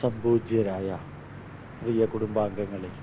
സംപൂജ്യരായ പ്രിയ കുടുംബാംഗങ്ങളെ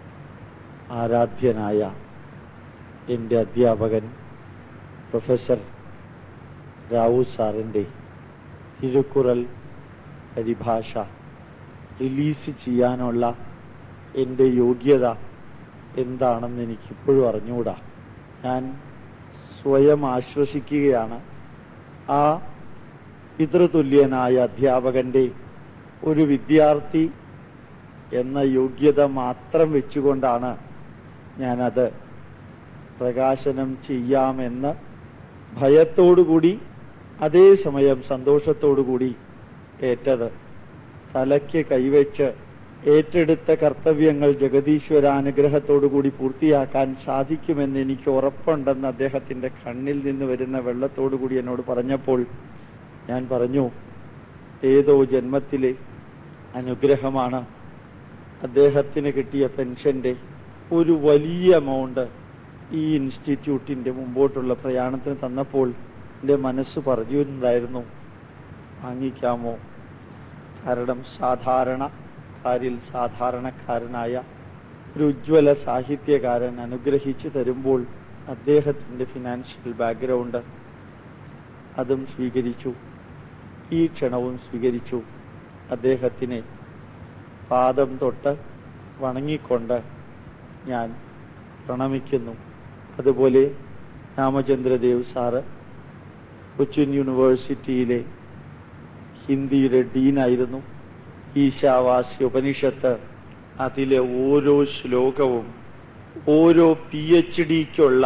ആരാധ്യനായ എൻ്റെ അധ്യാപകൻ പ്രൊഫസർ റാവു സാറിൻ്റെ തിരുക്കുറൽ പരിഭാഷ റിലീസ് ചെയ്യാനുള്ള എൻ്റെ യോഗ്യത എന്താണെന്ന് എനിക്കിപ്പോഴും അറിഞ്ഞുകൂടാ ഞാൻ സ്വയം ആശ്വസിക്കുകയാണ് ആ പിതൃതുല്യനായ അധ്യാപകന്റെ ഒരു വിദ്യാർത്ഥി എന്ന യോഗ്യത മാത്രം വെച്ചുകൊണ്ടാണ് ഞാനത് പ്രകാശനം ചെയ്യാമെന്ന് ഭയത്തോടുകൂടി അതേസമയം സന്തോഷത്തോടുകൂടി ഏറ്റത് തലയ്ക്ക് കൈവച്ച് ഏറ്റെടുത്ത കർത്തവ്യങ്ങൾ ജഗദീശ്വരാനുഗ്രഹത്തോടുകൂടി പൂർത്തിയാക്കാൻ സാധിക്കുമെന്ന് എനിക്ക് ഉറപ്പുണ്ടെന്ന് അദ്ദേഹത്തിന്റെ കണ്ണിൽ നിന്ന് വരുന്ന വെള്ളത്തോടുകൂടി എന്നോട് പറഞ്ഞപ്പോൾ ഞാൻ പറഞ്ഞു ഏതോ ജന്മത്തിലെ അനുഗ്രഹമാണ് അദ്ദേഹത്തിന് കിട്ടിയ പെൻഷന്റെ ഒരു വലിയ എമൗണ്ട് ഈ ഇൻസ്റ്റിറ്റ്യൂട്ടിന്റെ മുമ്പോട്ടുള്ള പ്രയാണത്തിന് തന്നപ്പോൾ എൻ്റെ മനസ്സ് പറഞ്ഞിരുന്നതായിരുന്നു വാങ്ങിക്കാമോ കാരണം സാധാരണ കാരിൽ സാധാരണക്കാരനായ ഒരു ഉജ്ജ്വല സാഹിത്യകാരൻ അനുഗ്രഹിച്ചു തരുമ്പോൾ അദ്ദേഹത്തിന്റെ ഫിനാൻഷ്യൽ ബാക്ക്ഗ്രൗണ്ട് അതും സ്വീകരിച്ചു ഈ ക്ഷണവും സ്വീകരിച്ചു അദ്ദേഹത്തിനെ പാദം തൊട്ട് വണങ്ങിക്കൊണ്ട് ഞാൻ പ്രണമിക്കുന്നു അതുപോലെ രാമചന്ദ്രദേവ് സാറ് കൊച്ചിൻ യൂണിവേഴ്സിറ്റിയിലെ ഹിന്ദിയുടെ ഡീനായിരുന്നു ഈശാവാസ്യ ഉപനിഷത്ത് അതിലെ ഓരോ ശ്ലോകവും ഓരോ പി എച്ച് ഡിക്കുള്ള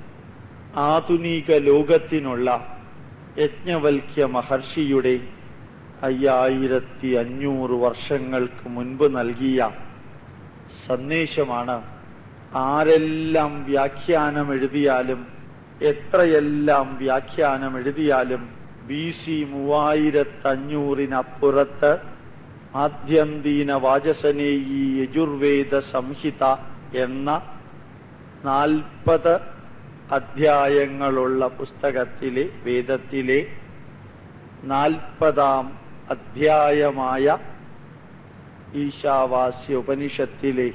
ആധുനിക ലോകത്തിനുള്ള യജ്ഞവൽക്യ മഹർഷിയുടെ അയ്യായിരത്തി അഞ്ഞൂറ് വർഷങ്ങൾക്ക് മുൻപ് നൽകിയ സന്ദേശമാണ് ആരെല്ലാം വ്യാഖ്യാനം എഴുതിയാലും എത്രയെല്ലാം വ്യാഖ്യാനം എഴുതിയാലും ബി സി മൂവായിരത്തഞ്ഞൂറിനപ്പുറത്ത് ആദ്യന്തീന വാചസനെ ഈ യജുർവേദ സംഹിത എന്ന നാൽപ്പത് അധ്യായങ്ങളുള്ള പുസ്തകത്തിലെ വേദത്തിലെ നാൽപ്പതാം അധ്യായമായ ഈശാവാസ്യ ഉപനിഷത്തിലെ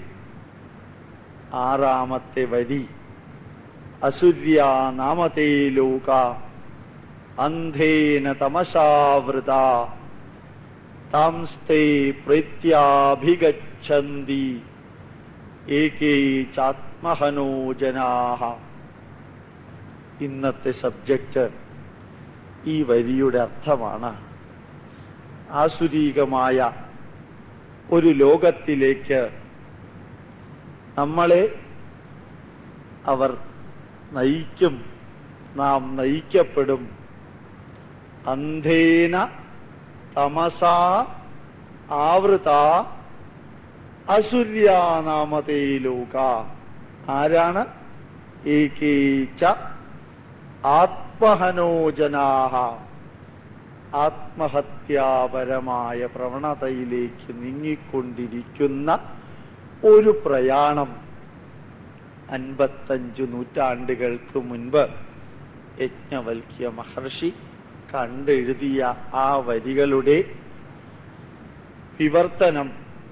ആറാമത്തെ വരി അസുര്യാ നാമതേ ലോക അന്ധേന തമസാവൃത താംസ്തേ പ്രത്യാഭിഗച്ഛന്തി ഏകേ ചാത്മഹനോ ജനാഹ ഇന്നത്തെ സബ്ജക്റ്റ് ഈ വരിയുടെ അർത്ഥമാണ് ആസുരീകമായ ഒരു ലോകത്തിലേക്ക് നമ്മളെ അവർ നയിക്കും നാം നയിക്കപ്പെടും അന്ധേന തമസാ ആവൃത അസുര്യാനാമതേ ലോക ആരാണ് ഏകേച്ച ആത്മഹനോജനാഹ ആത്മഹത്യാപരമായ പ്രവണതയിലേക്ക് നീങ്ങിക്കൊണ്ടിരിക്കുന്ന ഒരു പ്രയാണം അൻപത്തഞ്ചു നൂറ്റാണ്ടുകൾക്ക് മുൻപ് യജ്ഞവൽക്യ മഹർഷി കണ്ടെഴുതിയ ആ വരികളുടെ വിവർത്തനം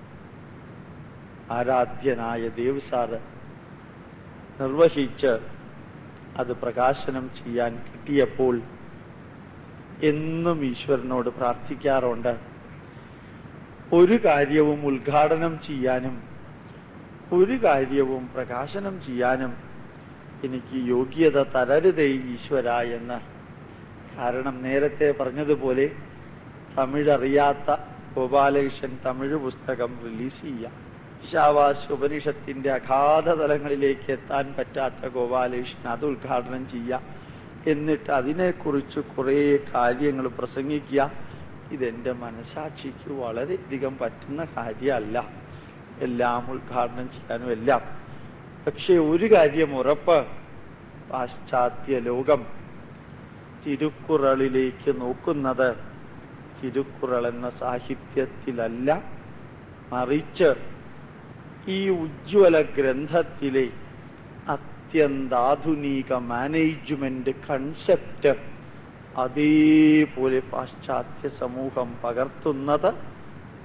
ആരാധ്യനായ ദേവ് സാറ് നിർവഹിച്ച് അത് പ്രകാശനം ചെയ്യാൻ കിട്ടിയപ്പോൾ എന്നും ഈശ്വരനോട് പ്രാർത്ഥിക്കാറുണ്ട് ഒരു കാര്യവും ഉദ്ഘാടനം ചെയ്യാനും ഒരു കാര്യവും പ്രകാശനം ചെയ്യാനും എനിക്ക് യോഗ്യത തരരുതേ ഈശ്വര എന്ന് കാരണം നേരത്തെ പറഞ്ഞതുപോലെ തമിഴ് അറിയാത്ത ഗോപാലകൃഷ്ണൻ തമിഴ് പുസ്തകം റിലീസ് ചെയ്യാം ശാവാസ് ഉപനിഷത്തിന്റെ അഗാധ തലങ്ങളിലേക്ക് എത്താൻ പറ്റാത്ത ഗോപാലകൃഷ്ണൻ അത് ഉദ്ഘാടനം ചെയ്യാം എന്നിട്ട് അതിനെക്കുറിച്ച് കുറേ കാര്യങ്ങൾ പ്രസംഗിക്കുക ഇതെന്റെ മനസാക്ഷിക്ക് വളരെയധികം പറ്റുന്ന കാര്യമല്ല എല്ലാം ഉദ്ഘാടനം ചെയ്യാനും എല്ലാം പക്ഷെ ഒരു കാര്യം ഉറപ്പ് പാശ്ചാത്യ ലോകം തിരുക്കുറളിലേക്ക് നോക്കുന്നത് തിരുക്കുറൾ എന്ന സാഹിത്യത്തിലല്ല മറിച്ച് ഈ ഉജ്ജ്വല ഗ്രന്ഥത്തിലെ അത്യന്താധുനിക മാനേജ്മെന്റ് കൺസെപ്റ്റ് അതേപോലെ പാശ്ചാത്യ സമൂഹം പകർത്തുന്നത്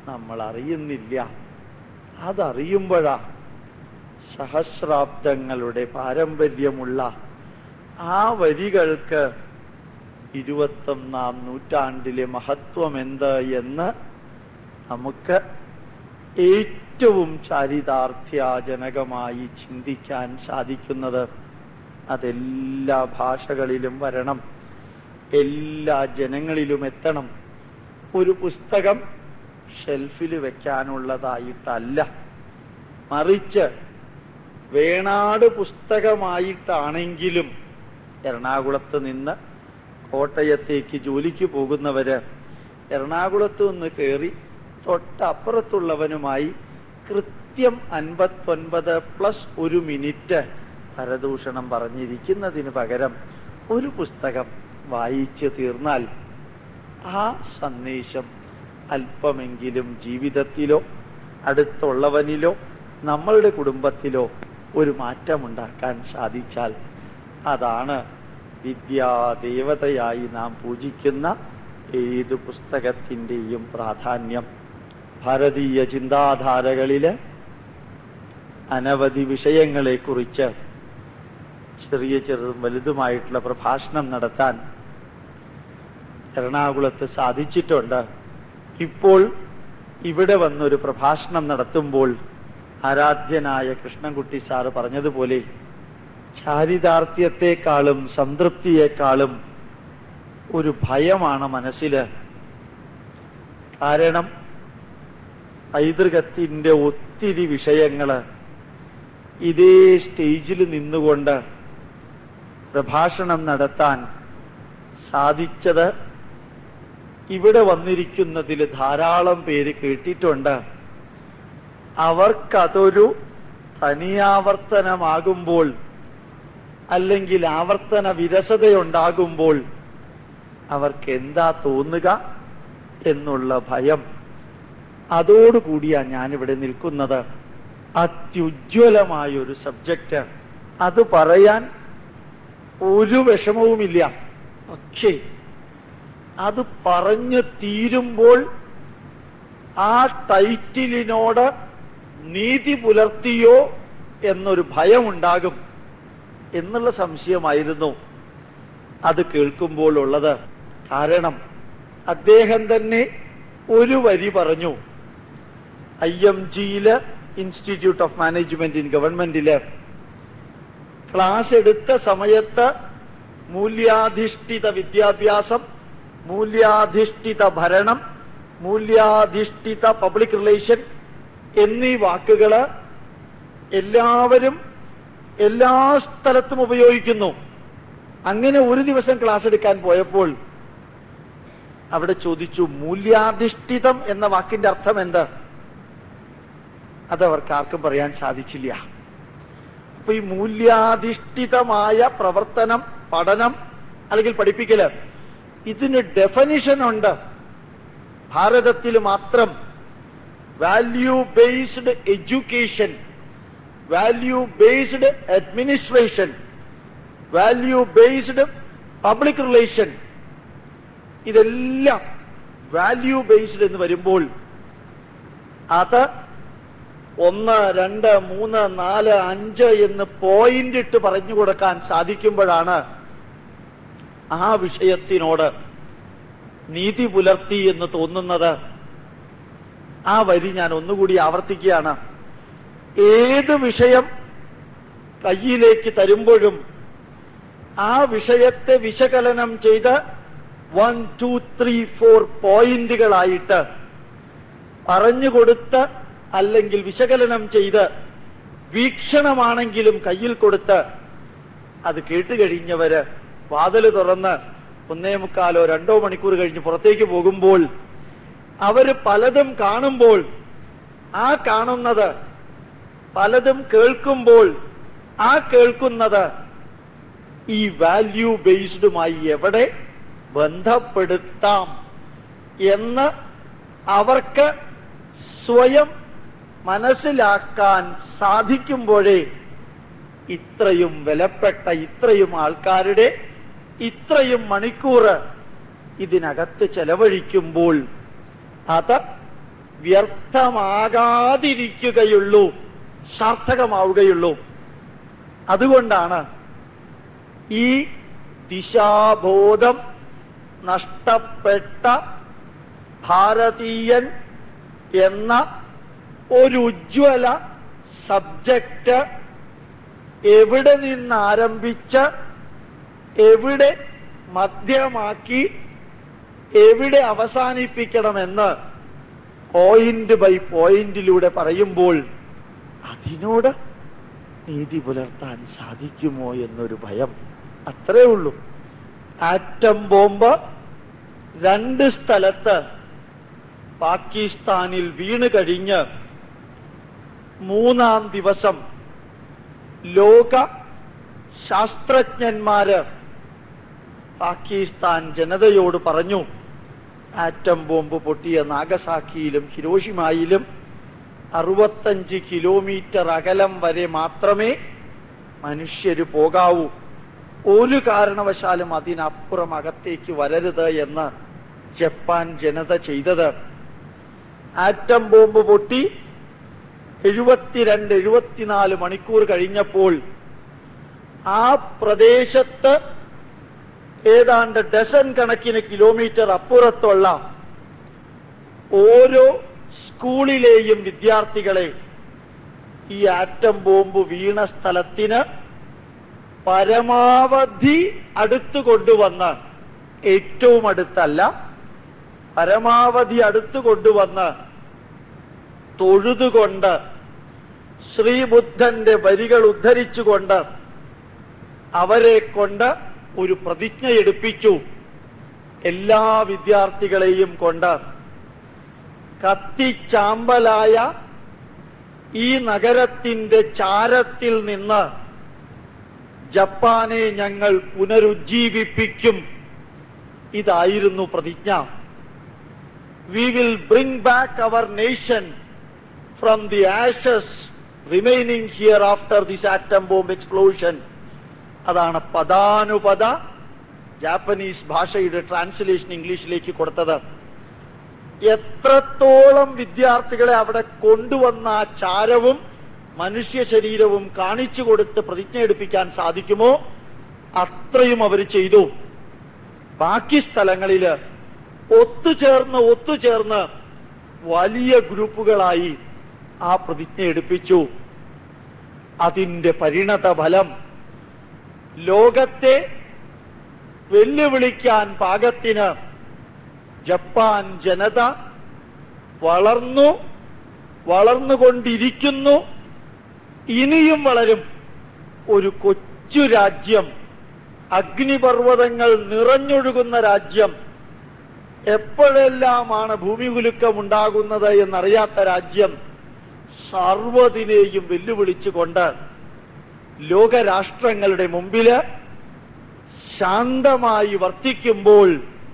നമ്മൾ അറിയുന്നില്ല അതറിയുമ്പോഴാ സഹസ്രാബ്ദങ്ങളുടെ പാരമ്പര്യമുള്ള ആ വരികൾക്ക് ഇരുപത്തൊന്നാം നൂറ്റാണ്ടിലെ മഹത്വം എന്ത് എന്ന് നമുക്ക് ഏറ്റവും ചാരിതാർത്ഥ്യാജനകമായി ചിന്തിക്കാൻ സാധിക്കുന്നത് അതെല്ലാ ഭാഷകളിലും വരണം എല്ലാ ജനങ്ങളിലും എത്തണം ഒരു പുസ്തകം ഷെൽഫിൽ വെക്കാനുള്ളതായിട്ടല്ല മറിച്ച് വേണാട് പുസ്തകമായിട്ടാണെങ്കിലും എറണാകുളത്ത് നിന്ന് കോട്ടയത്തേക്ക് ജോലിക്ക് പോകുന്നവര് എറണാകുളത്ത് നിന്ന് കയറി തൊട്ടപ്പുറത്തുള്ളവനുമായി കൃത്യം അൻപത്തൊൻപത് പ്ലസ് ഒരു മിനിറ്റ് പരദൂഷണം പറഞ്ഞിരിക്കുന്നതിന് പകരം ഒരു പുസ്തകം വായിച്ചു തീർന്നാൽ ആ സന്ദേശം അല്പമെങ്കിലും ജീവിതത്തിലോ അടുത്തുള്ളവനിലോ നമ്മളുടെ കുടുംബത്തിലോ ഒരു മാറ്റമുണ്ടാക്കാൻ സാധിച്ചാൽ അതാണ് വിദ്യാദേവതയായി നാം പൂജിക്കുന്ന ഏത് പുസ്തകത്തിന്റെയും പ്രാധാന്യം ഭാരതീയ ചിന്താധാരകളില് അനവധി വിഷയങ്ങളെക്കുറിച്ച് ചെറിയ ചെറുതും വലുതുമായിട്ടുള്ള പ്രഭാഷണം നടത്താൻ എറണാകുളത്ത് സാധിച്ചിട്ടുണ്ട് ഇപ്പോൾ ഇവിടെ വന്നൊരു പ്രഭാഷണം നടത്തുമ്പോൾ ആരാധ്യനായ കൃഷ്ണൻകുട്ടി സാറ് പറഞ്ഞതുപോലെ ചാരിതാർത്ഥ്യത്തെക്കാളും സംതൃപ്തിയെക്കാളും ഒരു ഭയമാണ് മനസ്സില് കാരണം പൈതൃകത്തിന്റെ ഒത്തിരി വിഷയങ്ങള് ഇതേ സ്റ്റേജിൽ നിന്നുകൊണ്ട് പ്രഭാഷണം നടത്താൻ സാധിച്ചത് ഇവിടെ വന്നിരിക്കുന്നതിൽ ധാരാളം പേര് കേട്ടിട്ടുണ്ട് അവർക്കതൊരു തനിയാവർത്തനമാകുമ്പോൾ അല്ലെങ്കിൽ ആവർത്തന വിരസതയുണ്ടാകുമ്പോൾ അവർക്ക് എന്താ തോന്നുക എന്നുള്ള ഭയം അതോടുകൂടിയാ ഞാനിവിടെ നിൽക്കുന്നത് അത്യുജ്വലമായ ഒരു സബ്ജക്റ്റ് അത് പറയാൻ ഒരു വിഷമവുമില്ല പക്ഷേ അത് പറഞ്ഞു തീരുമ്പോൾ ആ ടൈറ്റിലിനോട് നീതി പുലർത്തിയോ എന്നൊരു ഭയമുണ്ടാകും എന്നുള്ള സംശയമായിരുന്നു അത് കേൾക്കുമ്പോൾ ഉള്ളത് കാരണം അദ്ദേഹം തന്നെ ഒരു വരി പറഞ്ഞു ഐ എം ജിയില് ഇൻസ്റ്റിറ്റ്യൂട്ട് ഓഫ് മാനേജ്മെന്റ് ഇൻ ഗവൺമെന്റില് ക്ലാസ് എടുത്ത സമയത്ത് മൂല്യാധിഷ്ഠിത വിദ്യാഭ്യാസം മൂല്യാധിഷ്ഠിത ഭരണം മൂല്യാധിഷ്ഠിത പബ്ലിക് റിലേഷൻ എന്നീ വാക്കുകള് എല്ലാവരും എല്ലാ സ്ഥലത്തും ഉപയോഗിക്കുന്നു അങ്ങനെ ഒരു ദിവസം ക്ലാസ് എടുക്കാൻ പോയപ്പോൾ അവിടെ ചോദിച്ചു മൂല്യാധിഷ്ഠിതം എന്ന വാക്കിന്റെ അർത്ഥം എന്ത് അത് അവർക്ക് ആർക്കും പറയാൻ സാധിച്ചില്ല അപ്പൊ ഈ മൂല്യാധിഷ്ഠിതമായ പ്രവർത്തനം പഠനം അല്ലെങ്കിൽ പഠിപ്പിക്കല് ഇതിന് ഡെഫനിഷൻ ഉണ്ട് ഭാരതത്തിൽ മാത്രം value based education value based administration value based public relation ഇതെല്ലാം വാല്യൂ ബേസ്ഡ് എന്ന് വരുമ്പോൾ അത് ഒന്ന് രണ്ട് മൂന്ന് നാല് അഞ്ച് എന്ന് പോയിന്റ് ഇട്ട് പറഞ്ഞു കൊടുക്കാൻ സാധിക്കുമ്പോഴാണ് ആ വിഷയത്തിനോട് നീതി പുലർത്തി എന്ന് തോന്നുന്നത് ആ വരി ഞാൻ ഒന്നുകൂടി ആവർത്തിക്കുകയാണ് ഏത് വിഷയം കയ്യിലേക്ക് തരുമ്പോഴും ആ വിഷയത്തെ വിശകലനം ചെയ്ത് വൺ ടു ത്രീ ഫോർ പോയിന്റുകളായിട്ട് പറഞ്ഞുകൊടുത്ത് അല്ലെങ്കിൽ വിശകലനം ചെയ്ത് വീക്ഷണമാണെങ്കിലും കയ്യിൽ കൊടുത്ത് അത് കേട്ടുകഴിഞ്ഞവര് വാതില് തുറന്ന് ഒന്നേ മുക്കാലോ രണ്ടോ മണിക്കൂർ കഴിഞ്ഞ് പുറത്തേക്ക് പോകുമ്പോൾ അവര് പലതും കാണുമ്പോൾ ആ കാണുന്നത് പലതും കേൾക്കുമ്പോൾ ആ കേൾക്കുന്നത് ഈ വാല്യൂ ബേസ്ഡുമായി എവിടെ ബന്ധപ്പെടുത്താം എന്ന് അവർക്ക് സ്വയം മനസ്സിലാക്കാൻ സാധിക്കുമ്പോഴേ ഇത്രയും വിലപ്പെട്ട ഇത്രയും ആൾക്കാരുടെ ഇത്രയും മണിക്കൂർ ഇതിനകത്ത് ചെലവഴിക്കുമ്പോൾ അത് വ്യർത്ഥമാകാതിരിക്കുകയുള്ളൂ സാർത്ഥകമാവുകയുള്ളൂ അതുകൊണ്ടാണ് ഈ ദിശാബോധം നഷ്ടപ്പെട്ട ഭാരതീയൻ എന്ന ഒരു ഉജ്ജ്വല സബ്ജക്റ്റ് എവിടെ നിന്ന് ആരംഭിച്ച് എവിടെ മധ്യമാക്കി എവിടെ അവസാനിപ്പിക്കണമെന്ന് പോയിന്റ് ബൈ പോയിന്റിലൂടെ പറയുമ്പോൾ അതിനോട് നീതി പുലർത്താൻ സാധിക്കുമോ എന്നൊരു ഭയം അത്രേ ഉള്ളൂ ആറ്റം ബോംബ് രണ്ട് സ്ഥലത്ത് പാകിസ്ഥാനിൽ വീണ് കഴിഞ്ഞ് മൂന്നാം ദിവസം ലോക ശാസ്ത്രജ്ഞന്മാര് പാകിസ്ഥാൻ ജനതയോട് പറഞ്ഞു ആറ്റം ബോംബ് പൊട്ടിയ നാഗസാക്കിയിലും ഹിരോഷിമായിലും അറുപത്തഞ്ച് കിലോമീറ്റർ അകലം വരെ മാത്രമേ മനുഷ്യര് പോകാവൂ ഒരു കാരണവശാലും അതിനപ്പുറം അകത്തേക്ക് വരരുത് എന്ന് ജപ്പാൻ ജനത ചെയ്തത് ആറ്റം ബോംബ് പൊട്ടി എഴുപത്തിരണ്ട് എഴുപത്തിനാല് മണിക്കൂർ കഴിഞ്ഞപ്പോൾ ആ പ്രദേശത്ത് ഏതാണ്ട് ഡസൻ കണക്കിന് കിലോമീറ്റർ അപ്പുറത്തുള്ള ഓരോ സ്കൂളിലെയും വിദ്യാർത്ഥികളെ ഈ ആറ്റം ബോംബ് വീണ സ്ഥലത്തിന് പരമാവധി അടുത്തു കൊണ്ടുവന്ന് ഏറ്റവും അടുത്തല്ല പരമാവധി അടുത്തു കൊണ്ടുവന്ന് തൊഴുതുകൊണ്ട് ശ്രീബുദ്ധന്റെ വരികൾ ഉദ്ധരിച്ചുകൊണ്ട് അവരെ കൊണ്ട് ഒരു പ്രതിജ്ഞ എടുപ്പിച്ചു എല്ലാ വിദ്യാർത്ഥികളെയും കൊണ്ട് കത്തിച്ചാമ്പലായ ഈ നഗരത്തിന്റെ ചാരത്തിൽ നിന്ന് ജപ്പാനെ ഞങ്ങൾ പുനരുജ്ജീവിപ്പിക്കും ഇതായിരുന്നു പ്രതിജ്ഞ we will bring back our nation from the ashes remaining here after this atom bomb explosion അതാണ് പദാനുപദ ജാപ്പനീസ് ഭാഷയുടെ ട്രാൻസ്ലേഷൻ ഇംഗ്ലീഷിലേക്ക് കൊടുത്തത് എത്രത്തോളം വിദ്യാർത്ഥികളെ അവിടെ കൊണ്ടുവന്ന ആ ചാരവും മനുഷ്യ ശരീരവും കാണിച്ചു കൊടുത്ത് പ്രതിജ്ഞ എടുപ്പിക്കാൻ സാധിക്കുമോ അത്രയും അവർ ചെയ്തു ബാക്കി സ്ഥലങ്ങളിൽ ഒത്തുചേർന്ന് ഒത്തുചേർന്ന് വലിയ ഗ്രൂപ്പുകളായി ആ പ്രതിജ്ഞ എടുപ്പിച്ചു അതിന്റെ പരിണത ഫലം ലോകത്തെ വെല്ലുവിളിക്കാൻ പാകത്തിന് ജപ്പാൻ ജനത വളർന്നു വളർന്നുകൊണ്ടിരിക്കുന്നു ഇനിയും വളരും ഒരു കൊച്ചു രാജ്യം അഗ്നിപർവ്വതങ്ങൾ നിറഞ്ഞൊഴുകുന്ന രാജ്യം എപ്പോഴെല്ലാമാണ് ഭൂമികുലുക്കം ഉണ്ടാകുന്നത് എന്നറിയാത്ത രാജ്യം സർവ്വതിനെയും വെല്ലുവിളിച്ചുകൊണ്ട് ലോകരാഷ്ട്രങ്ങളുടെ മുമ്പില് ശാന്തമായി വർത്തിക്കുമ്പോൾ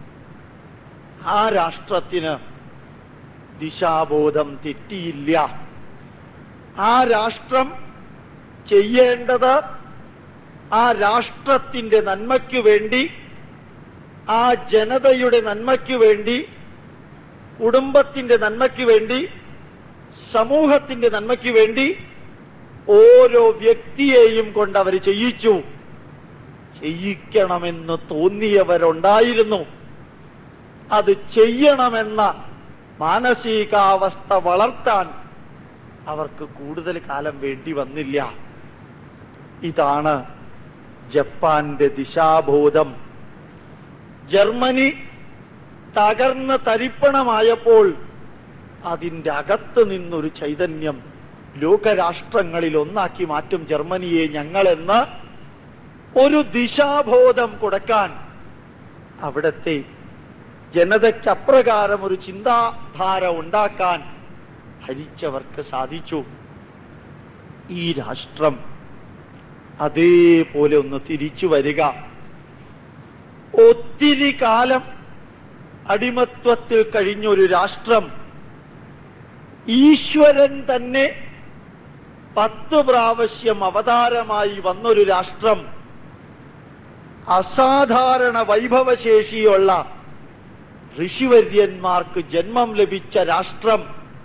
ആ രാഷ്ട്രത്തിന് ദിശാബോധം തെറ്റിയില്ല ആ രാഷ്ട്രം ചെയ്യേണ്ടത് ആ രാഷ്ട്രത്തിന്റെ നന്മയ്ക്കു വേണ്ടി ആ ജനതയുടെ നന്മയ്ക്കു വേണ്ടി കുടുംബത്തിന്റെ നന്മയ്ക്കു വേണ്ടി സമൂഹത്തിന്റെ നന്മയ്ക്കു വേണ്ടി ഓരോ വ്യക്തിയെയും കൊണ്ട് അവർ ചെയ്യിച്ചു ചെയ്യിക്കണമെന്ന് തോന്നിയവരുണ്ടായിരുന്നു അത് ചെയ്യണമെന്ന മാനസികാവസ്ഥ വളർത്താൻ അവർക്ക് കൂടുതൽ കാലം വേണ്ടി വന്നില്ല ഇതാണ് ജപ്പാന്റെ ദിശാബോധം ജർമ്മനി തകർന്ന് തരിപ്പണമായപ്പോൾ അതിന്റെ അകത്ത് നിന്നൊരു ചൈതന്യം ലോകരാഷ്ട്രങ്ങളിൽ ഒന്നാക്കി മാറ്റും ജർമ്മനിയെ ഞങ്ങളെന്ന് ഒരു ദിശാബോധം കൊടുക്കാൻ അവിടത്തെ ജനതയ്ക്ക് അപ്രകാരം ഒരു ചിന്താധാര ഉണ്ടാക്കാൻ ഭരിച്ചവർക്ക് സാധിച്ചു ഈ രാഷ്ട്രം അതേപോലെ ഒന്ന് തിരിച്ചു വരിക ഒത്തിരി കാലം അടിമത്വത്തിൽ കഴിഞ്ഞൊരു രാഷ്ട്രം ഈശ്വരൻ തന്നെ പത്ത് പ്രാവശ്യം അവതാരമായി വന്നൊരു രാഷ്ട്രം അസാധാരണ വൈഭവശേഷിയുള്ള ഋഷിവര്യന്മാർക്ക് ജന്മം ലഭിച്ച രാഷ്ട്രം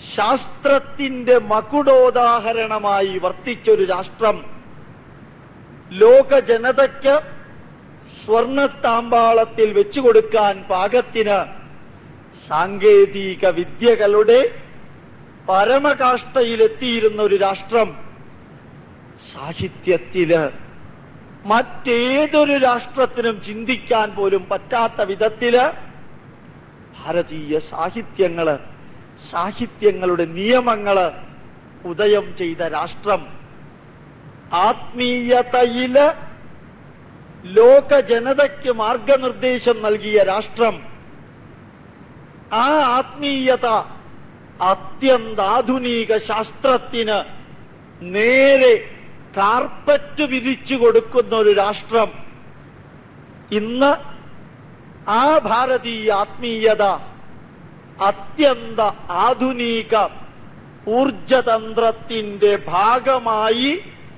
ശാസ്ത്രത്തിന്റെ മകുടോദാഹരണമായി വർത്തിച്ചൊരു രാഷ്ട്രം ലോക ജനതയ്ക്ക് സ്വർണത്താമ്പാളത്തിൽ വെച്ചുകൊടുക്കാൻ പാകത്തിന് സാങ്കേതിക വിദ്യകളുടെ പരമകാഷ്ഠയിലെത്തിയിരുന്ന ഒരു രാഷ്ട്രം സാഹിത്യത്തില് മറ്റേതൊരു രാഷ്ട്രത്തിനും ചിന്തിക്കാൻ പോലും പറ്റാത്ത വിധത്തില് ഭാരതീയ സാഹിത്യങ്ങള് സാഹിത്യങ്ങളുടെ നിയമങ്ങള് ഉദയം ചെയ്ത രാഷ്ട്രം ആത്മീയതയില് ലോക ജനതയ്ക്ക് മാർഗനിർദ്ദേശം നൽകിയ രാഷ്ട്രം ആ ആത്മീയത അത്യന്താധുനിക ശാസ്ത്രത്തിന് നേരെ കാർപ്പറ്റ് വിരിച്ചു കൊടുക്കുന്ന ഒരു രാഷ്ട്രം ഇന്ന് ആ ഭാരതീയ ആത്മീയത അത്യന്ത ആധുനിക ഊർജതന്ത്രത്തിന്റെ ഭാഗമായി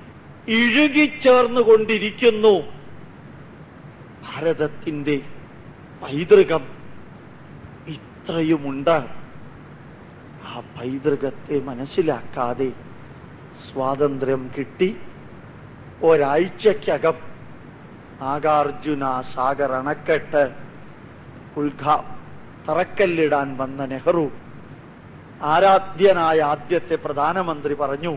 ഇഴുകിച്ചേർന്നുകൊണ്ടിരിക്കുന്നു ഭാരതത്തിന്റെ പൈതൃകം ഇത്രയുമുണ്ട് ആ പൈതൃകത്തെ മനസ്സിലാക്കാതെ സ്വാതന്ത്ര്യം കിട്ടി ഒരാഴ്ചക്കകം നാഗാർജുന സാഗർ അണക്കെട്ട് ഉദ്ഘാ തറക്കല്ലിടാൻ വന്ന നെഹ്റു ആരാധ്യനായ ആദ്യത്തെ പ്രധാനമന്ത്രി പറഞ്ഞു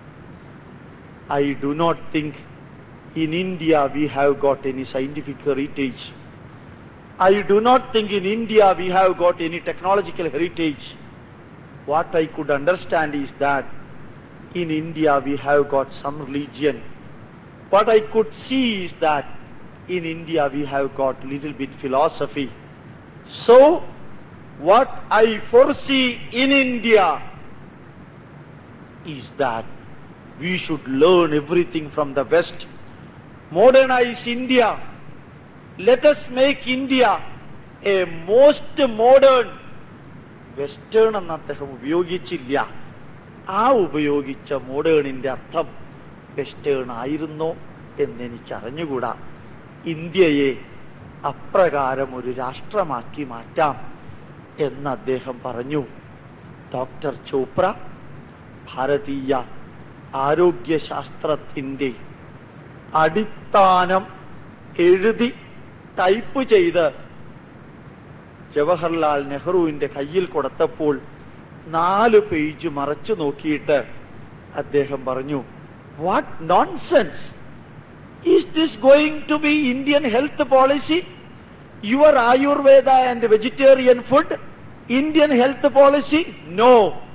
I do not think in India we have got any scientific heritage I do not think in India we have got any technological heritage what I could understand is that in India we have got some religion. What I could see is that in India we have got little bit philosophy. So, what I foresee in India is that we should learn everything from the West, modernize India. Let us make India a most modern western എന്ന് അദ്ദേഹം ഉപയോഗിച്ചില്ല ആ ഉപയോഗിച്ച മോഡേണിന്റെ അർത്ഥം western ആയിരുന്നോ എന്നെനിക്ക് അറിഞ്ഞുകൂടാ ഇന്ത്യയെ അപ്രകാരം ഒരു രാഷ്ട്രമാക്കി മാറ്റാം എന്ന് അദ്ദേഹം പറഞ്ഞു ഡോക്ടർ ചോപ്ര ഭാരതീയ ആരോഗ്യശാസ്ത്രത്തിന്റെ അടിസ്ഥാനം എഴുതി ടൈപ്പ് ചെയ്ത് ജവഹർലാൽ നെഹ്റുവിന്റെ കയ്യിൽ കൊടുത്തപ്പോൾ നാല് പേജ് മറച്ചു നോക്കിയിട്ട് അദ്ദേഹം പറഞ്ഞു what nonsense is this going to be Indian health policy your Ayurveda and vegetarian food Indian health policy no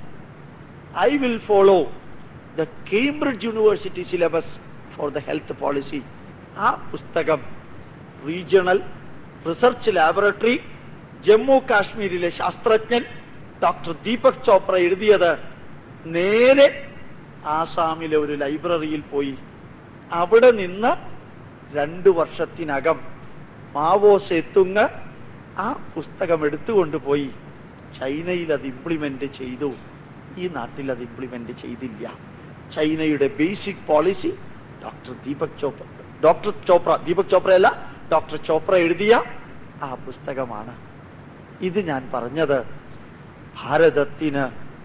I will follow the Cambridge university syllabus for the health policy ആ പുസ്തകം റീജിയണൽ റിസർച്ച് ലാബറട്ടറി ജമ്മു കാശ്മീരിലെ ശാസ്ത്രജ്ഞൻ doctor Deepak Chopra എഴുതിയത് നേരെ ആസാമിലെ ഒരു ലൈബ്രറിയിൽ പോയി അവിടെ നിന്ന് രണ്ടു വർഷത്തിനകം മാവോ സേത്തുങ് ആ പുസ്തകം എടുത്തുകൊണ്ടുപോയി ചൈനയിൽ അത് ഇംപ്ലിമെന്റ് ചെയ്തു ഈ നാട്ടിൽ അത് ഇംപ്ലിമെന്റ് ചെയ്തില്ല ചൈനയുടെ basic policy doctor Deepak Chopra doctor Chopra Deepak ചോപ്രയല്ല ഡോക്ടർ ചോപ്ര എഴുതിയ ആ പുസ്തകമാണ് ഇത് ഞാൻ പറഞ്ഞത് ഭാരതത്തിന്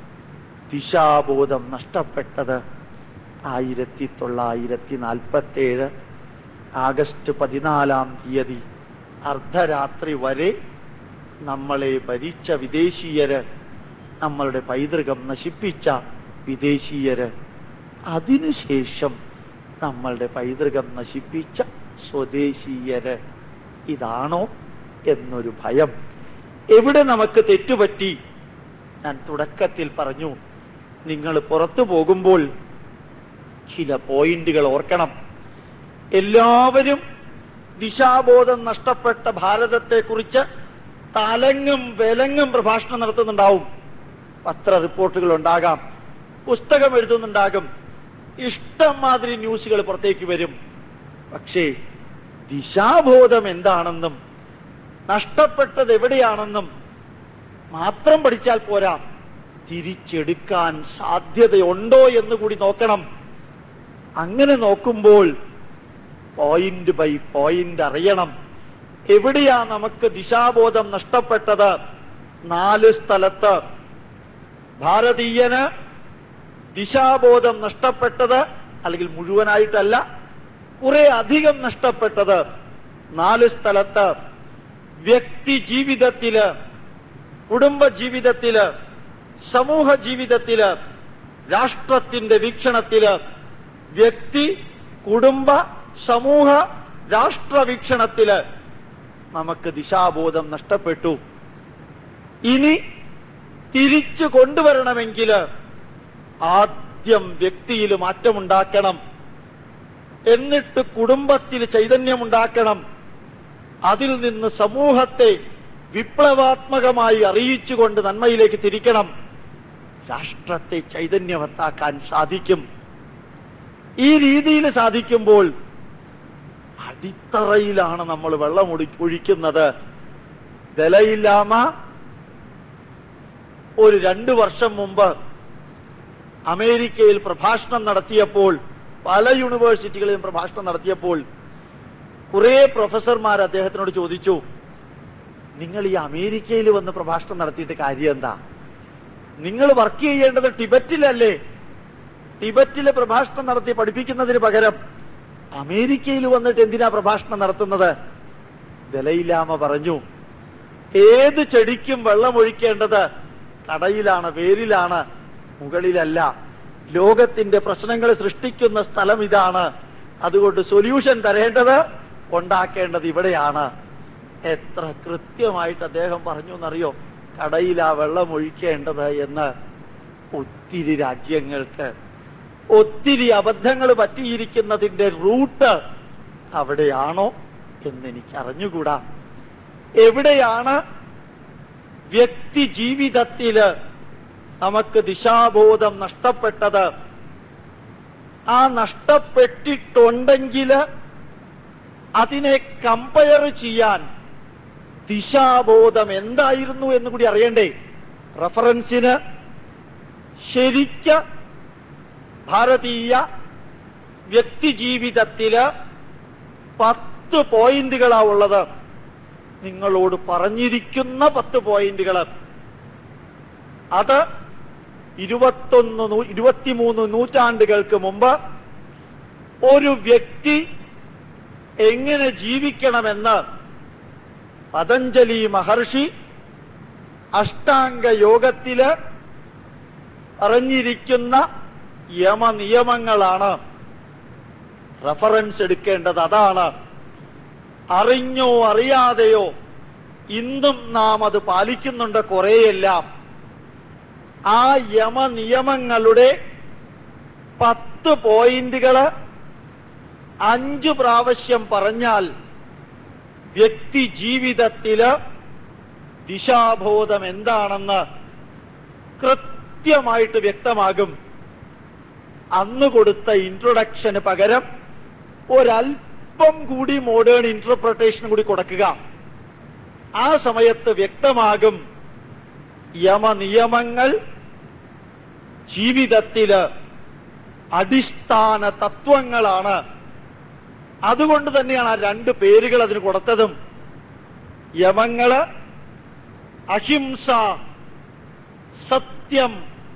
ദിശാബോധം നഷ്ടപ്പെട്ടത് ആയിരത്തി തൊള്ളായിരത്തി നാൽപ്പത്തി ഏഴ് ആഗസ്റ്റ് പതിനാലാം തീയതി അർദ്ധരാത്രി വരെ നമ്മളെ ഭരിച്ച വിദേശീയര് നമ്മളുടെ പൈതൃകം നശിപ്പിച്ച വിദേശീയര് അതിനുശേഷം നമ്മളുടെ പൈതൃകം നശിപ്പിച്ച സ്വദേശീയര് ഇതാണോ എന്നൊരു ഭയം എവിടെ നമുക്ക് തെറ്റുപറ്റി ഞാൻ തുടക്കത്തിൽ പറഞ്ഞു നിങ്ങൾ പുറത്തു പോകുമ്പോൾ ചില പോയിന്റുകൾ ഓർക്കണം എല്ലാവരും ദിശാബോധം നഷ്ടപ്പെട്ട ഭാരതത്തെക്കുറിച്ച് തലങ്ങും വിലങ്ങും പ്രഭാഷണം നടത്തുന്നുണ്ടാവും പത്ര റിപ്പോർട്ടുകൾ ഉണ്ടാകാം പുസ്തകം എഴുതുന്നുണ്ടാകും ഇഷ്ടം മാതിരി ന്യൂസുകൾ പുറത്തേക്ക് വരും പക്ഷേ ദിശാബോധം എന്താണെന്നും നഷ്ടപ്പെട്ടത് എവിടെയാണെന്നും മാത്രം പഠിച്ചാൽ പോരാ തിരിച്ചെടുക്കാൻ സാധ്യതയുണ്ടോ എന്ന് കൂടി നോക്കണം അങ്ങനെ നോക്കുമ്പോൾ പോയിന്റ് ബൈ പോയിന്റ് അറിയണം എവിടെയാ നമുക്ക് ദിശാബോധം നഷ്ടപ്പെട്ടത് നാല് സ്ഥലത്ത് ഭാരതീയന് ദിശാബോധം നഷ്ടപ്പെട്ടത് അല്ലെങ്കിൽ മുഴുവനായിട്ടല്ല കുറെ അധികം നഷ്ടപ്പെട്ടത് നാല് സ്ഥലത്ത് വ്യക്തി ജീവിതത്തില് കുടുംബ ജീവിതത്തില് സമൂഹ ജീവിതത്തില് രാഷ്ട്രത്തിന്റെ വീക്ഷണത്തില് വ്യക്തി കുടുംബ സമൂഹ രാഷ്ട്ര വീക്ഷണത്തില് നമുക്ക് ദിശാബോധം നഷ്ടപ്പെട്ടു ഇനി തിരിച്ചു കൊണ്ടുവരണമെങ്കിൽ ആദ്യം വ്യക്തിയിൽ മാറ്റമുണ്ടാക്കണം എന്നിട്ട് കുടുംബത്തിൽ ചൈതന്യമുണ്ടാക്കണം അതിൽ നിന്ന് സമൂഹത്തെ വിപ്ലവാത്മകമായി അറിയിച്ചുകൊണ്ട് നന്മയിലേക്ക് തിരിക്കണം രാഷ്ട്രത്തെ ചൈതന്യവത്താക്കാൻ സാധിക്കും ഈ രീതിയിൽ സാധിക്കുമ്പോൾ അടിത്തറയിലാണ് നമ്മൾ വെള്ളം ഒഴി- ഒഴിക്കുന്നത് ദലയില്ലാമ ഒരു രണ്ടു വർഷം മുമ്പ് അമേരിക്കയിൽ പ്രഭാഷണം നടത്തിയപ്പോൾ പല യൂണിവേഴ്സിറ്റികളിലും പ്രഭാഷണം നടത്തിയപ്പോൾ കുറെ പ്രൊഫസർമാർ അദ്ദേഹത്തിനോട് ചോദിച്ചു നിങ്ങൾ ഈ അമേരിക്കയിൽ വന്ന് പ്രഭാഷണം നടത്തിയിട്ട് കാര്യം എന്താ നിങ്ങൾ വർക്ക് ചെയ്യേണ്ടത് ടിബറ്റിലല്ലേ ടിബറ്റിലെ പ്രഭാഷണം നടത്തി പഠിപ്പിക്കുന്നതിന് പകരം അമേരിക്കയിൽ വന്നിട്ട് എന്തിനാ പ്രഭാഷണം നടത്തുന്നത് ദലയിലാമ പറഞ്ഞു ഏത് ചെടിക്കും വെള്ളം ഒഴിക്കേണ്ടത് കടയിലാണ് വേരിലാണ് മുകളിലല്ല ലോകത്തിന്റെ പ്രശ്നങ്ങൾ സൃഷ്ടിക്കുന്ന സ്ഥലം ഇതാണ് അതുകൊണ്ട് സൊല്യൂഷൻ തരേണ്ടത് ഉണ്ടാക്കേണ്ടത് ഇവിടെയാണ് എത്ര കൃത്യമായിട്ട് അദ്ദേഹം പറഞ്ഞു എന്നറിയോ കടയിലാ വെള്ളം ഒഴിക്കേണ്ടത് എന്ന് ഒത്തിരി രാജ്യങ്ങൾക്ക് ഒത്തിരി അബദ്ധങ്ങൾ പറ്റിയിരിക്കുന്നതിന്റെ റൂട്ട് അവിടെയാണോ എന്ന് എനിക്ക് അറിഞ്ഞുകൂടാ എവിടെയാണ് വ്യക്തി ജീവിതത്തില് നമുക്ക് ദിശാബോധം നഷ്ടപ്പെട്ടത് ആ നഷ്ടപ്പെട്ടിട്ടുണ്ടെങ്കിൽ അതിനെ കമ്പയർ ചെയ്യാൻ ദിശാബോധം എന്തായിരുന്നു എന്ന് കൂടി അറിയണ്ടേ റഫറൻസിന് ശരിക്ക ഭാരതീയ വ്യക്തിജീവിതത്തില് പത്ത് പോയിന്റുകളാ ഉള്ളത് നിങ്ങളോട് പറഞ്ഞിരിക്കുന്ന പത്ത് പോയിന്റുകൾ അത് ഇരുപത്തൊന്ന് നൂ- ഇരുപത്തിമൂന്ന് നൂറ്റാണ്ടുകൾക്ക് മുമ്പ് ഒരു വ്യക്തി എങ്ങനെ ജീവിക്കണമെന്ന് പതഞ്ജലി മഹർഷി അഷ്ടാംഗ യോഗത്തില് പറഞ്ഞിരിക്കുന്ന യമനിയമങ്ങളാണ് റഫറൻസ് എടുക്കേണ്ടത് അതാണ് അറിഞ്ഞോ അറിയാതെയോ ഇന്നും നാം അത് പാലിക്കുന്നുണ്ട് കുറെയെല്ലാം ആ യമനിയമങ്ങളുടെ പത്ത് പോയിന്റുകള് അഞ്ചു പ്രാവശ്യം പറഞ്ഞാൽ വ്യക്തി ജീവിതത്തില് ദിശാബോധം എന്താണെന്ന് കൃത്യമായിട്ട് വ്യക്തമാകും അന്ന് കൊടുത്ത ഇൻട്രൊഡക്ഷന് പകരം ഒരല്പം കൂടി മോഡേൺ ഇന്റർപ്രിട്ടേഷൻ കൂടി കൊടുക്കുക ആ സമയത്ത് വ്യക്തമാകും യമനിയമങ്ങൾ ജീവിതത്തില് അടിസ്ഥാന തത്വങ്ങളാണ് അതുകൊണ്ട് തന്നെയാണ് ആ രണ്ട് പേരുകൾ അതിന് കൊടുത്തതും യമങ്ങള് അഹിംസ സത്യം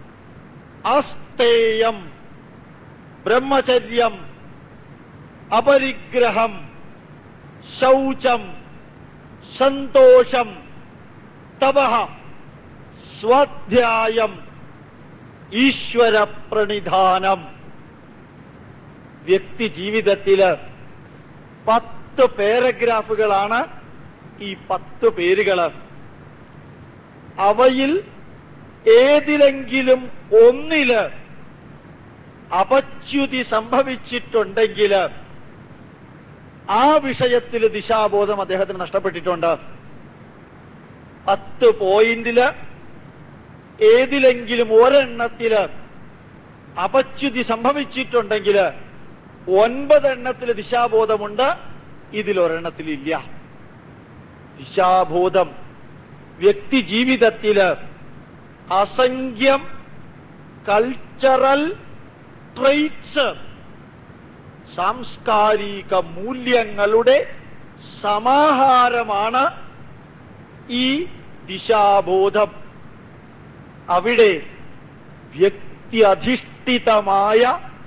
അസ്തേയം ബ്രഹ്മചര്യം അപരിഗ്രഹം ശൗചം സന്തോഷം തപ സ്വാധ്യായം ഈശ്വര പ്രണിധാനം വ്യക്തി ജീവിതത്തില് പത്ത് പാരഗ്രാഫുകളാണ് ഈ പത്ത് പേരുകള് അവയിൽ ഏതിലെങ്കിലും ഒന്നില് അപച്യുതി സംഭവിച്ചിട്ടുണ്ടെങ്കിൽ ആ വിഷയത്തിൽ ദിശാബോധം അദ്ദേഹത്തിന് നഷ്ടപ്പെട്ടിട്ടുണ്ട് പത്ത് പോയിന്റില് ഏതിലെങ്കിലും ഒരെണ്ണത്തില് അപച്യുതി സംഭവിച്ചിട്ടുണ്ടെങ്കിൽ ഒൻപതെണ്ണത്തിൽ ദിശാബോധമുണ്ട് ഇതിലൊരെണ്ണത്തിലില്ല ദിശാബോധം വ്യക്തി ജീവിതത്തില് അസംഖ്യം കൾച്ചറൽ ട്രെയ്റ്റ്സ് സാംസ്കാരിക മൂല്യങ്ങളുടെ സമാഹാരമാണ് ഈ ദിശാബോധം അവിടെ വ്യക്തി അധിഷ്ഠിതമായ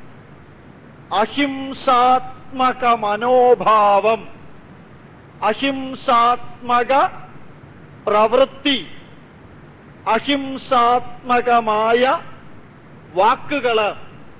അഹിംസാത്മക മനോഭാവം അഹിംസാത്മക പ്രവൃത്തി അഹിംസാത്മകമായ വാക്കുകള്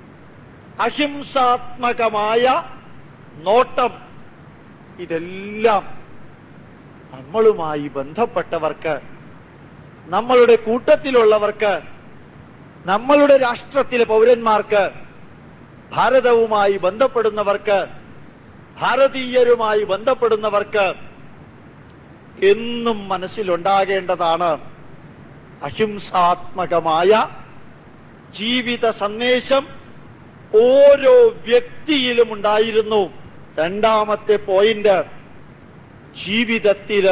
അഹിംസാത്മകമായ നോട്ടം ഇതെല്ലാം നമ്മളുമായി ബന്ധപ്പെട്ടവർക്ക് നമ്മളുടെ കൂട്ടത്തിലുള്ളവർക്ക് നമ്മളുടെ രാഷ്ട്രത്തിലെ പൗരന്മാർക്ക് ഭാരതവുമായി ബന്ധപ്പെടുന്നവർക്ക് ഭാരതീയരുമായി ബന്ധപ്പെടുന്നവർക്ക് എന്നും മനസ്സിലുണ്ടാകേണ്ടതാണ് അഹിംസാത്മകമായ ജീവിത സന്ദേശം ഓരോ വ്യക്തിയിലും ഉണ്ടായിരുന്നു രണ്ടാമത്തെ പോയിന്റ് ജീവിതത്തില്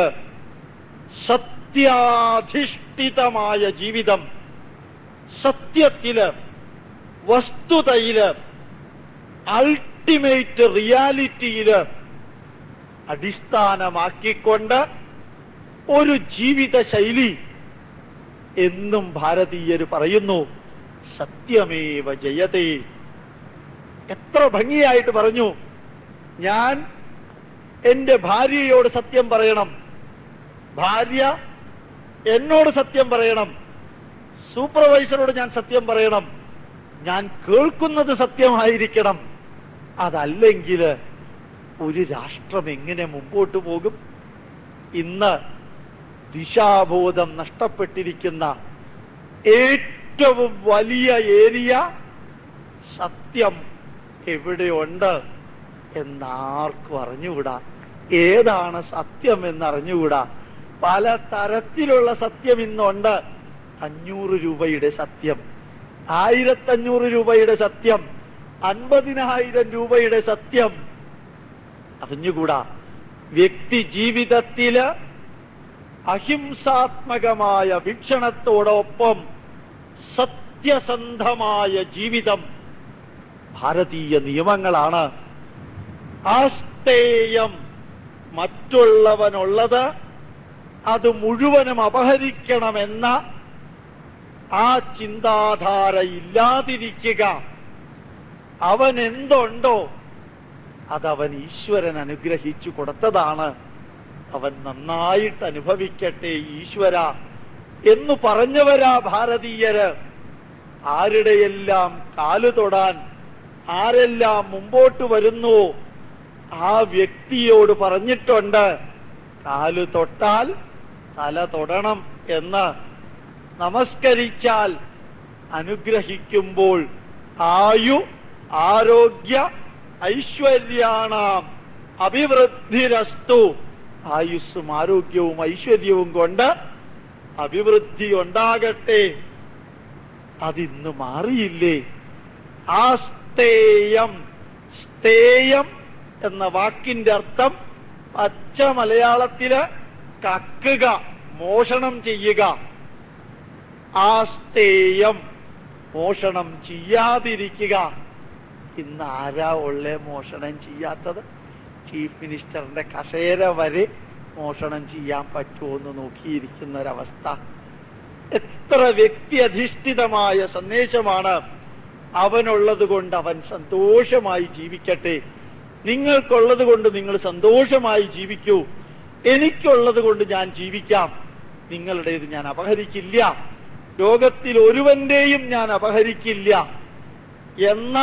സത്യാധിഷ്ഠിതമായ ജീവിതം സത്യത്തില് വസ്തുതയില് അൾട്ടിമേറ്റ് റിയാലിറ്റിയില് അടിസ്ഥാനമാക്കിക്കൊണ്ട് ഒരു ജീവിത ശൈലി എന്നും ഭാരതീയർ പറയുന്നു സത്യമേവ ജയതേ എത്ര ഭംഗിയായിട്ട് പറഞ്ഞു ഞാൻ എന്റെ ഭാര്യയോട് സത്യം പറയണം ഭാര്യ എന്നോട് സത്യം പറയണം സൂപ്പർവൈസറോട് ഞാൻ സത്യം പറയണം ഞാൻ കേൾക്കുന്നത് സത്യമായിരിക്കണം അതല്ലെങ്കിൽ ഒരു രാഷ്ട്രം എങ്ങനെ മുമ്പോട്ട് പോകും ഇന്ന് ദിശാബോധം നഷ്ടപ്പെട്ടിരിക്കുന്ന ഏറ്റവും വലിയ ഏരിയ സത്യം എവിടെയുണ്ട് എന്നാർക്കും അറിഞ്ഞുകൂടാ ഏതാണ് സത്യം എന്നറിഞ്ഞുകൂടാ പല തരത്തിലുള്ള സത്യം ഇന്നുണ്ട് അഞ്ഞൂറ് രൂപയുടെ സത്യം ആയിരത്തഞ്ഞൂറ് രൂപയുടെ സത്യം അൻപതിനായിരം രൂപയുടെ സത്യം അറിഞ്ഞുകൂടാ വ്യക്തി ജീവിതത്തില് അഹിംസാത്മകമായ വീക്ഷണത്തോടൊപ്പം സത്യസന്ധമായ ജീവിതം ഭാരതീയ നിയമങ്ങളാണ് ആസ്തേയം മറ്റുള്ളവനുള്ളത് അത് മുഴുവനും അപഹരിക്കണമെന്ന ആ ചിന്താധാര ഇല്ലാതിരിക്കുക അവൻ എന്തുണ്ടോ അതവൻ ഈശ്വരൻ അനുഗ്രഹിച്ചു കൊടുത്തതാണ് അവൻ നന്നായിട്ട് അനുഭവിക്കട്ടെ ഈശ്വര എന്ന് പറഞ്ഞവരാ ഭാരതീയര് ആരുടെയെല്ലാം കാലു തൊടാൻ ആരെല്ലാം മുമ്പോട്ട് വരുന്നു ആ വ്യക്തിയോട് പറഞ്ഞിട്ടുണ്ട് കാലു തൊട്ടാൽ തല തൊടണം എന്ന് നമസ്കരിച്ചാൽ അനുഗ്രഹിക്കുമ്പോൾ ആയു ആരോഗ്യ ഐശ്വര്യാണാം അഭിവൃദ്ധിരസ്തു ആയുസ്സും ആരോഗ്യവും ഐശ്വര്യവും കൊണ്ട് അഭിവൃദ്ധി ഉണ്ടാകട്ടെ അതിന്ന് മാറിയില്ലേ ആ സ്തേയം സ്തേയം എന്ന വാക്കിന്റെ അർത്ഥം പച്ച മലയാളത്തില് കക്കുക മോഷണം ചെയ്യുക ആ സ്തേയം മോഷണം ചെയ്യാതിരിക്കുക ഇന്ന് ആരാ ഉള്ളേ മോഷണം ചെയ്യാത്തത് ചീഫ് മിനിസ്റ്ററിന്റെ കസേര വരെ മോഷണം ചെയ്യാൻ പറ്റുമോ എന്ന് നോക്കിയിരിക്കുന്ന ഒരവസ്ഥ എത്ര വ്യക്തി അധിഷ്ഠിതമായ സന്ദേശമാണ് അവനുള്ളത് കൊണ്ട് അവൻ സന്തോഷമായി ജീവിക്കട്ടെ നിങ്ങൾക്കുള്ളത് കൊണ്ട് നിങ്ങൾ സന്തോഷമായി ജീവിക്കൂ എനിക്കുള്ളത് കൊണ്ട് ഞാൻ ജീവിക്കാം നിങ്ങളുടേത് ഞാൻ അപഹരിക്കില്ല ലോകത്തിൽ ഒരുവന്റെയും ഞാൻ അപഹരിക്കില്ല എന്ന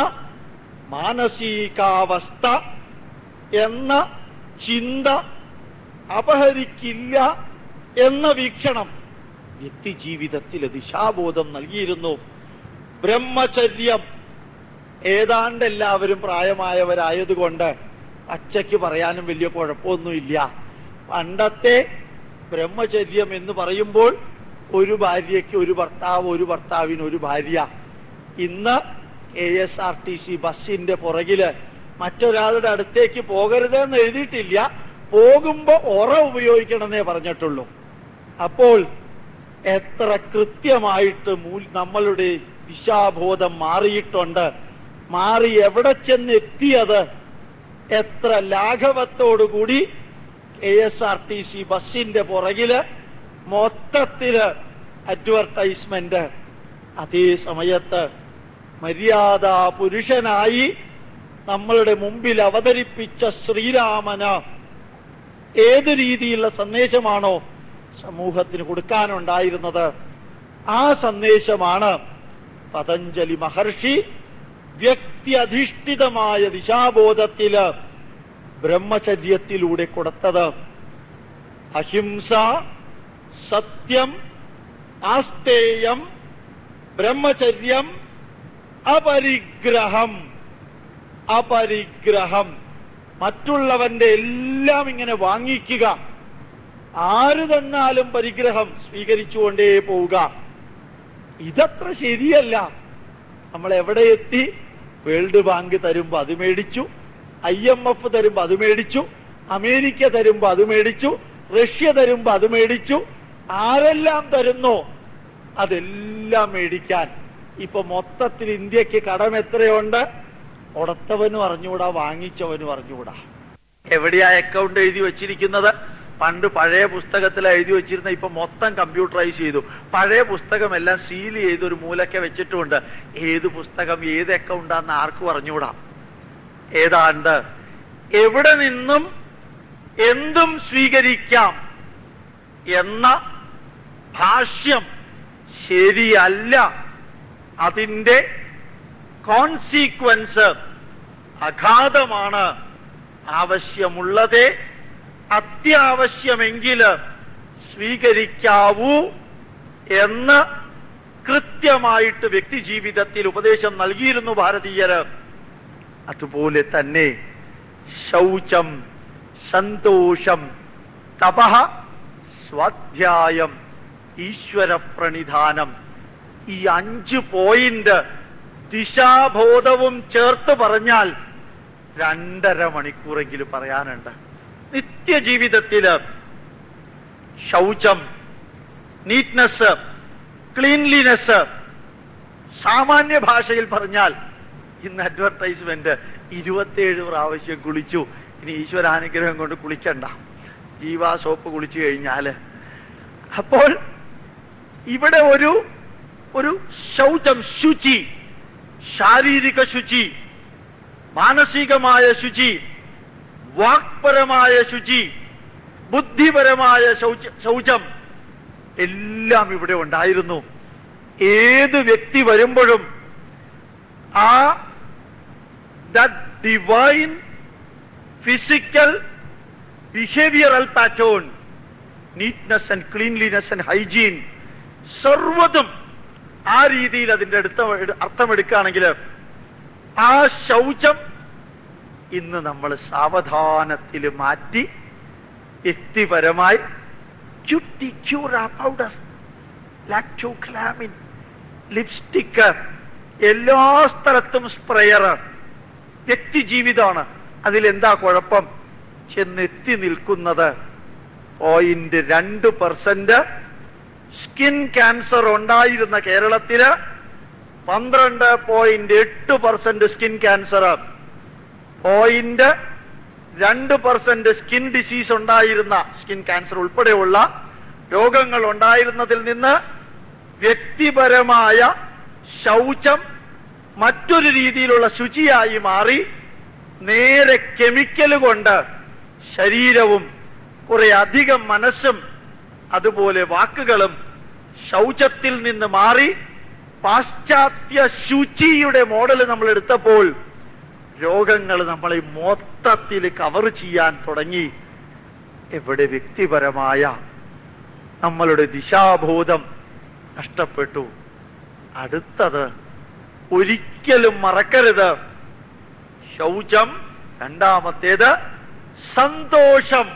മാനസികാവസ്ഥ എന്ന ചിന്ത അപഹരിക്കില്ല എന്ന വീക്ഷണം വ്യക്തി ജീവിതത്തിൽ ദിശാബോധം നൽകിയിരുന്നു ബ്രഹ്മചര്യം ഏതാണ്ട് എല്ലാവരും പ്രായമായവരായതുകൊണ്ട് അച്ചയ്ക്ക് പറയാനും വലിയ കുഴപ്പമൊന്നുമില്ല പണ്ടത്തെ ബ്രഹ്മചര്യം എന്ന് പറയുമ്പോൾ ഒരു ഭാര്യയ്ക്ക് ഒരു ഭർത്താവ് ഒരു ഭർത്താവിന് ഒരു ഭാര്യ ഇന്ന് A S R T C ബസ്സിന്റെ പുറകില് മറ്റൊരാളുടെ അടുത്തേക്ക് പോകരുതെന്ന് എഴുതിയിട്ടില്ല പോകുമ്പോ ഒറ ഉപയോഗിക്കണമെന്നേ പറഞ്ഞിട്ടുള്ളൂ അപ്പോൾ എത്ര കൃത്യമായിട്ട് മൂൽ- നമ്മളുടെ ദിശാബോധം മാറിയിട്ടുണ്ട് മാറി എവിടെ ചെന്നെത്തിയത് എത്ര ലാഘവത്തോടുകൂടി K S R T C ബസ്സിന്റെ പുറകില് മൊത്തത്തില് അഡ്വർടൈസ്മെന്റ് അതേ സമയത്ത് മര്യാദ പുരുഷനായി നമ്മളുടെ മുമ്പിൽ അവതരിപ്പിച്ച ശ്രീരാമന് ഏത് രീതിയിലുള്ള സന്ദേശമാണോ സമൂഹത്തിന് കൊടുക്കാനുണ്ടായിരുന്നത് ആ സന്ദേശമാണ് പതഞ്ജലി മഹർഷി വ്യക്തി അധിഷ്ഠിതമായ ദിശാബോധത്തില് ബ്രഹ്മചര്യത്തിലൂടെ കൊടുത്തത് അഹിംസ സത്യം ആസ്തേയം ബ്രഹ്മചര്യം അപരിഗ്രഹം അപരിഗ്രഹം മറ്റുള്ളവന്റെ എല്ലാം ഇങ്ങനെ വാങ്ങിക്കുക ആര് തന്നാലും പരിഗ്രഹം സ്വീകരിച്ചുകൊണ്ടേ പോവുക ഇതത്ര ശരിയല്ല നമ്മൾ എവിടെ എത്തി വേൾഡ് ബാങ്ക് തരുമ്പോ അത് മേടിച്ചു ഐ എം എഫ് തരുമ്പോ അത് മേടിച്ചു അമേരിക്ക തരുമ്പോ അത് മേടിച്ചു റഷ്യ തരുമ്പോ അത് മേടിച്ചു ആരെല്ലാം തരുന്നോ അതെല്ലാം മേടിക്കാൻ ഇപ്പൊ മൊത്തത്തിൽ ഇന്ത്യക്ക് കടം എത്രയുണ്ട് ഉടത്തവനും അറിഞ്ഞുകൂടാ വാങ്ങിച്ചവനും അറിഞ്ഞുകൂടാ എവിടെയാ അക്കൗണ്ട് എഴുതി വെച്ചിരിക്കുന്നത് പണ്ട് പഴയ പുസ്തകത്തിൽ എഴുതി വെച്ചിരുന്ന ഇപ്പൊ മൊത്തം കമ്പ്യൂട്ടറൈസ് ചെയ്തു പഴയ പുസ്തകമെല്ലാം സീൽ ചെയ്ത് ഒരു മൂലക്കെ വെച്ചിട്ടുമുണ്ട് ഏത് പുസ്തകം ഏത് അക്കൗണ്ടാന്ന് ആർക്കും അറിഞ്ഞുകൂടാ ഏതാണ്ട് എവിടെ നിന്നും എന്തും സ്വീകരിക്കാം എന്ന ഭാഷ്യം ശരിയല്ല അതിന്റെ കോൺസീക്വൻസ് അഗാധമാണ് ആവശ്യമുള്ളതേ അത്യാവശ്യമെങ്കില് സ്വീകരിക്കാവൂ എന്ന് കൃത്യമായിട്ട് വ്യക്തി ജീവിതത്തിൽ ഉപദേശം നൽകിയിരുന്നു ഭാരതീയര് അതുപോലെ തന്നെ ശൗചം സന്തോഷം തപഹ സ്വാധ്യായം ഈശ്വര പ്രണിധാനം ഈ അഞ്ച് പോയിന്റ് ദിശാബോധവും ചേർത്ത് പറഞ്ഞാൽ രണ്ടര മണിക്കൂറെങ്കിലും പറയാനുണ്ട് നിത്യജീവിതത്തില് ശൗചം നീറ്റ്നെസ് ക്ലീൻലിനെസ് സാമാന്യ ഭാഷയിൽ പറഞ്ഞാൽ ഇന്ന് അഡ്വർടൈസ്മെന്റ് ഇരുപത്തിയേഴ് പ്രാവശ്യം കുളിച്ചു ഇനി ഈശ്വരാനുഗ്രഹം കൊണ്ട് കുളിക്കണ്ട ജീവാ സോപ്പ് കുളിച്ചു കഴിഞ്ഞാല് അപ്പോൾ ഇവിടെ ഒരു ഒരു ശൗചം ശുചി ശാരീരിക ശുചി മാനസികമായ ശുചി വാക്പരമായ ശുചി ബുദ്ധിപരമായ ശൗച ശൗചം എല്ലാം ഇവിടെ ഉണ്ടായിരുന്നു ഏത് വ്യക്തി വരുമ്പോഴും ആ divine physical behavioural pattern neatness and cleanliness and hygiene സർവതും ആ രീതിയിൽ അതിന്റെ അടുത്ത അർത്ഥമെടുക്കുകയാണെങ്കിൽ ആ ശൗചം ഇന്ന് നമ്മൾ സാവധാനത്തിൽ മാറ്റി വ്യക്തിപരമായി ക്യൂട്ടിക്യൂറ പൗഡർ ലാക്ടോക്ലാമിൻ ലിപ്സ്റ്റിക്ക് എല്ലാ സ്ഥലത്തും സ്പ്രേയർ വ്യക്തി ജീവിതമാണ് അതിലെന്താ കുഴപ്പം ചെന്നെത്തി നിൽക്കുന്നത് പോയിന്റ് രണ്ട് പെർസെന്റ് സ്കിൻ ക്യാൻസർ ഉണ്ടായിരുന്ന കേരളത്തില് പന്ത്രണ്ട് പോയിന്റ് എട്ട് പെർസെന്റ് സ്കിൻ ക്യാൻസർ പോയിന്റ് രണ്ട് പെർസെന്റ് സ്കിൻ ഡിസീസ് ഉണ്ടായിരുന്ന സ്കിൻ ക്യാൻസർ ഉൾപ്പെടെയുള്ള രോഗങ്ങൾ ഉണ്ടായിരുന്നതിൽ നിന്ന് വ്യക്തിപരമായ ശൗചം മറ്റൊരു രീതിയിലുള്ള ശുചിയായി മാറി നേരെ കെമിക്കൽ കൊണ്ട് ശരീരവും കുറെ അധികം മനസ്സും അതുപോലെ വാക്കുകളും ശൗചത്തിൽ നിന്ന് മാറി പാശ്ചാത്യ ശുചിയുടെ മോഡൽ നമ്മൾ എടുത്തപ്പോൾ രോഗങ്ങൾ നമ്മളെ മൊത്തത്തിൽ കവർ ചെയ്യാൻ തുടങ്ങി എവിടെ വ്യക്തിപരമായ നമ്മളുടെ ദിശാബോധം നഷ്ടപ്പെട്ടു അടുത്തത് ഒരിക്കലും മറക്കരുത് ശൗചം രണ്ടാമത്തേത് സന്തോഷം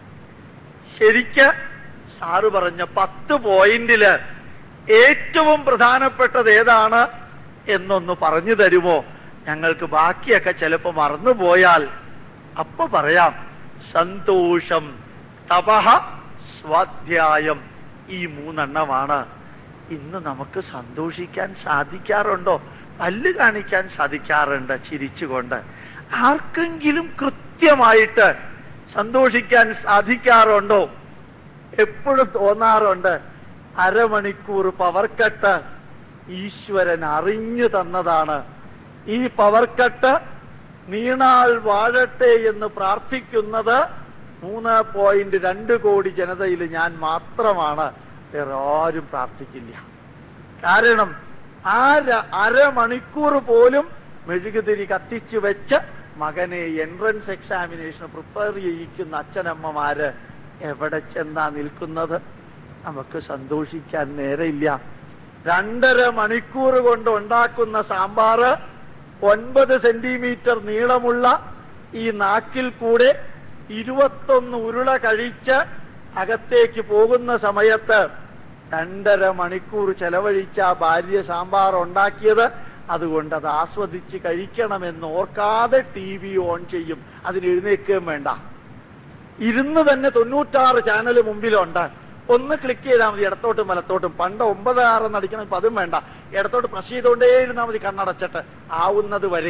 ശരിക്ക് സാറ് പറഞ്ഞ പത്ത് പോയിന്റില് ഏറ്റവും പ്രധാനപ്പെട്ടത് ഏതാണ് എന്നൊന്ന് പറഞ്ഞു തരുമോ ഞങ്ങൾക്ക് ബാക്കിയൊക്കെ ചിലപ്പോ മറന്നുപോയാൽ അപ്പൊ പറയാം സന്തോഷം തപഹ സ്വാധ്യായം ഈ മൂന്നെണ്ണമാണ് ഇന്ന് നമുക്ക് സന്തോഷിക്കാൻ സാധിക്കാറുണ്ടോ പല്ല് കാണിക്കാൻ സാധിക്കാറുണ്ട് ചിരിച്ചുകൊണ്ട് ആർക്കെങ്കിലും കൃത്യമായിട്ട് സന്തോഷിക്കാൻ സാധിക്കാറുണ്ടോ എപ്പോഴും തോന്നാറുണ്ട് അരമണിക്കൂർ പവർ കട്ട് ഈശ്വരൻ അറിഞ്ഞു തന്നതാണ് ഈ പവർ കട്ട് നീണാൾ വാഴട്ടെ എന്ന് പ്രാർത്ഥിക്കുന്നത് മൂന്ന് പോയിന്റ് രണ്ട് കോടി ജനതയിൽ ഞാൻ മാത്രമാണ് വേറെ ആരും പ്രാർത്ഥിക്കില്ല കാരണം ആ ര- അരമണിക്കൂർ പോലും മെഴുകുതിരി കത്തിച്ചു വെച്ച് മകനെ എൻട്രൻസ് എക്സാമിനേഷന് പ്രിപ്പയർ ചെയ്യിക്കുന്ന അച്ഛനമ്മമാര് എവിടെ ചെന്നാ നിൽക്കുന്നത് നമുക്ക് സന്തോഷിക്കാൻ നേരമില്ല രണ്ടര മണിക്കൂർ കൊണ്ട് ഉണ്ടാക്കുന്ന സാമ്പാറ് ഒൻപത് സെന്റിമീറ്റർ നീളമുള്ള ഈ നാക്കിൽ കൂടെ ഇരുപത്തൊന്ന് ഉരുള കഴിച്ച് അകത്തേക്ക് പോകുന്ന സമയത്ത് രണ്ടര മണിക്കൂർ ചെലവഴിച്ച ആ ഭാര്യ സാമ്പാർ ഉണ്ടാക്കിയത് അതുകൊണ്ട് അത് ആസ്വദിച്ച് കഴിക്കണമെന്ന് ഓർക്കാതെ ടി വി ഓൺ ചെയ്യും അതിന് എഴുന്നേക്കുകയും വേണ്ട ഇരുന്ന് തന്നെ തൊണ്ണൂറ്റാറ് ചാനൽ മുമ്പിലുണ്ട് ഒന്ന് ക്ലിക്ക് ചെയ്താൽ മതി ഇടത്തോട്ടും വലത്തോട്ടും പണ്ട് ഒമ്പത് ആറെന്ന് അടിക്കണം ഇപ്പൊ അതും വേണ്ട ഇടത്തോട്ട് പ്രസ് ചെയ്തുകൊണ്ടേ ഇരുന്നാൽ മതി കണ്ണടച്ചിട്ട് ആവുന്നത് വരെ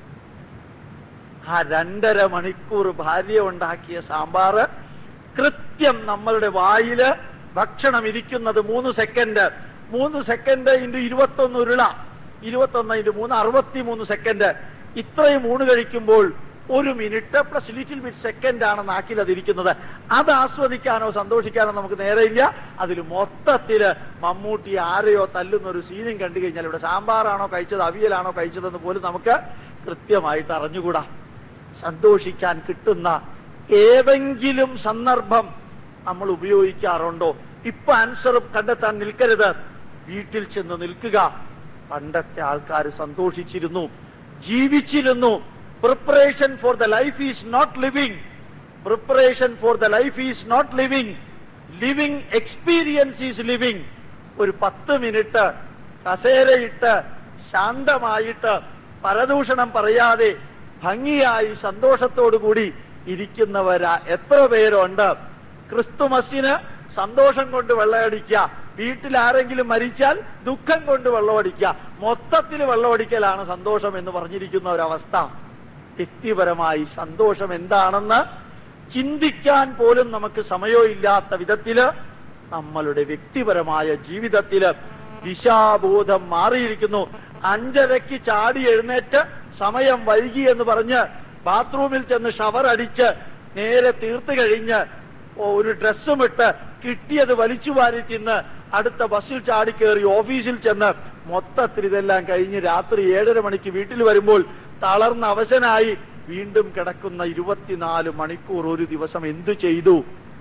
ആ രണ്ടര മണിക്കൂർ ഭാര്യ ഉണ്ടാക്കിയ സാമ്പാറ് കൃത്യം നമ്മളുടെ വായില് ഭക്ഷണം ഇരിക്കുന്നത് മൂന്ന് സെക്കൻഡ് മൂന്ന് സെക്കൻഡ് ഇൻറ്റു ഇരുപത്തൊന്ന് ഉരുള ഇരുപത്തൊന്ന് ഇൻറ്റു മൂന്ന് അറുപത്തി മൂന്ന് സെക്കൻഡ് ഇത്രയും ഊണ് കഴിക്കുമ്പോൾ ഒരു minute plus little bit second ആണ് നാക്കിൽ അതിരിക്കുന്നത് അത് ആസ്വദിക്കാനോ സന്തോഷിക്കാനോ നമുക്ക് നേരെയില്ല അതിൽ മൊത്തത്തില് മമ്മൂട്ടി ആരെയോ തല്ലുന്ന ഒരു സീനും കണ്ടു കഴിഞ്ഞാൽ ഇവിടെ സാമ്പാറാണോ കഴിച്ചത് അവിയലാണോ കഴിച്ചതെന്ന് പോലും നമുക്ക് കൃത്യമായിട്ട് അറിഞ്ഞുകൂടാ സന്തോഷിക്കാൻ കിട്ടുന്ന ഏതെങ്കിലും സന്ദർഭം നമ്മൾ ഉപയോഗിക്കാറുണ്ടോ ഇപ്പൊ ആൻസർ കണ്ടെത്താൻ നിൽക്കരുത് വീട്ടിൽ ചെന്ന് നിൽക്കുക പണ്ടത്തെ ആൾക്കാർ സന്തോഷിച്ചിരുന്നു ജീവിച്ചിരുന്നു preparation for the life is not living preparation for the life is not living living experience is living ഒരു പത്ത് മിനിറ്റ് കസേരയിട്ട് ശാന്തമായിട്ട് പരദൂഷണം പറയാതെ ഭംഗിയായി സന്തോഷത്തോടുകൂടി ഇരിക്കുന്നവരാ എത്ര പേരുണ്ട് ക്രിസ്തുമസിന് സന്തോഷം കൊണ്ട് വെള്ളമടിക്കുക വീട്ടിൽ ആരെങ്കിലും മരിച്ചാൽ ദുഃഖം കൊണ്ട് വെള്ളമടിക്കുക മൊത്തത്തിൽ വെള്ളമടിക്കലാണ് സന്തോഷം എന്ന് പറഞ്ഞിരിക്കുന്ന ഒരവസ്ഥ വ്യക്തിപരമായി സന്തോഷം എന്താണെന്ന് ചിന്തിക്കാൻ പോലും നമുക്ക് സമയമില്ലാത്ത വിധത്തില് നമ്മളുടെ വ്യക്തിപരമായ ജീവിതത്തില് ദിശാബോധം മാറിയിരിക്കുന്നു അഞ്ചരയ്ക്ക് ചാടി എഴുന്നേറ്റ് സമയം വൈകി എന്ന് പറഞ്ഞ് ബാത്റൂമിൽ ചെന്ന് ഷവർ അടിച്ച് നേരെ തീർത്ത് കഴിഞ്ഞ് ഒരു ഡ്രസ്സും ഇട്ട് കിട്ടിയത് വലിച്ചു വാരി തിന്ന് അടുത്ത ബസ്സിൽ ചാടിക്കേറി ഓഫീസിൽ ചെന്ന് മൊത്തത്തിൽ ഇതെല്ലാം കഴിഞ്ഞ് രാത്രി ഏഴര മണിക്ക് വീട്ടിൽ വരുമ്പോൾ തളർന്ന അവശനായി വീണ്ടും കിടക്കുന്ന ഇരുപത്തിനാല് മണിക്കൂർ ഒരു ദിവസം എന്തു ചെയ്തു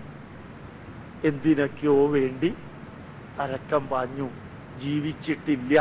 എന്തിനൊക്കെയോ വേണ്ടി പരക്കം പാഞ്ഞു ജീവിച്ചിട്ടില്ല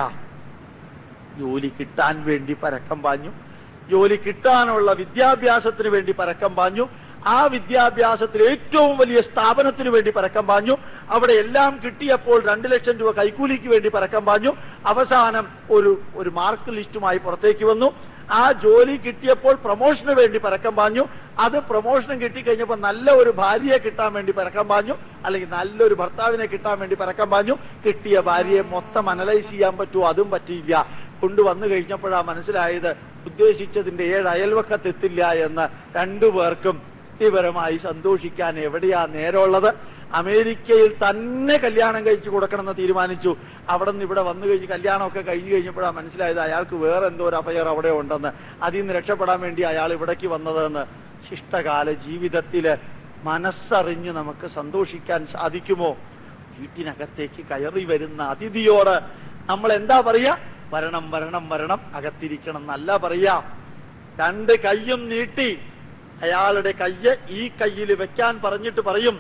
ജോലി കിട്ടാൻ വേണ്ടി പരക്കം പാഞ്ഞു ജോലി കിട്ടാനുള്ള വിദ്യാഭ്യാസത്തിന് വേണ്ടി പരക്കം പാഞ്ഞു ആ വിദ്യാഭ്യാസത്തിൽ ഏറ്റവും വലിയ സ്ഥാപനത്തിന് വേണ്ടി പരക്കം പാഞ്ഞു അവിടെ എല്ലാം കിട്ടിയപ്പോൾ രണ്ടു ലക്ഷം രൂപ കൈക്കൂലിക്ക് വേണ്ടി പരക്കം പാഞ്ഞു അവസാനം ഒരു ഒരു മാർക്ക് ലിസ്റ്റുമായി പുറത്തേക്ക് വന്നു ആ ജോലി കിട്ടിയപ്പോൾ പ്രൊമോഷന് വേണ്ടി പരക്കം പാഞ്ഞു അത് പ്രൊമോഷനും കിട്ടിക്കഴിഞ്ഞപ്പോൾ നല്ല ഒരു ഭാര്യയെ കിട്ടാൻ വേണ്ടി പരക്കം പാഞ്ഞു അല്ലെങ്കിൽ നല്ലൊരു ഭർത്താവിനെ കിട്ടാൻ വേണ്ടി പരക്കം പാഞ്ഞു കിട്ടിയ ഭാര്യയെ മൊത്തം അനലൈസ് ചെയ്യാൻ പറ്റുമോ അതും പറ്റിയില്ല കൊണ്ടുവന്നു കഴിഞ്ഞപ്പോഴാ മനസ്സിലായത് ഉദ്ദേശിച്ചതിന്റെ ഏഴ് അയൽവക്കത്തെത്തില്ല എന്ന് രണ്ടു പേർക്കും വ്യക്തിപരമായി സന്തോഷിക്കാൻ എവിടെയാ നേരമുള്ളത് അമേരിക്കയിൽ തന്നെ കല്യാണം കഴിച്ചു കൊടുക്കണമെന്ന് തീരുമാനിച്ചു അവിടെ നിന്ന് ഇവിടെ വന്നു കഴിഞ്ഞ് കല്യാണമൊക്കെ കഴിഞ്ഞു കഴിഞ്ഞപ്പോഴാണ് മനസ്സിലായത് അയാൾക്ക് വേറെ എന്തോ ഒരു അഫയർ അവിടെ ഉണ്ടെന്ന് അതിൽ നിന്ന് രക്ഷപ്പെടാൻ വേണ്ടി അയാൾ ഇവിടേക്ക് വന്നതെന്ന് ശിഷ്ടകാല ജീവിതത്തില് മനസ്സറിഞ്ഞ് നമുക്ക് സന്തോഷിക്കാൻ സാധിക്കുമോ വീട്ടിനകത്തേക്ക് കയറി വരുന്ന അതിഥിയോട് നമ്മൾ എന്താ പറയാ വരണം വരണം വരണം അകത്തിരിക്കണം എന്നല്ല പറയാ രണ്ട് കയ്യും നീട്ടി അയാളുടെ കയ്യ് ഈ കയ്യിൽ വെക്കാൻ പറഞ്ഞിട്ട് പറയും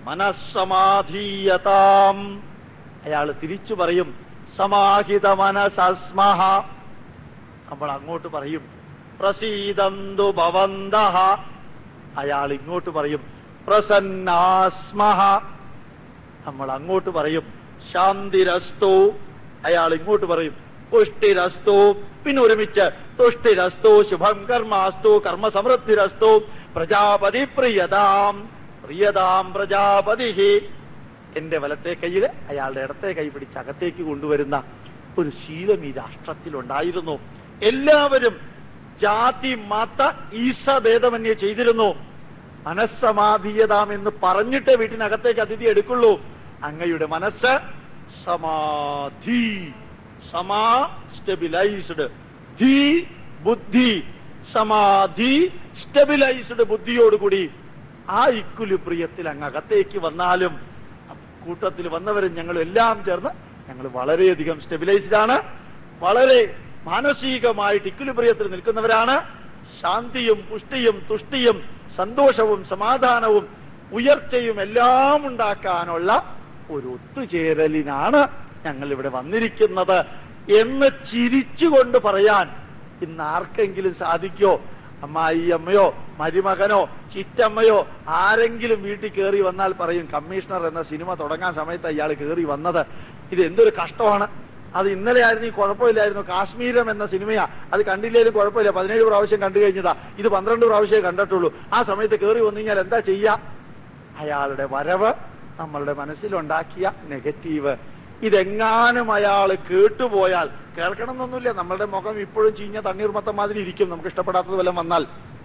മനസ്സമാധീയതാം അയാൾ തിരിച്ചു പറയും സമാഹിത മനസസ്മഹ നമ്മൾ അങ്ങോട്ട് പറയും പ്രസീതന്തു ഭവന്ത അയാൾ ഇങ്ങോട്ട് പറയും പ്രസന്നാസ്മഹ നമ്മൾ അങ്ങോട്ട് പറയും ശാന്തിരസ്തു അയാൾ ഇങ്ങോട്ട് പറയും പുഷ്ടിരസ്തു പിന്നെ ഒരുമിച്ച് തുഷ്ടിരസ്തു ശുഭം കർമാസ്തു കർമ്മ സമൃദ്ധിരസ്തു പ്രജാപതി പ്രിയതാം പ്രിയതാം പ്രജാപതി എന്റെ വലത്തെ കയ്യിൽ അയാളുടെ ഇടത്തെ കൈ പിടിച്ച് അകത്തേക്ക് കൊണ്ടുവരുന്ന ഒരു ശീലം ഈ രാഷ്ട്രത്തിലുണ്ടായിരുന്നു എല്ലാവരും ജാതി മത ഈസ ഭേദമന്യേ ചെയ്തിരുന്നു മനസ്സമാധീയതാം എന്ന് പറഞ്ഞിട്ട് വീട്ടിനകത്തേക്ക് അതിഥി എടുക്കുള്ളൂ അങ്ങയുടെ മനസ്സ് സമാധി സമാ സ്റ്റെബിലൈസ്ഡ് ധീ ബുദ്ധി സമാധി സ്റ്റെബിലൈസ്ഡ് ബുദ്ധിയോടുകൂടി ആ ഇക്കുലിപ്രിയത്തിൽ അങ്ങ് അകത്തേക്ക് വന്നാലും കൂട്ടത്തിൽ വന്നവരും ഞങ്ങൾ എല്ലാം ചേർന്ന് ഞങ്ങൾ വളരെയധികം സ്റ്റെബിലൈസ്ഡ് ആണ് വളരെ മാനസികമായിട്ട് ഇക്കുലിപ്രിയത്തിൽ നിൽക്കുന്നവരാണ് ശാന്തിയും പുഷ്ടിയും തുഷ്ടിയും സന്തോഷവും സമാധാനവും ഉയർച്ചയും എല്ലാം ഉണ്ടാക്കാനുള്ള ഒരു ഒത്തുചേരലിനാണ് ഞങ്ങൾ ഇവിടെ വന്നിരിക്കുന്നത് എന്ന് ചിരിച്ചുകൊണ്ട് പറയാൻ ഇന്ന് ആർക്കെങ്കിലും സാധിക്കോ അമ്മായി അമ്മയോ മരുമകനോ ചിറ്റമ്മയോ ആരെങ്കിലും വീട്ടിൽ കയറി വന്നാൽ പറയും കമ്മീഷണർ എന്ന സിനിമ തുടങ്ങാൻ സമയത്ത് അയാൾ കയറി വന്നത് ഇത് എന്തൊരു കഷ്ടമാണ് അത് ഇന്നലെ ആയിരുന്നു ഈ കുഴപ്പമില്ലായിരുന്നു കാശ്മീരം എന്ന സിനിമയാ അത് കണ്ടില്ലേലും കുഴപ്പമില്ല പതിനേഴ് പ്രാവശ്യം കണ്ടു കഴിഞ്ഞതാ ഇത് പന്ത്രണ്ട് പ്രാവശ്യമേ കണ്ടിട്ടുള്ളൂ ആ സമയത്ത് കയറി വന്നു കഴിഞ്ഞാൽ എന്താ ചെയ്യാ അയാളുടെ വരവ് നമ്മളുടെ മനസ്സിലുണ്ടാക്കിയ നെഗറ്റീവ് ഇതെങ്ങാനും അയാൾ കേട്ടുപോയാൽ കേൾക്കണം എന്നൊന്നുമില്ല നമ്മളുടെ മുഖം ഇപ്പോഴും ചീഞ്ഞ തണ്ണീർമത്തം മാതിരി ഇരിക്കും നമുക്ക് ഇഷ്ടപ്പെടാത്തത് വല്ലതും വന്നാൽ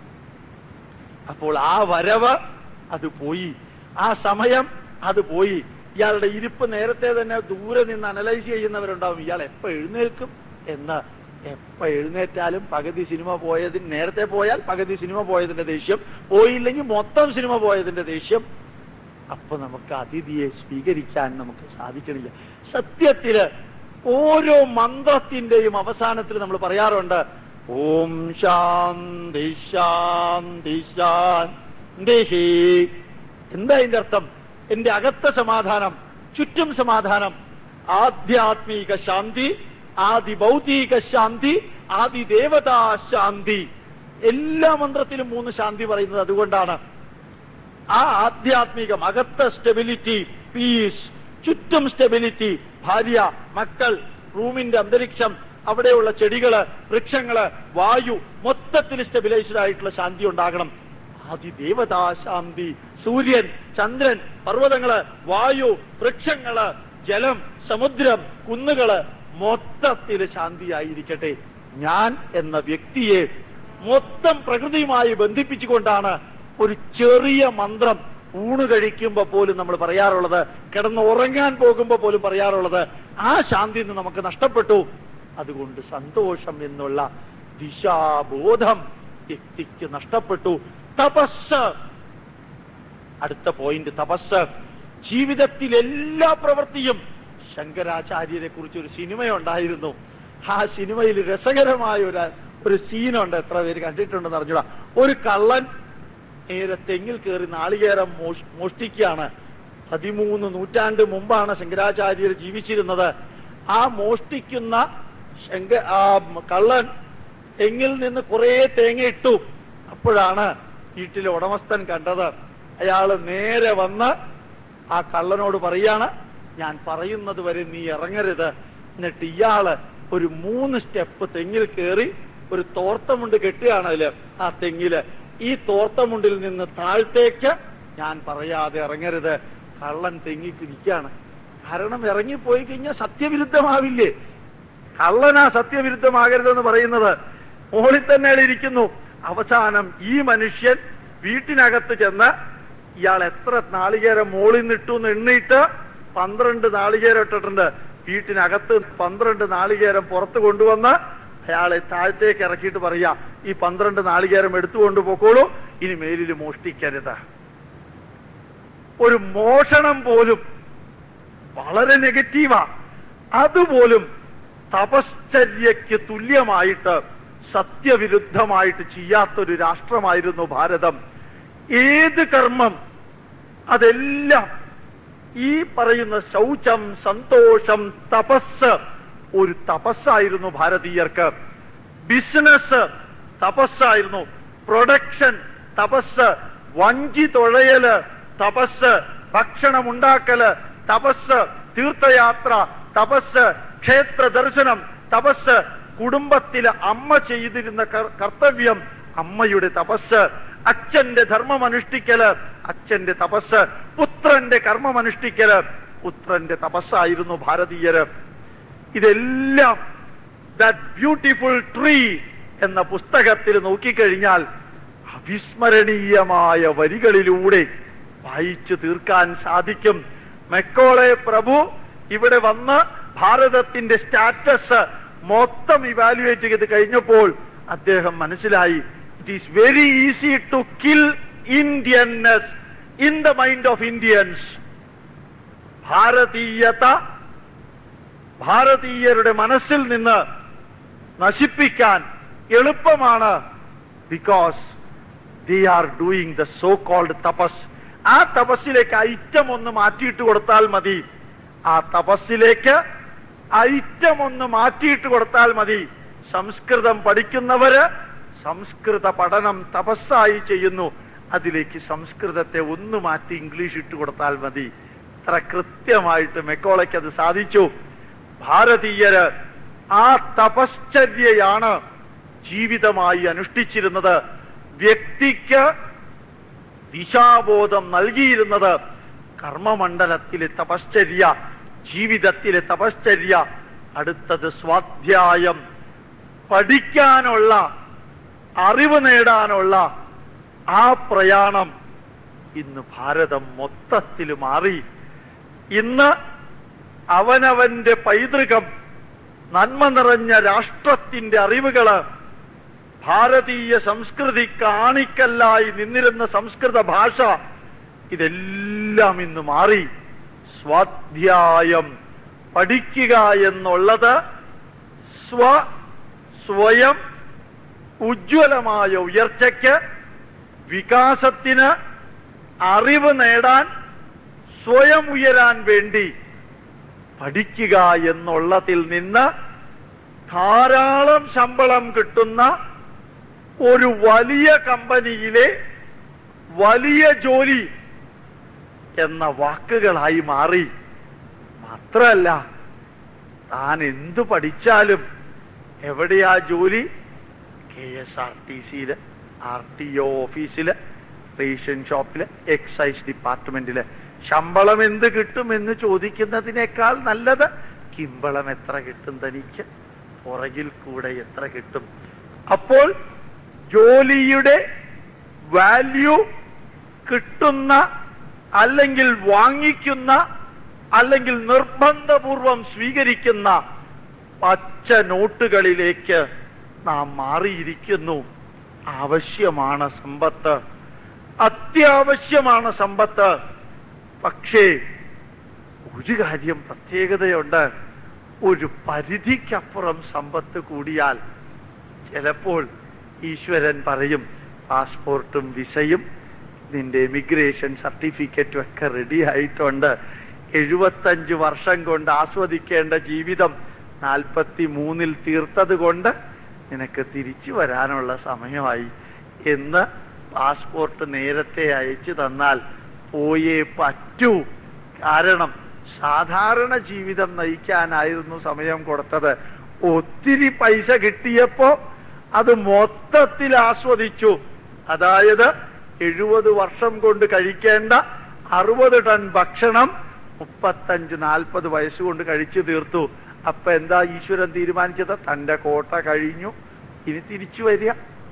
അപ്പോൾ ആ വരവ് അത് പോയി ആ സമയം അത് പോയി ഇയാളുടെ ഇരിപ്പ് നേരത്തെ തന്നെ ദൂരെ നിന്ന് അനലൈസ് ചെയ്യുന്നവരുണ്ടാവും ഇയാൾ എപ്പോ എഴുന്നേൽക്കും എന്ന് എപ്പോ എഴുന്നേറ്റാലും പകുതി സിനിമ പോയതിന് നേരത്തെ പോയാൽ പകുതി സിനിമ പോയതിന്റെ ദേഷ്യം പോയില്ലെങ്കിൽ മൊത്തം സിനിമ പോയതിന്റെ ദേഷ്യം അപ്പൊ നമുക്ക് അതിഥിയെ സ്വീകരിക്കാൻ നമുക്ക് സാധിക്കണില്ല സത്യത്തില് ഓരോ മന്ത്രത്തിന്റെയും അവസാനത്തിൽ നമ്മൾ പറയാറുണ്ട് ഓം ശാന്തി ശാന്തി ശാന്തി എന്താ അതിന്റെ അർത്ഥം എന്റെ അകത്ത സമാധാനം ചുറ്റും സമാധാനം ആധ്യാത്മിക ശാന്തി ആദി ഭൗതിക ശാന്തി ആദി ദേവതാ ശാന്തി എല്ലാ മന്ത്രത്തിലും മൂന്ന് ശാന്തി പറയുന്നത് അതുകൊണ്ടാണ് ആ ആധ്യാത്മികം അകത്ത സ്റ്റെബിലിറ്റി പീസ് ചുറ്റും സ്റ്റെബിലിറ്റി ഭാര്യ മക്കൾ റൂമിന്റെ അന്തരീക്ഷം അവിടെയുള്ള ചെടികള് വൃക്ഷങ്ങള് വായു മൊത്തത്തിൽ സ്റ്റെബിലൈസ്ഡ് ആയിട്ടുള്ള ശാന്തി ഉണ്ടാകണം ആദിദേവതാ ശാന്തി സൂര്യൻ ചന്ദ്രൻ പർവ്വതങ്ങള് വായു വൃക്ഷങ്ങള് ജലം സമുദ്രം കുന്നുകള് മൊത്തത്തിൽ ശാന്തിയായിരിക്കട്ടെ ഞാൻ എന്ന വ്യക്തിയെ മൊത്തം പ്രകൃതിയുമായി ബന്ധിപ്പിച്ചുകൊണ്ടാണ് ഒരു ചെറിയ മന്ത്രം ഊണ് കഴിക്കുമ്പോ പോലും നമ്മൾ പറയാറുള്ളത് കിടന്ന് ഉറങ്ങാൻ പോകുമ്പോ പോലും പറയാറുള്ളത് ആ ശാന്തി ഇന്ന് നമുക്ക് നഷ്ടപ്പെട്ടു അതുകൊണ്ട് സന്തോഷം എന്നുള്ള ദിശാബോധം വ്യക്തിക്ക് നഷ്ടപ്പെട്ടു തപസ് അടുത്ത പോയിന്റ് തപസ് ജീവിതത്തിൽ എല്ലാ പ്രവൃത്തിയും ശങ്കരാചാര്യരെ കുറിച്ച് ഒരു സിനിമയുണ്ടായിരുന്നു ആ സിനിമയിൽ രസകരമായ ഒരു ഒരു സീനുണ്ട് എത്ര പേര് കണ്ടിട്ടുണ്ടെന്ന് അറിഞ്ഞൂടാ ഒരു കള്ളൻ നേരെ തെങ്ങിൽ കയറി നാളികേരം മോഷ്- മോഷ്ടിക്കുകയാണ് പതിമൂന്ന് നൂറ്റാണ്ട് മുമ്പാണ് ശങ്കരാചാര്യർ ജീവിച്ചിരുന്നത് ആ മോഷ്ടിക്കുന്ന ശങ്ക ആ കള്ളൻ തെങ്ങിൽ നിന്ന് കുറെ തേങ്ങ ഇട്ടു അപ്പോഴാണ് വീട്ടിലെ ഉടമസ്ഥൻ കണ്ടത് അയാള് നേരെ വന്ന് ആ കള്ളനോട് പറയാണ് ഞാൻ പറയുന്നത് വരെ നീ ഇറങ്ങരുത് എന്നിട്ട് ഇയാള് ഒരു മൂന്ന് സ്റ്റെപ്പ് തെങ്ങിൽ കയറി ഒരു തോർത്തമുണ്ട് കെട്ടുകയാണ് അതില് ആ തെങ്ങില് ഈ തോർത്തമുണ്ടിൽ നിന്ന് താഴത്തേക്ക് ഞാൻ പറയാതെ ഇറങ്ങരുത് കള്ളൻ തെങ്ങിക്ക് നിൽക്കുകയാണ് കാരണം ഇറങ്ങിപ്പോയി കഴിഞ്ഞാൽ സത്യവിരുദ്ധമാവില്ലേ കള്ളനാ സത്യവിരുദ്ധമാകരുതെന്ന് പറയുന്നത് മുകളിൽ തന്നെ അയാൾ ഇരിക്കുന്നു അവസാനം ഈ മനുഷ്യൻ വീട്ടിനകത്ത് ചെന്ന് ഇയാൾ എത്ര നാളികേരം മോളിൽ നിട്ടു എന്ന് എണ്ണിയിട്ട് പന്ത്രണ്ട് നാളികേരം ഇട്ടിട്ടുണ്ട് വീട്ടിനകത്ത് പന്ത്രണ്ട് നാളികേരം പുറത്ത് കൊണ്ടുവന്ന് അയാളെ താഴത്തേക്ക് ഇറക്കിയിട്ട് പറയാ ഈ പന്ത്രണ്ട് നാളികേരം എടുത്തുകൊണ്ട് പോക്കോളൂ ഇനി മേലിൽ മോഷ്ടിക്കരുത് ഒരു മോഷണം പോലും വളരെ നെഗറ്റീവാ അതുപോലും തപശ്ചര്യയ്ക്ക് തുല്യമായിട്ട് സത്യവിരുദ്ധമായിട്ട് ചെയ്യാത്തൊരു രാഷ്ട്രമായിരുന്നു ഭാരതം ഏത് കർമ്മം അതെല്ലാം ഈ പറയുന്ന ശൗചം സന്തോഷം തപസ് ഒരു തപസ്സായിരുന്നു ഭാരതീയർക്ക് ബിസിനസ് തപസ്സായിരുന്നു പ്രൊഡക്ഷൻ തപസ് വഞ്ചി തുഴയല് തപസ് ഭക്ഷണമുണ്ടാക്കല് തപസ് തീർത്ഥയാത്ര തപസ് ക്ഷേത്ര ദർശനം തപസ് കുടുംബത്തിലെ അമ്മ ചെയ്തിരുന്ന കർ- കർത്തവ്യം അമ്മയുടെ തപസ് അച്ഛന്റെ ധർമ്മം അനുഷ്ഠിക്കല് അച്ഛന്റെ തപസ് പുത്രന്റെ കർമ്മം അനുഷ്ഠിക്കല് പുത്രന്റെ തപസ്സായിരുന്നു ഭാരതീയര് ഇതെല്ലാം ദാറ്റ് ബ്യൂട്ടിഫുൾ ട്രീ എന്ന പുസ്തകത്തിൽ നോക്കിക്കഴിഞ്ഞാൽ അവിസ്മരണീയമായ വരികളിലൂടെ വായിച്ചു തീർക്കാൻ സാധിക്കും മെക്കോളെ പ്രഭു ഇവിടെ വന്ന് ഭാരതത്തിന്റെ സ്റ്റാറ്റസ് മൊത്തം ഇവാലുവേറ്റ് ചെയ്ത് കഴിഞ്ഞപ്പോൾ അദ്ദേഹം മനസ്സിലായി it is very easy to kill Indianness in the mind of Indians ഭാരതീയത ഭാരതീയരുടെ മനസ്സിൽ നിന്ന് നശിപ്പിക്കാൻ എളുപ്പമാണ് because they are doing the so called tapas ആ തപസ്സിലേക്ക് ഐറ്റം ഒന്ന് മാറ്റിയിട്ട് കൊടുത്താൽ മതി ആ തപസ്സിലേക്ക് ഐറ്റം ഒന്ന് മാറ്റിയിട്ട് കൊടുത്താൽ മതി സംസ്കൃതം പഠിക്കുന്നവര് സംസ്കൃത പഠനം തപസ്സായി ചെയ്യുന്നു അതിലേക്ക് സംസ്കൃതത്തെ ഒന്ന് മാറ്റി ഇംഗ്ലീഷ് ഇട്ട് കൊടുത്താൽ മതി അത്ര കൃത്യമായിട്ട് മെക്കോളയ്ക്ക് അത് സാധിച്ചു ഭാരതീയര് ആ തപശ്ചര്യയാണ് ജീവിതമായി അനുഷ്ഠിച്ചിരുന്നത് വ്യക്തിക്ക് ദിശാബോധം നൽകിയിരുന്നത് കർമ്മമണ്ഡലത്തിലെ തപശ്ചര്യ ജീവിതത്തിലെ തപശ്ചര്യ അടുത്തത് സ്വാധ്യായം പഠിക്കാനുള്ള അറിവ് നേടാനുള്ള ആ പ്രയാണം ഇന്ന് ഭാരതം മൊത്തത്തിൽ മാറി ഇന്ന് അവനവന്റെ പൈതൃകം നന്മ നിറഞ്ഞ രാഷ്ട്രത്തിന്റെ അറിവുകള് ഭാരതീയ സംസ്കൃതി കാണിക്കല്ലായി നിന്നിരുന്ന സംസ്കൃത ഭാഷ ഇതെല്ലാം ഇന്ന് മാറി സ്വാധ്യായം പഠിക്കുക എന്നുള്ളത് സ്വ സ്വയം ഉജ്ജ്വലമായ ഉയർച്ചയ്ക്ക് വികാസത്തിന് അറിവ് നേടാൻ സ്വയം ഉയരാൻ വേണ്ടി പഠിക്കുക എന്നുള്ളതിൽ നിന്ന് ധാരാളം ശമ്പളം കിട്ടുന്ന ഒരു വലിയ കമ്പനിയിലെ വലിയ ജോലി എന്ന വാക്കുകളായി മാറി മാത്രമല്ല താൻ എന്തു പഠിച്ചാലും എവിടെയാ ജോലി കെ എസ് ആർ ടി സിയില് ആർ ടി ഒ ഓഫീസില് റേഷൻ ഷോപ്പില് എക്സൈസ് ഡിപ്പാർട്ട്മെന്റില് ശമ്പളം എന്ത് കിട്ടും എന്ന് ചോദിക്കുന്നതിനേക്കാൾ നല്ലത് കിമ്പളം എത്ര കിട്ടും തനിക്ക് പുറകിൽ കൂടെ എത്ര കിട്ടും അപ്പോൾ ജോലിയുടെ വാല്യൂ കിട്ടുന്ന അല്ലെങ്കിൽ വാങ്ങിക്കുന്ന അല്ലെങ്കിൽ നിർബന്ധപൂർവം സ്വീകരിക്കുന്ന പച്ച നോട്ടുകളിലേക്ക് നാം മാറിയിരിക്കുന്നു ആവശ്യമാണ് സമ്പത്ത് അത്യാവശ്യമാണ് സമ്പത്ത് പക്ഷേ ഒരു കാര്യം പ്രത്യേകതയുണ്ട് ഒരു പരിധിക്കപ്പുറം സമ്പത്ത് കൂടിയാൽ ചിലപ്പോൾ ഈശ്വരൻ പറയും പാസ്പോർട്ടും വിസയും നിന്റെ എമിഗ്രേഷൻ സർട്ടിഫിക്കറ്റും ഒക്കെ റെഡി ആയിട്ടുണ്ട് എഴുപത്തഞ്ച് വർഷം കൊണ്ട് ആസ്വദിക്കേണ്ട ജീവിതം നാൽപ്പത്തി മൂന്നിൽ തീർത്തത് കൊണ്ട് നിനക്ക് തിരിച്ചു വരാനുള്ള സമയമായി എന്ന് പാസ്പോർട്ട് നേരത്തെ അയച്ചു തന്നാൽ പോയേ പറ്റൂ കാരണം സാധാരണ ജീവിതം നയിക്കാനായിരുന്നു സമയം കൊടുത്തത് ഒത്തിരി പൈസ കിട്ടിയപ്പോ അത് മൊത്തത്തിൽ ആസ്വദിച്ചു അതായത് എഴുപത് വർഷം കൊണ്ട് കഴിക്കേണ്ട അറുപത് ടൺ ഭക്ഷണം മുപ്പത്തഞ്ച് നാൽപ്പത് വയസ്സുകൊണ്ട് കഴിച്ചു തീർത്തു അപ്പൊ എന്താ ഈശ്വരൻ തീരുമാനിച്ചത് തന്റെ കോട്ട കഴിഞ്ഞു ഇനി തിരിച്ചു വരിക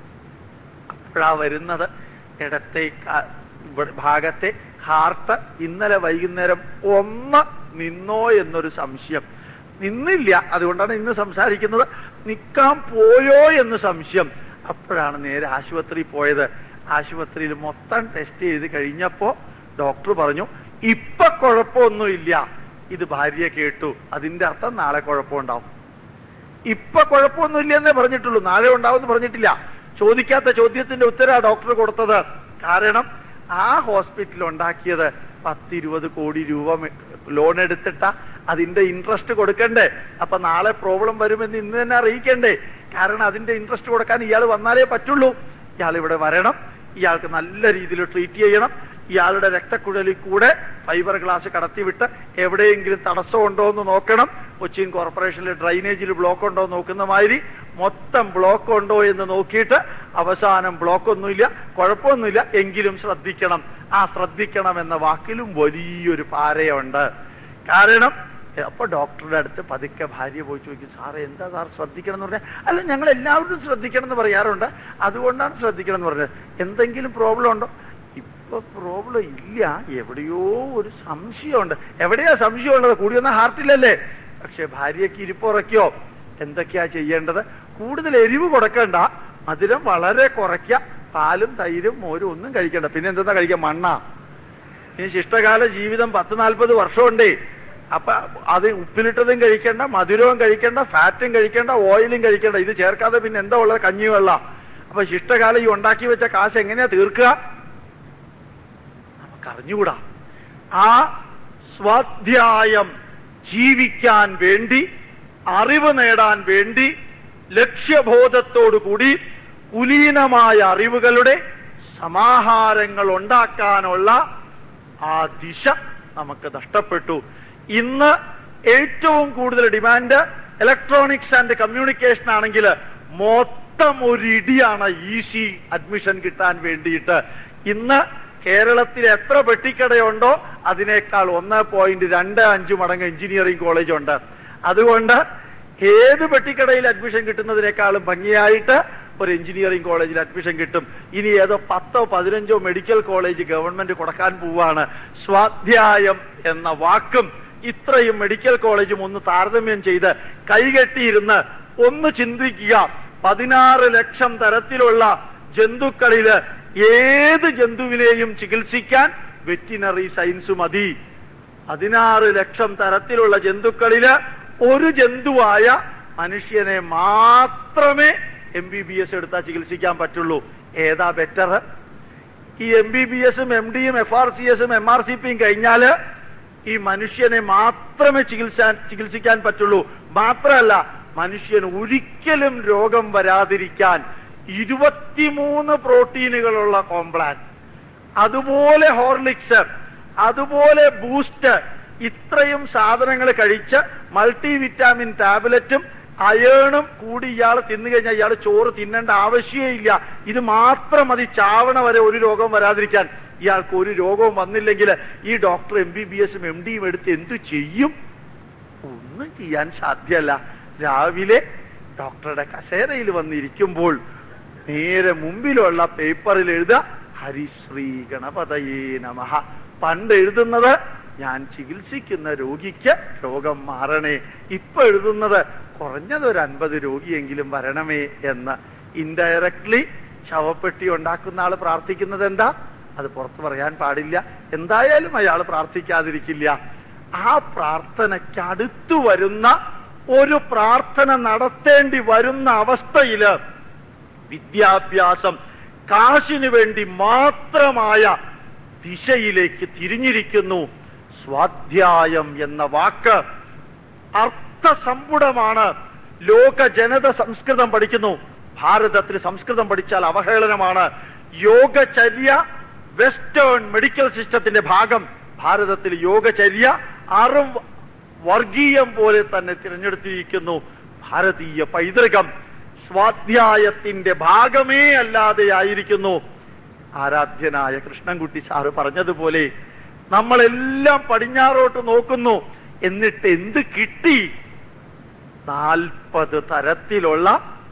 അപ്പോഴാ വരുന്നത് ഇടത്തെ ക- ഇവിടെ ഭാഗത്തെ ഹാർട്ട് ഇന്നലെ വൈകുന്നേരം ഒന്ന് നിന്നോ എന്നൊരു സംശയം നിന്നില്ല അതുകൊണ്ടാണ് ഇന്ന് സംസാരിക്കുന്നത് നിൽക്കാൻ പോയോ എന്ന് സംശയം അപ്പോഴാണ് നേരെ ആശുപത്രി പോയത് ആശുപത്രിയിൽ മൊത്തം ടെസ്റ്റ് ചെയ്ത് കഴിഞ്ഞപ്പോ ഡോക്ടർ പറഞ്ഞു ഇപ്പൊ കുഴപ്പമൊന്നുമില്ല ഇത് ഭാര്യ കേട്ടു അതിന്റെ അർത്ഥം നാളെ കുഴപ്പമുണ്ടാവും ഇപ്പൊ കുഴപ്പമൊന്നുമില്ല എന്നേ പറഞ്ഞിട്ടുള്ളൂ നാളെ ഉണ്ടാവുമെന്ന് പറഞ്ഞിട്ടില്ല ചോദിക്കാത്ത ചോദ്യത്തിന്റെ ഉത്തരാ ഡോക്ടർ കൊടുത്തത് കാരണം ആ ഹോസ്പിറ്റൽ ഉണ്ടാക്കിയത് പത്തിരുപത് കോടി രൂപ മെ- ലോൺ എടുത്തിട്ട അതിന്റെ ഇൻട്രസ്റ്റ് കൊടുക്കണ്ടേ അപ്പൊ നാളെ പ്രോബ്ലം വരുമെന്ന് ഇന്ന് തന്നെ അറിയിക്കണ്ടേ കാരണം അതിന്റെ ഇൻട്രസ്റ്റ് കൊടുക്കാൻ ഇയാൾ വന്നാലേ പറ്റുള്ളൂ ഇയാൾ ഇവിടെ വരണം ഇയാൾക്ക് നല്ല രീതിയിൽ ട്രീറ്റ് ചെയ്യണം ഇയാളുടെ രക്തക്കുഴലിൽ കൂടെ ഫൈബർ ഗ്ലാസ് കടത്തിവിട്ട് എവിടെയെങ്കിലും തടസ്സമുണ്ടോ എന്ന് നോക്കണം കൊച്ചിൻ കോർപ്പറേഷനിലെ ഡ്രൈനേജിൽ ബ്ലോക്ക് ഉണ്ടോ എന്ന് നോക്കുന്ന മാതിരി മൊത്തം ബ്ലോക്ക് ഉണ്ടോ എന്ന് നോക്കിയിട്ട് അവസാനം ബ്ലോക്ക് ഒന്നുമില്ല കുഴപ്പമൊന്നുമില്ല എങ്കിലും ശ്രദ്ധിക്കണം ആ ശ്രദ്ധിക്കണം എന്ന വാക്കിലും വലിയൊരു പാരയുണ്ട് കാരണം അപ്പൊ ഡോക്ടറുടെ അടുത്ത് പതുക്കെ ഭാര്യ പോയി ചോദിക്കും സാറേ എന്താ സാർ ശ്രദ്ധിക്കണം എന്ന് പറഞ്ഞാൽ അല്ല ഞങ്ങൾ എല്ലാവരും ശ്രദ്ധിക്കണം എന്ന് പറയാറുണ്ട് അതുകൊണ്ടാണ് ശ്രദ്ധിക്കണം എന്ന് പറഞ്ഞത് എന്തെങ്കിലും പ്രോബ്ലം ഉണ്ടോ ഇപ്പൊ പ്രോബ്ലം ഇല്ല എവിടെയോ ഒരു സംശയമുണ്ട് എവിടെയാ സംശയമുള്ളത് കൂടി വന്ന ഹാർട്ടിലല്ലേ പക്ഷെ ഭാര്യയ്ക്ക് ഇരിപ്പുറയ്ക്കോ എന്തൊക്കെയാ ചെയ്യേണ്ടത് കൂടുതൽ എരിവ് കൊടുക്കണ്ട മധുരം വളരെ കുറയ്ക്ക പാലും തൈരും മോരും ഒന്നും കഴിക്കണ്ട പിന്നെ എന്താ കഴിക്കുക മണ്ണ ഇനി ശിഷ്ടകാല ജീവിതം പത്ത് നാൽപ്പത് വർഷമുണ്ടേ അപ്പൊ അത് ഉപ്പിലിട്ടതും കഴിക്കേണ്ട മധുരവും കഴിക്കേണ്ട ഫാറ്റും കഴിക്കേണ്ട ഓയിലും കഴിക്കേണ്ട ഇത് ചേർക്കാതെ പിന്നെ എന്താ ഉള്ളത് കഞ്ഞി വെള്ളം അപ്പൊ ശിഷ്ടകാലം ഈ ഉണ്ടാക്കി വെച്ച കാശ് എങ്ങനെയാ തീർക്കുക നമുക്ക് അറിഞ്ഞുകൂടാ ആ സ്വാധ്യായം ജീവിക്കാൻ വേണ്ടി അറിവ് നേടാൻ വേണ്ടി ലക്ഷ്യബോധത്തോടുകൂടി കുലീനമായ അറിവുകളുടെ സമാഹാരങ്ങൾ ഉണ്ടാക്കാനുള്ള ആ ദിശ നമുക്ക് നഷ്ടപ്പെട്ടു ഇന്ന് ഏറ്റവും കൂടുതൽ ഡിമാൻഡ് ഇലക്ട്രോണിക്സ് ആൻഡ് കമ്മ്യൂണിക്കേഷൻ ആണെങ്കിൽ മൊത്തം ഒരു ഇടിയാണ് ഈസി അഡ്മിഷൻ കിട്ടാൻ വേണ്ടിയിട്ട് ഇന്ന് കേരളത്തിൽ എത്ര പെട്ടിക്കടയുണ്ടോ അതിനേക്കാൾ ഒന്ന് പോയിന്റ് രണ്ട് അഞ്ച് മടങ്ങ് എഞ്ചിനീയറിംഗ് കോളേജ് ഉണ്ട് അതുകൊണ്ട് ഏത് പെട്ടിക്കടയിൽ അഡ്മിഷൻ കിട്ടുന്നതിനേക്കാളും ഭംഗിയായിട്ട് ഒരു എഞ്ചിനീയറിംഗ് കോളേജിൽ അഡ്മിഷൻ കിട്ടും ഇനി ഏതോ പത്തോ പതിനഞ്ചോ മെഡിക്കൽ കോളേജ് ഗവൺമെന്റ് കൊടുക്കാൻ പോവാണ് സ്വാധ്യായം എന്ന വാക്കും ഇത്രയും മെഡിക്കൽ കോളേജും ഒന്ന് താരതമ്യം ചെയ്ത് കൈകെട്ടിയിരുന്ന് ഒന്ന് ചിന്തിക്കുക പതിനാറ് ലക്ഷം തരത്തിലുള്ള ജന്തുക്കളില് ഏത് ജന്തുവിനെയും ചികിത്സിക്കാൻ വെറ്റിനറി സയൻസ് മതി പതിനാറ് ലക്ഷം തരത്തിലുള്ള ജന്തുക്കളില് ഒരു ജന്തുവായ മനുഷ്യനെ മാത്രമേ എം ബി ബി എസ് എടുത്താൽ ചികിത്സിക്കാൻ പറ്റുള്ളൂ ഏതാ ബെറ്റർ ഈ എം ബി ബി എസും എം ഡിയും എഫ് ആർ സി എസും എം ആർ സി പിയും കഴിഞ്ഞാല് ഈ മനുഷ്യനെ മാത്രമേ ചികിത്സാൻ ചികിത്സിക്കാൻ പറ്റുള്ളൂ മാത്രമല്ല മനുഷ്യന് ഒരിക്കലും രോഗം വരാതിരിക്കാൻ ഇരുപത്തിമൂന്ന് പ്രോട്ടീനുകളുള്ള കോംപ്ലാൻ അതുപോലെ ഹോർലിക്സ് അതുപോലെ ബൂസ്റ്റ് ഇത്രയും സാധനങ്ങൾ കഴിച്ച് മൾട്ടി വിറ്റാമിൻ ടാബ്ലറ്റും അയേണും കൂടി ഇയാൾ തിന്നു കഴിഞ്ഞാൽ ഇയാൾ ചോറ് തിന്നേണ്ട ആവശ്യമേ ഇല്ല ഇത് മാത്രം മതി ചാവണ വരെ ഒരു രോഗം വരാതിരിക്കാൻ ഇയാൾക്ക് ഒരു രോഗവും വന്നില്ലെങ്കിൽ ഈ ഡോക്ടർ എം ബി ബി എസും എം ഡിയും എടുത്ത് എന്തു ചെയ്യും ഒന്നും ചെയ്യാൻ സാധ്യമല്ല രാവിലെ ഡോക്ടറുടെ കസേരയിൽ വന്നിരിക്കുമ്പോൾ നേരെ മുമ്പിലുള്ള പേപ്പറിൽ എഴുതുക ഹരിശ്രീ ഗണപതയേ നമഃ പണ്ട് എഴുതുന്നത് ഞാൻ ചികിത്സിക്കുന്ന രോഗിക്ക് രോഗം മാറണേ ഇപ്പൊ എഴുതുന്നത് കുറഞ്ഞത് ഒരു അൻപത് രോഗിയെങ്കിലും വരണമേ എന്ന് ഇൻഡയറക്ട്ലി ശവപ്പെട്ടി ഉണ്ടാക്കുന്ന ആള് പ്രാർത്ഥിക്കുന്നത് എന്താ അത് പുറത്തു പറയാൻ പാടില്ല എന്തായാലും അയാൾ പ്രാർത്ഥിക്കാതിരിക്കില്ല ആ പ്രാർത്ഥനയ്ക്ക് അടുത്തു വരുന്ന ഒരു പ്രാർത്ഥന നടത്തേണ്ടി വരുന്ന അവസ്ഥയില് വിദ്യാഭ്യാസം കാശിനു വേണ്ടി മാത്രമായ ദിശയിലേക്ക് തിരിഞ്ഞിരിക്കുന്നു സ്വാധ്യായം എന്ന വാക്ക് അർത്ഥസമ്പുടമാണ് ലോക ജനത സംസ്കൃതം പഠിക്കുന്നു ഭാരതത്തിൽ സംസ്കൃതം പഠിച്ചാൽ അവഹേളനമാണ് യോഗചര്യ വെസ്റ്റേൺ മെഡിക്കൽ സിസ്റ്റത്തിന്റെ ഭാഗം ഭാരതത്തിൽ യോഗചര്യ അറിവ് വർഗീയം പോലെ തന്നെ തിരഞ്ഞെടുത്തിരിക്കുന്നു ഭാരതീയ പൈതൃകം സ്വാധ്യായത്തിന്റെ ഭാഗമേ അല്ലാതെ ആയിരിക്കുന്നു ആരാധ്യനായ കൃഷ്ണൻകുട്ടി സാറ് പറഞ്ഞതുപോലെ നമ്മളെല്ലാം പടിഞ്ഞാറോട്ട് നോക്കുന്നു എന്നിട്ട് എന്ത് കിട്ടി നാൽപ്പത് തരത്തിലുള്ള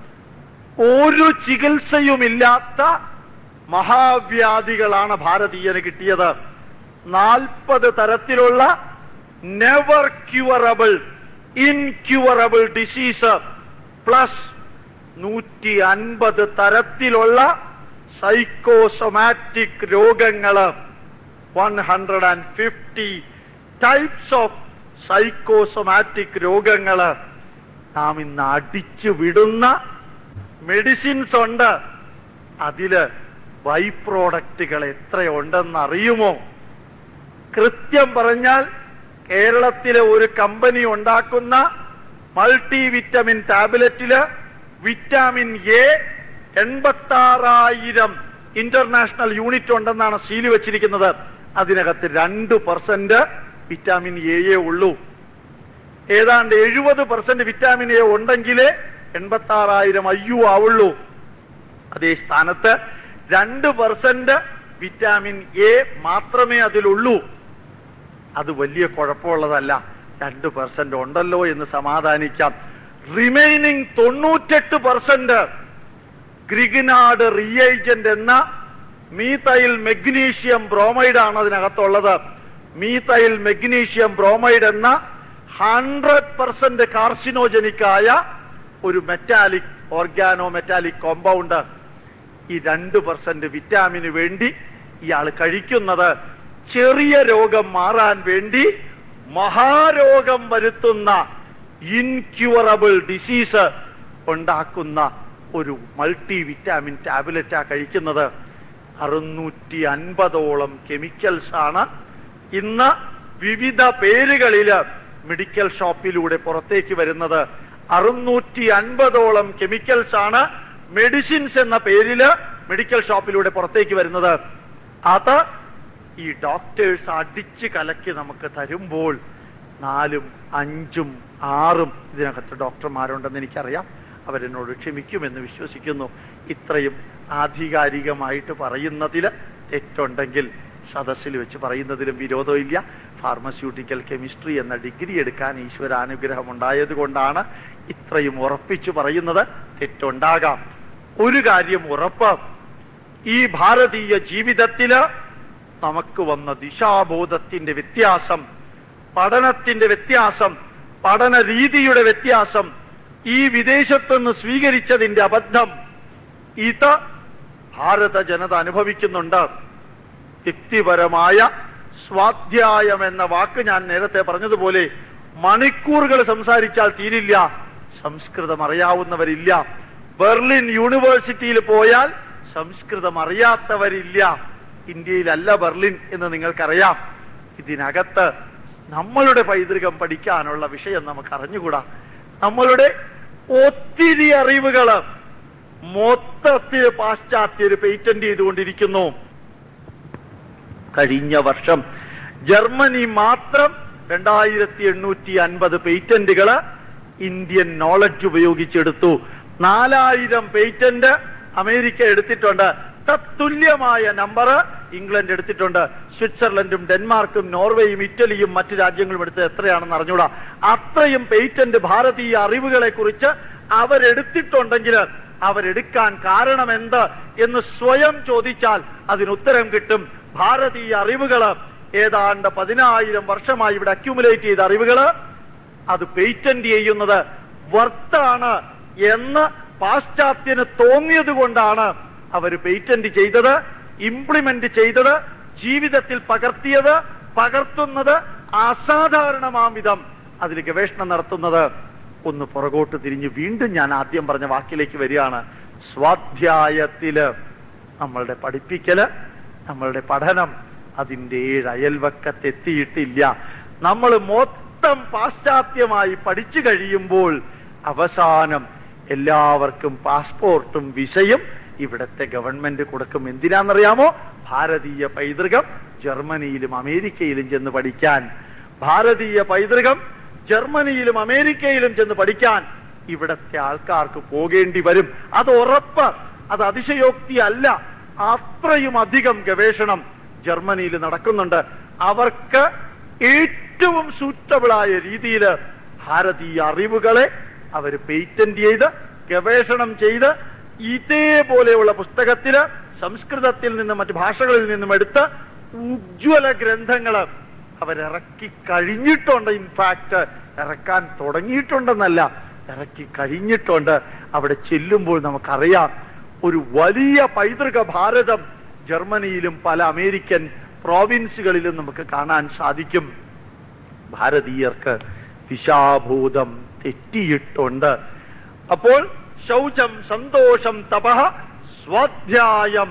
ഒരു ചികിത്സയുമില്ലാത്ത മഹാവ്യാധികളാണ് ഭാരതീയന് കിട്ടിയത് നാൽപ്പത് തരത്തിലുള്ള never curable incurable disease plus നൂറ്റി അൻപത് തരത്തിലുള്ള സൈക്കോസൊമാറ്റിക് രോഗങ്ങള് one hundred and fifty types of psychosomatic രോഗങ്ങള് നാം ഇന്ന് അടിച്ചു വിടുന്ന മെഡിസിൻസ് ഉണ്ട് അതില് ബൈ പ്രോഡക്റ്റുകൾ എത്രയുണ്ടെന്ന് അറിയുമോ കൃത്യം പറഞ്ഞാൽ കേരളത്തിലെ ഒരു കമ്പനി ഉണ്ടാക്കുന്ന മൾട്ടി വിറ്റമിൻ ടാബ്ലറ്റില് വിറ്റാമിൻ എ എൺപത്തി ആറായിരം ഇന്റർനാഷണൽ യൂണിറ്റ് ഉണ്ടെന്നാണ് സീല് വെച്ചിരിക്കുന്നത് അതിനകത്ത് രണ്ട് പെർസെന്റ് വിറ്റാമിൻ എയെ ഉള്ളൂ ഏതാണ്ട് എഴുപത് പെർസെന്റ് വിറ്റാമിൻ എ ഉണ്ടെങ്കിലേ എൺപത്തി ആറായിരം അയ്യു ആവുള്ളൂ അതേ സ്ഥാനത്ത് രണ്ട് പെർസെന്റ് വിറ്റാമിൻ എ മാത്രമേ അതിലുള്ളൂ അത് വലിയ കുഴപ്പമുള്ളതല്ല രണ്ട് പെർസെന്റ് ഉണ്ടല്ലോ എന്ന് സമാധാനിക്കാം റിമൈനിങ് തൊണ്ണൂറ്റെട്ട് പെർസെന്റ് ഗ്രിഗിനാട് റിയേജന്റ് എന്ന മീതൈൽ മെഗ്നീഷ്യം ബ്രോമൈഡ് ആണ് അതിനകത്തുള്ളത് മീതൈൽ മെഗ്നീഷ്യം ബ്രോമൈഡ് എന്ന ഹൺഡ്രഡ് പെർസെന്റ് കാർസിനോജനിക്കായ ഒരു മെറ്റാലിക് ഓർഗാനോ മെറ്റാലിക് കോമ്പൗണ്ട് ഈ രണ്ട് പെർസെന്റ് വിറ്റാമിന് വേണ്ടി ഇയാൾ കഴിക്കുന്നത് ചെറിയ രോഗം മാറാൻ വേണ്ടി മഹാരോഗം വരുത്തുന്ന ഇൻക്യൂറബിൾ ഡിസീസ് ഉണ്ടാക്കുന്ന ഒരു മൾട്ടി വിറ്റാമിൻ ടാബ്ലറ്റാ കഴിക്കുന്നത് അറുന്നൂറ്റി അൻപതോളം കെമിക്കൽസ് ആണ് ഇന്ന് വിവിധ പേരുകളില് മെഡിക്കൽ ഷോപ്പിലൂടെ പുറത്തേക്ക് വരുന്നത് അറുന്നൂറ്റി അൻപതോളം കെമിക്കൽസ് ആണ് മെഡിസിൻസ് എന്ന പേരില് മെഡിക്കൽ ഷോപ്പിലൂടെ പുറത്തേക്ക് വരുന്നത് അത് ഈ ഡോക്ടേഴ്സ് അടിച്ച് കലക്കി നമുക്ക് തരുമ്പോൾ നാലും അഞ്ചും ആറും ഇതിനകത്ത് ഡോക്ടർമാരുണ്ടെന്ന് എനിക്കറിയാം അവരെന്നോട് ക്ഷമിക്കുമെന്ന് വിശ്വസിക്കുന്നു ഇത്രയും ആധികാരികമായിട്ട് പറയുന്നതിൽ തെറ്റുണ്ടെങ്കിൽ സദസ്സിൽ വെച്ച് പറയുന്നതിലും വിരോധമില്ല ഫാർമസ്യൂട്ടിക്കൽ കെമിസ്ട്രി എന്ന ഡിഗ്രി എടുക്കാൻ ഈശ്വരാനുഗ്രഹം ഉണ്ടായത് കൊണ്ടാണ് ഇത്രയും ഉറപ്പിച്ചു പറയുന്നത് തെറ്റുണ്ടാകാം ഒരു കാര്യം ഉറപ്പ് ഈ ഭാരതീയ ജീവിതത്തില് നമുക്ക് വന്ന ദിശാബോധത്തിന്റെ വ്യത്യാസം പഠനത്തിന്റെ വ്യത്യാസം പഠന രീതിയുടെ വ്യത്യാസം ഈ വിദേശത്തുനിന്ന് സ്വീകരിച്ചതിന്റെ അബദ്ധം ഇത് ഭാരത ജനത അനുഭവിക്കുന്നുണ്ട് വ്യക്തിപരമായ സ്വാധ്യായം എന്ന വാക്ക് ഞാൻ നേരത്തെ പറഞ്ഞതുപോലെ മണിക്കൂറുകൾ സംസാരിച്ചാൽ തീരില്ല സംസ്കൃതം അറിയാവുന്നവരില്ല ബെർലിൻ യൂണിവേഴ്സിറ്റിയിൽ പോയാൽ സംസ്കൃതം അറിയാത്തവരില്ല ഇന്ത്യയിലല്ല ബെർലിൻ എന്ന് നിങ്ങൾക്കറിയാം ഇതിനകത്ത് നമ്മളുടെ പൈതൃകം പഠിക്കാനുള്ള വിഷയം നമുക്ക് അറിഞ്ഞുകൂടാ നമ്മളുടെ ഒത്തിരി അറിവുകള് മൊത്തത്തിൽ പാശ്ചാത്യർ പേറ്റന്റ് ചെയ്തുകൊണ്ടിരിക്കുന്നു കഴിഞ്ഞ വർഷം ജർമ്മനി മാത്രം രണ്ടായിരത്തി എണ്ണൂറ്റി അൻപത് പേറ്റന്റുകള് ഇന്ത്യൻ നോളജ് ഉപയോഗിച്ചെടുത്തു നാലായിരം പേറ്റന്റ് അമേരിക്ക എടുത്തിട്ടുണ്ട് തത്തുല്യമായ നമ്പർ ഇംഗ്ലണ്ട് എടുത്തിട്ടുണ്ട് സ്വിറ്റ്സർലൻഡും ഡെൻമാർക്കും നോർവേയും ഇറ്റലിയും മറ്റു രാജ്യങ്ങളും എടുത്ത് എത്രയാണെന്ന് അറിഞ്ഞൂടാ അത്രയും പേറ്റന്റ് ഭാരതീയ അറിവുകളെ കുറിച്ച് അവരെടുത്തിട്ടുണ്ടെങ്കിൽ അവരെടുക്കാൻ കാരണം എന്ത് എന്ന് സ്വയം ചോദിച്ചാൽ അതിനുത്തരം കിട്ടും ഭാരതീയ അറിവുകള് ഏതാണ്ട് പതിനായിരം വർഷമായി ഇവിടെ അക്യുമുലേറ്റ് ചെയ്ത അറിവുകള് അത് പേറ്റന്റ് ചെയ്യുന്നത് വർത്താണ് എന്ന് പാശ്ചാത്യന് തോന്നിയത് കൊണ്ടാണ് അവർ പേറ്റന്റ് ചെയ്തത് ഇംപ്ലിമെന്റ് ചെയ്തത് ജീവിതത്തിൽ പകർത്തിയത് പകർത്തുന്നത് അസാധാരണമാം വിധം അതിൽ ഗവേഷണം നടത്തുന്നത് ഒന്ന് പുറകോട്ട് തിരിഞ്ഞ് വീണ്ടും ഞാൻ ആദ്യം പറഞ്ഞ വാക്കിലേക്ക് വരികയാണ് സ്വാധ്യായത്തില് നമ്മളുടെ പഠിപ്പിക്കല് നമ്മളുടെ പഠനം അതിന്റെ ഏഴ് അയൽവക്കത്തെത്തിയിട്ടില്ല നമ്മൾ മൊത്തം പാശ്ചാത്യമായി പഠിച്ചു കഴിയുമ്പോൾ അവസാനം എല്ലാവർക്കും പാസ്പോർട്ടും വിസയും ഇവിടത്തെ ഗവൺമെന്റ് കൊടുക്കും എന്തിനാണെന്നറിയാമോ ഭാരതീയ പൈതൃകം ജർമ്മനിയിലും അമേരിക്കയിലും ചെന്ന് പഠിക്കാൻ ഭാരതീയ പൈതൃകം ജർമ്മനിയിലും അമേരിക്കയിലും ചെന്ന് പഠിക്കാൻ ഇവിടത്തെ ആൾക്കാർക്ക് പോകേണ്ടി വരും അത് ഉറപ്പ് അത് അതിശയോക്തി അല്ല അത്രയും അധികം ഗവേഷണം ജർമ്മനിയിൽ നടക്കുന്നുണ്ട് അവർക്ക് ഏറ്റവും സൂറ്റബിളായ രീതിയിൽ ഭാരതീയ അറിവുകളെ അവർ പേറ്റന്റ് ചെയ്ത് ഗവേഷണം ചെയ്ത് ഇതേപോലെയുള്ള പുസ്തകത്തില് സംസ്കൃതത്തിൽ നിന്നും മറ്റു ഭാഷകളിൽ നിന്നും എടുത്ത് ഉജ്ജ്വല ഗ്രന്ഥങ്ങള് അവരിറക്കി കഴിഞ്ഞിട്ടുണ്ട് ഇൻഫാക്ട് ഇറക്കാൻ തുടങ്ങിയിട്ടുണ്ടെന്നല്ല ഇറക്കി കഴിഞ്ഞിട്ടുണ്ട് അവിടെ ചെല്ലുമ്പോൾ നമുക്കറിയാം ഒരു വലിയ പൈതൃക ഭാരതം ജർമ്മനിയിലും പല അമേരിക്കൻ പ്രോവിൻസുകളിലും നമുക്ക് കാണാൻ സാധിക്കും ഭാരതീയർക്ക് ദിശാബോധം തെറ്റിയിട്ടുണ്ട് അപ്പോൾ ശൗചം സന്തോഷം തപ സ്വാധ്യായം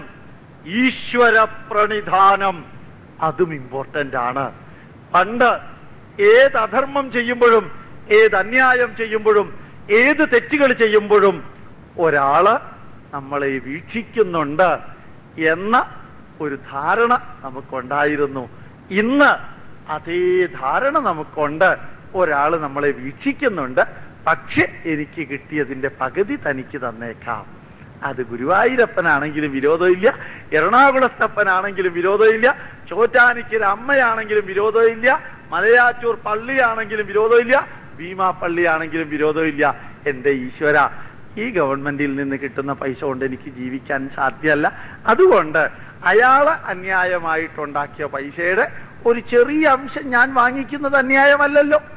ഈശ്വര പ്രണിധാനം അതും ഇമ്പോർട്ടന്റ് ആണ് പണ്ട് ഏത് അധർമ്മം ചെയ്യുമ്പോഴും ഏത് അന്യായം ചെയ്യുമ്പോഴും ഏത് തെറ്റുകൾ ചെയ്യുമ്പോഴും ഒരാള് നമ്മളെ വീക്ഷിക്കുന്നുണ്ട് എന്ന ഒരു ധാരണ നമുക്കുണ്ടായിരുന്നു ഇന്ന് അതേ ധാരണ നമുക്കുണ്ട് ഒരാൾ നമ്മളെ വീക്ഷിക്കുന്നുണ്ട് പക്ഷെ എനിക്ക് കിട്ടിയതിന്റെ പകുതി തനിക്ക് തന്നേക്കാം അത് ഗുരുവായൂരപ്പനാണെങ്കിലും വിരോധമില്ല എറണാകുളത്തപ്പനാണെങ്കിലും വിരോധമില്ല ചോറ്റാനിക്കര അമ്മയാണെങ്കിലും വിരോധമില്ല മലയാറ്റൂർ പള്ളിയാണെങ്കിലും വിരോധമില്ല ഭീമാ പള്ളിയാണെങ്കിലും വിരോധമില്ല എന്റെ ഈശ്വര ഈ ഗവൺമെന്റിൽ നിന്ന് കിട്ടുന്ന പൈസ കൊണ്ട് എനിക്ക് ജീവിക്കാൻ സാധ്യമല്ല അതുകൊണ്ട് അയാള് അന്യായമായിട്ടുണ്ടാക്കിയ പൈസയുടെ ഒരു ചെറിയ അംശം ഞാൻ വാങ്ങിക്കുന്നത് അന്യായമല്ലല്ലോ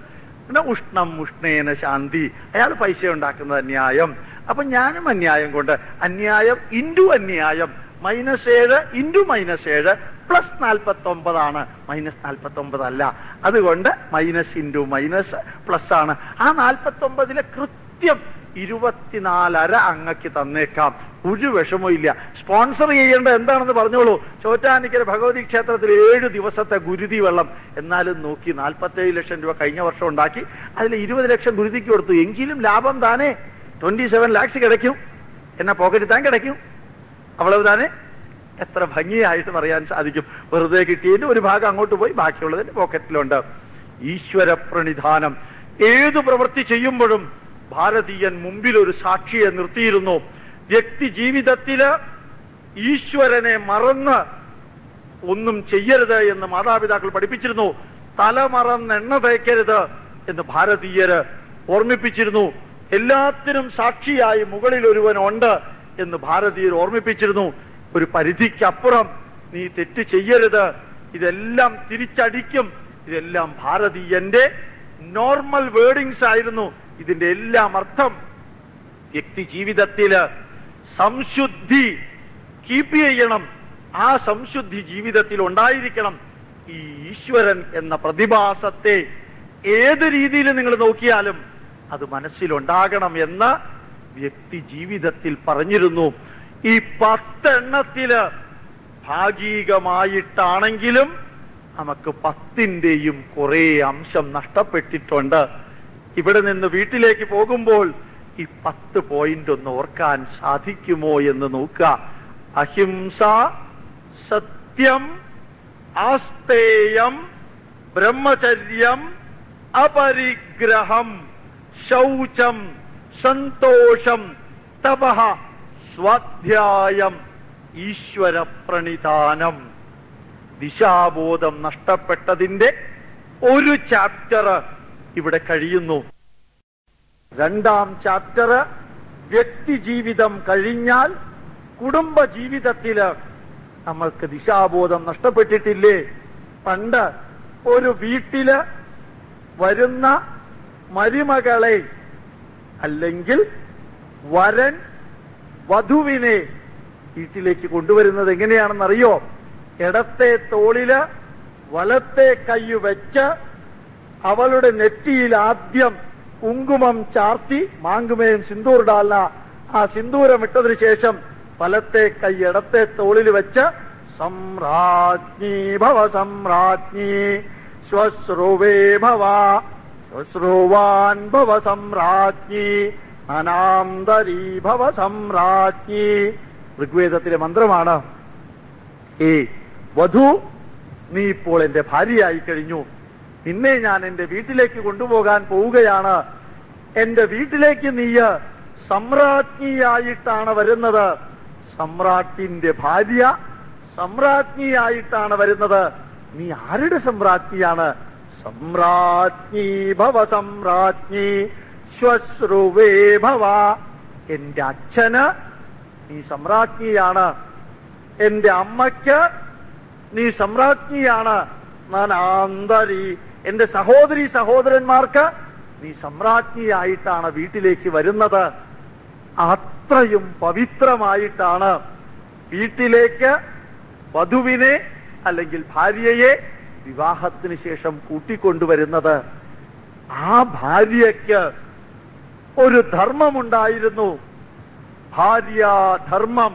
പിന്നെ ഉഷ്ണം ഉഷ്ണേന ശാന്തി അയാൾ പൈസ ഉണ്ടാക്കുന്നത് അന്യായം അപ്പൊ ഞാനും അന്യായം കൊണ്ട് അന്യായം ഇൻറ്റു അന്യായം മൈനസ് ഏഴ് ഇൻറ്റു മൈനസ് ഏഴ് പ്ലസ് നാൽപ്പത്തി ഒമ്പതാണ് മൈനസ് നാൽപ്പത്തി ഒമ്പത് അല്ല അതുകൊണ്ട് മൈനസ് ഇൻറ്റു മൈനസ് പ്ലസ് ആണ് ആ നാൽപ്പത്തി ഒമ്പതിലെ കൃത്യം ഇരുപത്തിനാലര അങ്ങക്ക് തന്നേക്കാം ഒരു വിഷമവും ഇല്ല സ്പോൺസർ ചെയ്യേണ്ട എന്താണെന്ന് പറഞ്ഞോളൂ ചോറ്റാനിക്കര ഭഗവതി ക്ഷേത്രത്തിൽ ഏഴ് ദിവസത്തെ ഗുരുതി വെള്ളം എന്നാലും നോക്കി നാൽപ്പത്തേഴ് ലക്ഷം രൂപ കഴിഞ്ഞ വർഷം ഉണ്ടാക്കി അതിൽ ഇരുപത് ലക്ഷം ഗുരുതിക്ക് കൊടുത്തു എങ്കിലും ലാഭം താനേ ട്വന്റി സെവൻ ലാക്സ് കിടക്കും എന്നാ പോക്കറ്റ് താൻ കിടക്കും അவ்வளவு താനേ എത്ര ഭംഗിയായിട്ട് പറയാൻ സാധിക്കും വെറുതെ കിട്ടിയതിന്റെ ഒരു ഭാഗം അങ്ങോട്ട് പോയി ബാക്കിയുള്ളതിന്റെ പോക്കറ്റിലുണ്ട് ഈശ്വര പ്രണിധാനം ഏതു പ്രവൃത്തി ചെയ്യുമ്പോഴും ഭാരതീയൻ മുമ്പിൽ ഒരു സാക്ഷിയെ നിർത്തിയിരുന്നു വ്യക്തി ജീവിതത്തില് ഈശ്വരനെ മറന്ന് ഒന്നും ചെയ്യരുത് എന്ന് മാതാപിതാക്കൾ പഠിപ്പിച്ചിരുന്നു തലമറന്ന് എണ്ണ തേക്കരുത് എന്ന് ഭാരതീയര് ഓർമ്മിപ്പിച്ചിരുന്നു എല്ലാത്തിനും സാക്ഷിയായി മുകളിൽ ഒരുവനുണ്ട് എന്ന് ഭാരതീയർ ഓർമ്മിപ്പിച്ചിരുന്നു ഒരു പരിധിക്കപ്പുറം നീ തെറ്റ് ചെയ്യരുത് ഇതെല്ലാം തിരിച്ചടിക്കും ഇതെല്ലാം ഭാരതീയന്റെ നോർമൽ വേർഡിങ്സ് ആയിരുന്നു ഇതിന്റെ എല്ലാം അർത്ഥം വ്യക്തി ജീവിതത്തില് സംശുദ്ധി കീപ്പ് ചെയ്യണം ആ സംശുദ്ധി ജീവിതത്തിൽ ഉണ്ടായിരിക്കണം ഈ ഈശ്വരൻ എന്ന പ്രതിഭാസത്തെ ഏത് രീതിയിൽ നിങ്ങൾ നോക്കിയാലും അത് മനസ്സിലുണ്ടാകണം എന്ന് വ്യക്തി ജീവിതത്തിൽ പറഞ്ഞിരുന്നു ഈ പത്തെണ്ണത്തില് ഭാഗികമായിട്ടാണെങ്കിലും നമുക്ക് പത്തിന്റെയും കുറെ അംശം നഷ്ടപ്പെട്ടിട്ടുണ്ട് ഇവിടെ നിന്ന് വീട്ടിലേക്ക് പോകുമ്പോൾ ഈ പത്ത് പോയിന്റ് ഒന്ന് ഓർക്കാൻ സാധിക്കുമോ എന്ന് നോക്കുക അഹിംസ സത്യം ആസ്തേയം ബ്രഹ്മചര്യം അപരിഗ്രഹം ശൗചം സന്തോഷം തപഹ സ്വാധ്യായം ഈശ്വര പ്രണിധാനം ദിശാബോധം നഷ്ടപ്പെട്ടതിന്റെ ഒരു ചാപ്റ്റർ ഇവിടെ കഴിയുന്നു രണ്ടാം ചാപ്റ്റർ വ്യക്തി ജീവിതം കഴിഞ്ഞാൽ കുടുംബ ജീവിതത്തില് നമ്മൾക്ക് ദിശാബോധം നഷ്ടപ്പെട്ടിട്ടില്ലേ പണ്ട് ഒരു വീട്ടില് വരുന്ന മരുമകളെ അല്ലെങ്കിൽ വരൻ വധുവിനെ വീട്ടിലേക്ക് കൊണ്ടുവരുന്നത് എങ്ങനെയാണെന്നറിയോ ഇടത്തെ തോളില് വലത്തെ കൈ വെച്ച് അവളുടെ നെറ്റിയിൽ ആദ്യം കുങ്കുമം ചാർത്തി മാങ്കുമയും സിന്ദൂർ ഡാല ആ സിന്ദൂരം ഇട്ടതിനു ശേഷം വലത്തെ കൈ ഇടത്തെ തോളിൽ വെച്ച് സമ്രാജ്ഞി ഭവ സമ്രാജ്ഞി ശ്വശ്രുവേ ഭവ ശ്വശ്രുവാൻ ഭവ സമ്രാജ്ഞി അനാന്തരീ ഭവ സമ്രാജ്ഞി ഋഗ്വേദത്തിലെ മന്ത്രമാണ് ഏ വധു നീ ഇപ്പോൾ എന്റെ ഭാര്യയായി കഴിഞ്ഞു നിന്നെ ഞാൻ എന്റെ വീട്ടിലേക്ക് കൊണ്ടുപോകാൻ പോവുകയാണ് എന്റെ വീട്ടിലേക്ക് നീ സമ്രാജ്ഞിയായിട്ടാണ് വരുന്നത് സമ്രാട്ടിന്റെ ഭാര്യ സമ്രാജ്ഞിയായിട്ടാണ് വരുന്നത് നീ ആരുടെ സമ്രാജ്ഞിയാണ് സമ്രാജ്ഞി ഭവ സമ്രാജ്ഞി ശ്വശ്രുവേ ഭവ എന്റെ അച്ഛന് നീ സമ്രാജ്ഞിയാണ് എന്റെ അമ്മയ്ക്ക് നീ സമ്രാജ്ഞിയാണ് ഞാൻ ആന്തരി എന്റെ സഹോദരി സഹോദരന്മാർക്ക് നീ സമ്രാജ്ഞിയായിട്ടാണ് വീട്ടിലേക്ക് വരുന്നത് അത്രയും പവിത്രമായിട്ടാണ് വീട്ടിലേക്ക് വധുവിനെ അല്ലെങ്കിൽ ഭാര്യയെ വിവാഹത്തിന് ശേഷം കൂട്ടിക്കൊണ്ടുവരുന്നത് ആ ഭാര്യയ്ക്ക് ഒരു ധർമ്മമുണ്ടായിരുന്നു ഭാര്യാധർമ്മം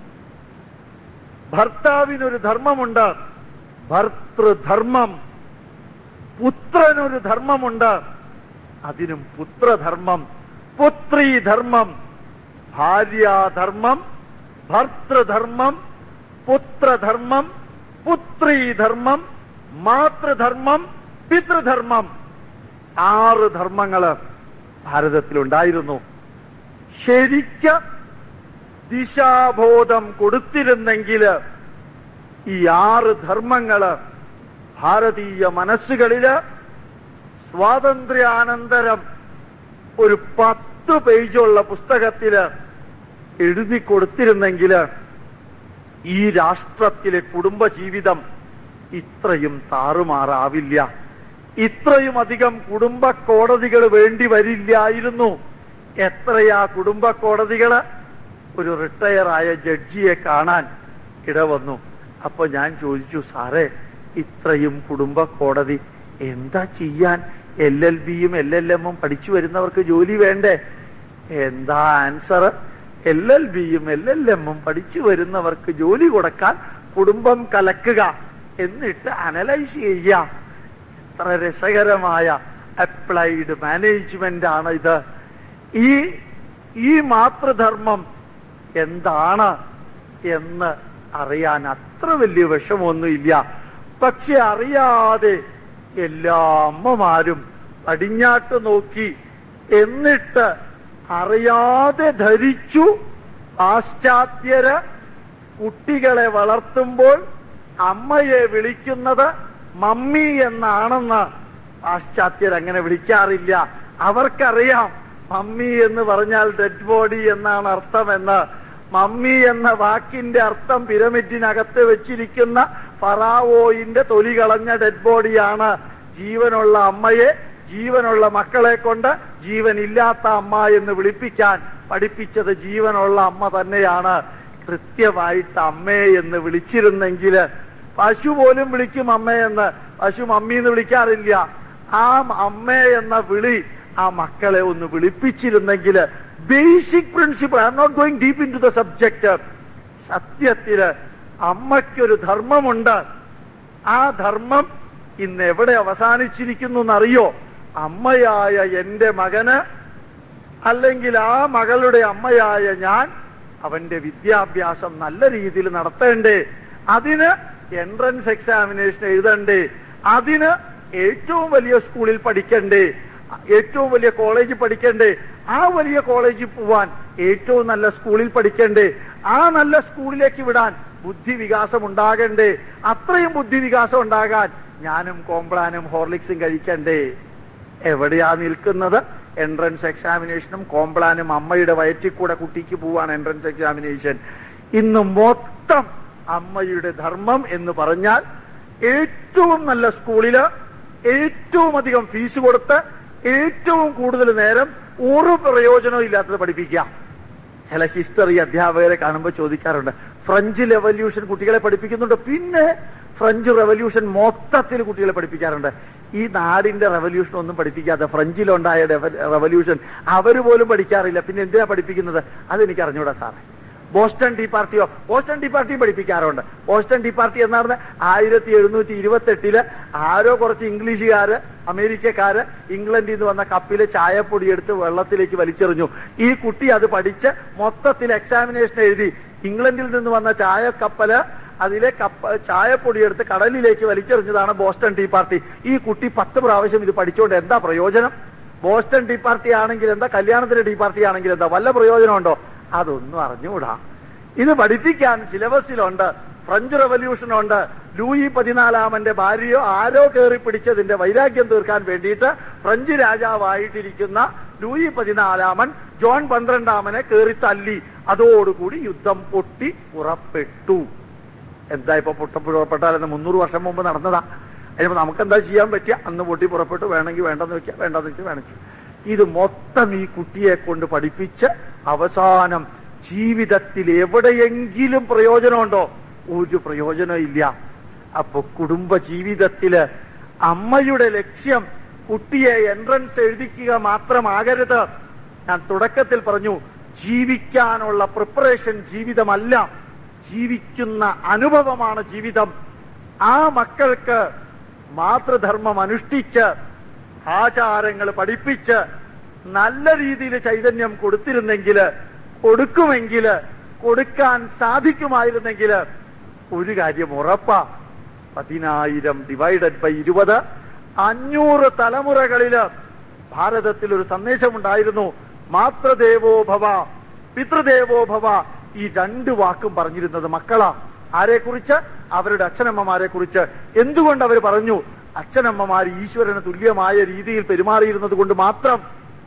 ഭർത്താവിനൊരു ധർമ്മമുണ്ട് ഭർത്തൃധർമ്മം പുത്രനൊരു ധർമ്മമുണ്ട് അതിനും പുത്രധർമ്മം പുത്രീധർമ്മം ഭാര്യാധർമ്മം ഭർത്തൃധർമ്മം പുത്രധർമ്മം പുത്രീധർമ്മം മാതൃധർമ്മം പിതൃധർമ്മം ആറ് ധർമ്മങ്ങള് ഭാരതത്തിലുണ്ടായിരുന്നു ശരിക്ക് ദിശാബോധം കൊടുത്തിരുന്നെങ്കിൽ ഈ ആറ് ധർമ്മങ്ങള് ഭാരതീയ മനസ്സുകളില് സ്വാതന്ത്ര്യാനന്തരം ഒരു പത്ത് പേജുള്ള പുസ്തകത്തില് എഴുതി കൊടുത്തിരുന്നെങ്കിൽ ഈ രാഷ്ട്രത്തിലെ കുടുംബജീവിതം ഇത്രയും താറുമാറാവില്ല ഇത്രയും അധികം കുടുംബ കോടതികൾ വേണ്ടി വരില്ലായിരുന്നു എത്രയാ കുടുംബ കോടതികള് ഒരു റിട്ടയർ ആയ ജഡ്ജിയെ കാണാൻ ഇടവന്നു അപ്പൊ ഞാൻ ചോദിച്ചു സാറേ ഇത്രയും കുടുംബ കോടതി എന്താ ചെയ്യാൻ എൽ എൽ ബിയും എൽ എൽ എമ്മും പഠിച്ചു വരുന്നവർക്ക് ജോലി വേണ്ടേ എന്താ ആൻസർ എൽ എൽ ബിയും എൽ എൽ എമ്മും പഠിച്ചു വരുന്നവർക്ക് ജോലി കൊടുക്കാൻ കുടുംബം കലക്കുക എന്നിട്ട് അനലൈസ് ചെയ്യാം എത്ര രസകരമായ അപ്ലൈഡ് മാനേജ്മെന്റ് ആണ് ഇത് ഈ ഈ മാതൃധർമ്മം എന്താണ് എന്ന് അറിയാൻ അത്ര വലിയ വിഷമൊന്നുമില്ല പക്ഷെ അറിയാതെ എല്ലാ അമ്മമാരും പടിഞ്ഞാട്ട് നോക്കി എന്നിട്ട് അറിയാതെ ധരിച്ചു പാശ്ചാത്യര് കുട്ടികളെ വളർത്തുമ്പോൾ അമ്മയെ വിളിക്കുന്നത് മമ്മി എന്നാണെന്ന് പാശ്ചാത്യർ അങ്ങനെ വിളിക്കാറില്ല അവർക്കറിയാം മമ്മി എന്ന് പറഞ്ഞാൽ ഡെഡ് ബോഡി എന്നാണ് അർത്ഥമെന്ന് മമ്മി എന്ന വാക്കിന്റെ അർത്ഥം പിരമിഡിനകത്ത് വെച്ചിരിക്കുന്ന ഫറാവോയിന്റെ തൊലി കളഞ്ഞ ഡെഡ് ബോഡിയാണ് ജീവനുള്ള അമ്മയെ ജീവനുള്ള മക്കളെ കൊണ്ട് ജീവനില്ലാത്ത അമ്മ എന്ന് വിളിപ്പിക്കാൻ പഠിപ്പിച്ചത് ജീവനുള്ള അമ്മ തന്നെയാണ് കൃത്യമായിട്ട് അമ്മേ എന്ന് വിളിച്ചിരുന്നെങ്കിൽ പശു പോലും വിളിക്കും അമ്മയെന്ന് പശു മമ്മി എന്ന് വിളിക്കാറില്ല ആ അമ്മേ എന്ന വിളി ആ മക്കളെ ഒന്ന് വിളിപ്പിച്ചിരുന്നെങ്കിൽ basic principle I M not going deep into the subject സത്യത്തില് അമ്മയ്ക്കൊരു ധർമ്മമുണ്ട് ആ ധർമ്മം ഇന്ന് എവിടെ അവസാനിച്ചിരിക്കുന്നു എന്നറിയോ അമ്മയായ എന്റെ മകന് അല്ലെങ്കിൽ ആ മകളുടെ അമ്മയായ ഞാൻ അവന്റെ വിദ്യാഭ്യാസം നല്ല രീതിയിൽ നടത്തേണ്ടേ അതിന് എൻട്രൻസ് എക്സാമിനേഷൻ എഴുതണ്ടേ അതിന് ഏറ്റവും വലിയ സ്കൂളിൽ പഠിക്കണ്ടേ ഏറ്റവും വലിയ കോളേജിൽ പഠിക്കണ്ടേ ആ വലിയ കോളേജിൽ പോവാൻ ഏറ്റവും നല്ല സ്കൂളിൽ പഠിക്കണ്ടേ ആ നല്ല സ്കൂളിലേക്ക് വിടാൻ ബുദ്ധി വികാസം ഉണ്ടാകണ്ടേ അത്രയും ബുദ്ധി വികാസം ഉണ്ടാകാൻ ഞാനും കോംപ്ലാനും ഹോർലിക്സും കഴിക്കണ്ടേ എവിടെയാ നിൽക്കുന്നത് എൻട്രൻസ് എക്സാമിനേഷനും കോംപ്ലാനും അമ്മയുടെ വയറ്റിൽ കൂടെ കുട്ടിക്ക് പോവാൻ എൻട്രൻസ് എക്സാമിനേഷൻ ഇന്ന് മൊത്തം അമ്മയുടെ ധർമ്മം എന്ന് പറഞ്ഞാൽ ഏറ്റവും നല്ല സ്കൂളില് ഏറ്റവും അധികം ഫീസ് കൊടുത്ത് ഏറ്റവും കൂടുതൽ നേരം ഒരു പ്രയോജനവും ഇല്ലാത്തത് പഠിപ്പിക്കാം ചില ഹിസ്റ്ററി അധ്യാപകരെ കാണുമ്പോൾ ചോദിക്കാറുണ്ട് ഫ്രഞ്ച് റെവല്യൂഷൻ കുട്ടികളെ പഠിപ്പിക്കുന്നുണ്ട് പിന്നെ ഫ്രഞ്ച് റെവല്യൂഷൻ മൊത്തത്തിൽ കുട്ടികളെ പഠിപ്പിക്കാറുണ്ട് ഈ നാടിന്റെ റെവല്യൂഷൻ ഒന്നും പഠിപ്പിക്കാതെ ഫ്രഞ്ചിലുണ്ടായ റെവല്യൂഷൻ അവർ പോലും പഠിക്കാറില്ല പിന്നെ എന്തിനാ പഠിപ്പിക്കുന്നത് അതെനിക്ക് അറിഞ്ഞൂടാ സാറേ ബോസ്റ്റൺ ടീ പാർട്ടിയോ ബോസ്റ്റൺ ടീ പാർട്ടി പഠിപ്പിക്കാറുണ്ട് ബോസ്റ്റൺ ടീ പാർട്ടി എന്നാണ് ആയിരത്തി എഴുന്നൂറ്റി ഇരുപത്തി എട്ടില് ആരോ കുറച്ച് ഇംഗ്ലീഷുകാര് അമേരിക്കക്കാര് ഇംഗ്ലണ്ടിൽ നിന്ന് വന്ന കപ്പില് ചായപ്പൊടി എടുത്ത് വെള്ളത്തിലേക്ക് വലിച്ചെറിഞ്ഞു ഈ കുട്ടി അത് പഠിച്ച് മൊത്തത്തിൽ എക്സാമിനേഷൻ എഴുതി ഇംഗ്ലണ്ടിൽ നിന്ന് വന്ന ചായ കപ്പല് അതിലെ കപ്പ ചായപ്പൊടി എടുത്ത് കടലിലേക്ക് വലിച്ചെറിഞ്ഞതാണ് ബോസ്റ്റൺ ടീ പാർട്ടി ഈ കുട്ടി പത്ത് പ്രാവശ്യം ഇത് പഠിച്ചുകൊണ്ട് എന്താ പ്രയോജനം ബോസ്റ്റൺ ടീ പാർട്ടി ആണെങ്കിൽ എന്താ കല്യാണത്തിന്റെ ടീ പാർട്ടി ആണെങ്കിൽ എന്താ വല്ല പ്രയോജനമുണ്ടോ അതൊന്നും അറിഞ്ഞുകൂടാ ഇത് പഠിപ്പിക്കാൻ സിലബസിലുണ്ട് ഫ്രഞ്ച് റവല്യൂഷൻ ഉണ്ട് ലൂയി പതിനാലാമന്റെ ഭാര്യയോ ആരോ കയറി പിടിച്ചതിന്റെ വൈരാഗ്യം തീർക്കാൻ വേണ്ടിയിട്ട് ഫ്രഞ്ച് രാജാവായിട്ടിരിക്കുന്ന ലൂയി പതിനാലാമൻ ജോൺ പന്ത്രണ്ടാമനെ കയറി തല്ലി അതോടുകൂടി യുദ്ധം പൊട്ടി പുറപ്പെട്ടു എന്താ ഇപ്പൊ പൊട്ട പുറപ്പെട്ടാലെന്ന് മുന്നൂറ് വർഷം മുമ്പ് നടന്നതാ അതിപ്പോ നമുക്ക് എന്താ ചെയ്യാൻ പറ്റിയ അന്ന് പൊട്ടി പുറപ്പെട്ടു വേണമെങ്കിൽ വേണ്ടെന്ന് വെക്കാം വേണ്ടെന്ന് വെച്ചാൽ വേണമെങ്കിൽ ഇത് മൊത്തം ഈ കുട്ടിയെ കൊണ്ട് പഠിപ്പിച്ച് അവസാനം ജീവിതത്തിൽ എവിടെയെങ്കിലും പ്രയോജനമുണ്ടോ ഒരു പ്രയോജനം ഇല്ല അപ്പൊ കുടുംബ ജീവിതത്തില് അമ്മയുടെ ലക്ഷ്യം കുട്ടിയെ എൻട്രൻസ് എഴുതിക്കുക മാത്രമാകരുത് ഞാൻ തുടക്കത്തിൽ പറഞ്ഞു ജീവിക്കാനുള്ള പ്രിപ്പറേഷൻ ജീവിതമല്ല ജീവിക്കുന്ന അനുഭവമാണ് ജീവിതം ആ മക്കൾക്ക് മാതൃധർമ്മം അനുഷ്ഠിച്ച് ആചാരങ്ങൾ പഠിപ്പിച്ച് നല്ല രീതിയിൽ ചൈതന്യം കൊടുത്തിരുന്നെങ്കിൽ കൊടുക്കുമെങ്കിൽ കൊടുക്കാൻ സാധിക്കുമായിരുന്നെങ്കിൽ ഒരു കാര്യം ഉറപ്പാ പതിനായിരം ഡിവൈഡഡ് ബൈ ഇരുപത് അഞ്ഞൂറ് തലമുറകളില് ഭാരതത്തിൽ ഒരു സന്ദേശമുണ്ടായിരുന്നു മാതൃദേവോ ഭവ പിതൃദേവോ ഭവ ഈ രണ്ട് വാക്കും പറഞ്ഞിരുന്നത് മക്കളാ ആരെക്കുറിച്ച് അവരുടെ അച്ഛനമ്മമാരെ കുറിച്ച് എന്തുകൊണ്ട് അവർ പറഞ്ഞു അച്ഛനമ്മമാർ ഈശ്വരന് തുല്യമായ രീതിയിൽ പെരുമാറിയിരുന്നത് കൊണ്ട് മാത്രം